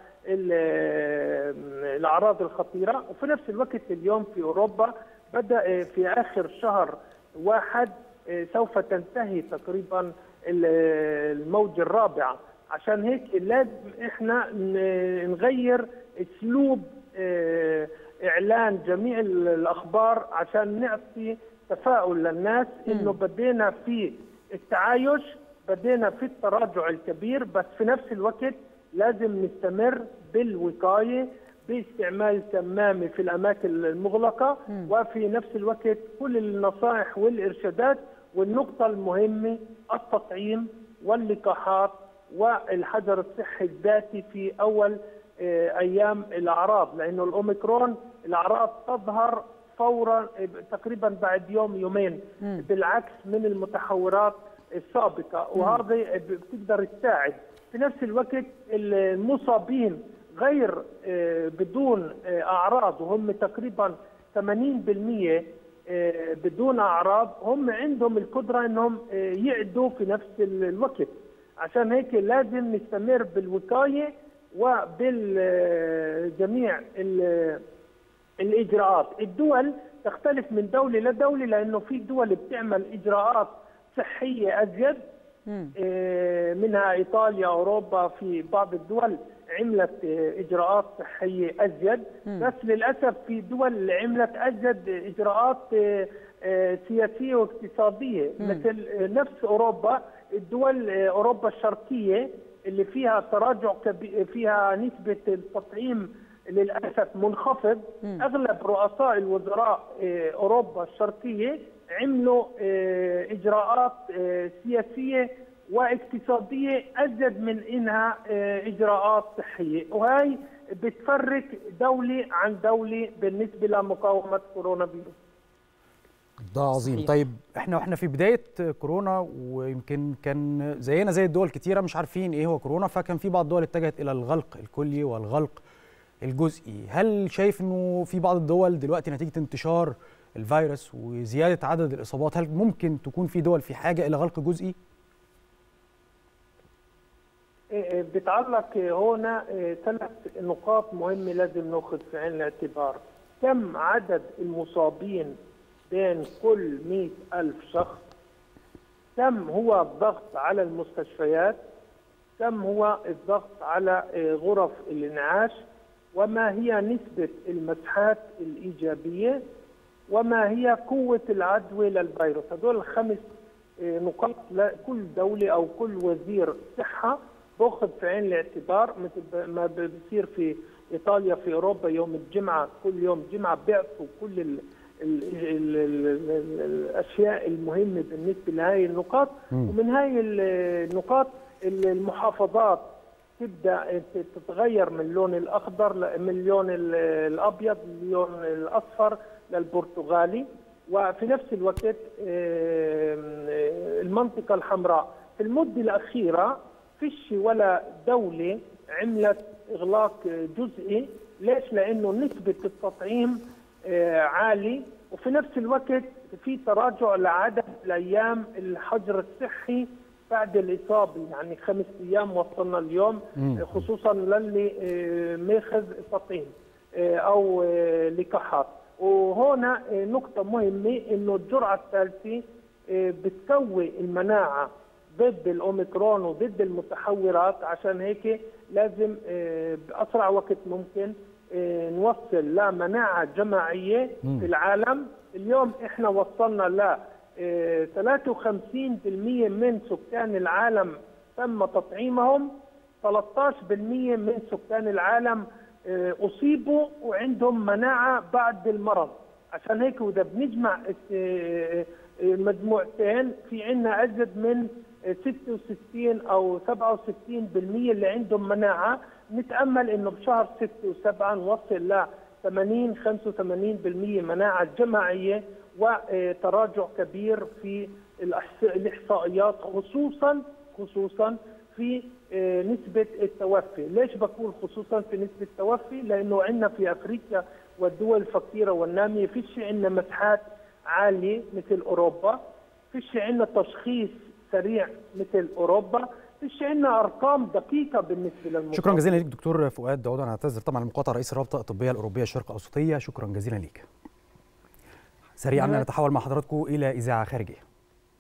والاعراض الخطيره وفي نفس الوقت اليوم في اوروبا بدا آه، في اخر شهر واحد آه، سوف تنتهي تقريبا ال- الموجة الرابعة عشان هيك لازم احنا ن- نغير اسلوب آه، اعلان جميع ال- الاخبار عشان نعطي تفاؤل للناس انه بدينا في التعايش بدينا في التراجع الكبير بس في نفس الوقت لازم نستمر بالوقايه باستعمال كمامه في الاماكن المغلقه وفي نفس الوقت كل النصائح والارشادات والنقطه المهمه التطعيم واللقاحات والحجر الصحي الذاتي في اول آه، ايام الاعراض لانه الاوميكرون الاعراض تظهر فورا آه، تقريبا بعد يوم يومين مم. بالعكس من المتحورات السابقه وهذا بتقدر تساعد في نفس الوقت المصابين غير آه، بدون آه، اعراض وهم تقريبا 80% آه، بدون اعراض هم عندهم القدره انهم آه، يعدوا في نفس ال- الوقت عشان هيك لازم نستمر بالوقايه وبالجميع الاجراءات الدول تختلف من دوله لدوله لانه في دول بتعمل اجراءات صحيه ازيد آه، منها ايطاليا اوروبا في بعض الدول عملت آه، اجراءات صحيه ازيد مم. بس للاسف في دول عملت ازيد اجراءات آه، آه، سياسيه واقتصاديه مم. مثل آه، نفس اوروبا الدول آه، اوروبا الشرقيه اللي فيها تراجع كبير فيها نسبه التطعيم للاسف منخفض مم. اغلب رؤساء الوزراء آه، اوروبا الشرقيه عملوا آه، اجراءات آه، سياسيه واقتصاديه ازيد من انها آه، اجراءات صحيه وهي بتفرق دوله عن دوله بالنسبه لمقاومه كورونا فيروس ده عظيم صحيح. طيب احنا واحنا في بدايه كورونا ويمكن كان زينا زي الدول كتيره مش عارفين ايه هو كورونا فكان في بعض الدول اتجهت الى الغلق الكلي والغلق الجزئي هل شايف انه في بعض الدول دلوقتي نتيجه انتشار الفيروس وزياده عدد الاصابات هل ممكن تكون في دول في حاجه الى غلق جزئي إيه، بتعلق هنا إيه، ثلاث نقاط مهمة لازم ناخذ في عين الاعتبار كم عدد المصابين بين كل مئة ألف شخص كم هو الضغط على المستشفيات كم هو الضغط على إيه، غرف الإنعاش وما هي نسبة المسحات الإيجابية وما هي قوة العدوى للفيروس هذول الخمس آه، نقاط لكل دولة أو كل وزير صحة باخذ في عين الاعتبار مثل ب- ما ب- بصير في إيطاليا في أوروبا يوم الجمعة كل يوم جمعة بيعطوا كل ال ال ال ال ال الأشياء المهمة بالنسبة لهذه النقاط مم. ومن هذه النقاط ال- المحافظات تبدا تتغير من اللون الاخضر ل- من اللون ال- الابيض للون الاصفر للبرتغالي وفي نفس الوقت آم، آه، المنطقه الحمراء في المده الاخيره فيش ولا دوله عملت اغلاق جزئي ليش لانه نسبه التطعيم آه، عالي وفي نفس الوقت في تراجع لعدد الايام الحجر الصحي بعد الاصابه يعني خمس ايام وصلنا اليوم مم. خصوصا للي آه، ماخذ تطعيم آه، او آه، لقاحات وهنا آه، نقطه مهمه انه الجرعه الثالثه آه، بتقوي المناعه ضد الاوميكرون وضد المتحورات عشان هيك لازم آه، باسرع وقت ممكن آه، نوصل لمناعه جماعيه مم. في العالم اليوم احنا وصلنا ل آه، 53% من سكان العالم تم تطعيمهم 13% من سكان العالم آه، اصيبوا وعندهم مناعه بعد المرض عشان هيك واذا بنجمع آه، آه، مجموعتين في عندنا ازيد من آه، 66 او 67% اللي عندهم مناعه نتامل انه بشهر 6 و7 نوصل ل 80 85% مناعه جماعيه وتراجع كبير في الأحس- الاحصائيات خصوصا خصوصا في آه، نسبة التوفي ليش بقول خصوصا في نسبة التوفي لأنه عندنا في أفريقيا والدول الفقيرة والنامية فيش عندنا مساحات عالية مثل أوروبا فيش عندنا تشخيص سريع مثل أوروبا فيش عندنا أرقام دقيقة بالنسبة للمصابين شكرا جزيلا ليك دكتور فؤاد داود انا اعتذر طبعا المقاطعه رئيس الرابطه الطبيه الاوروبيه الشرق الاوسطيه شكرا جزيلا ليك سريعا دلوقتي- نتحول مع حضراتكم الى اذاعه خارجيه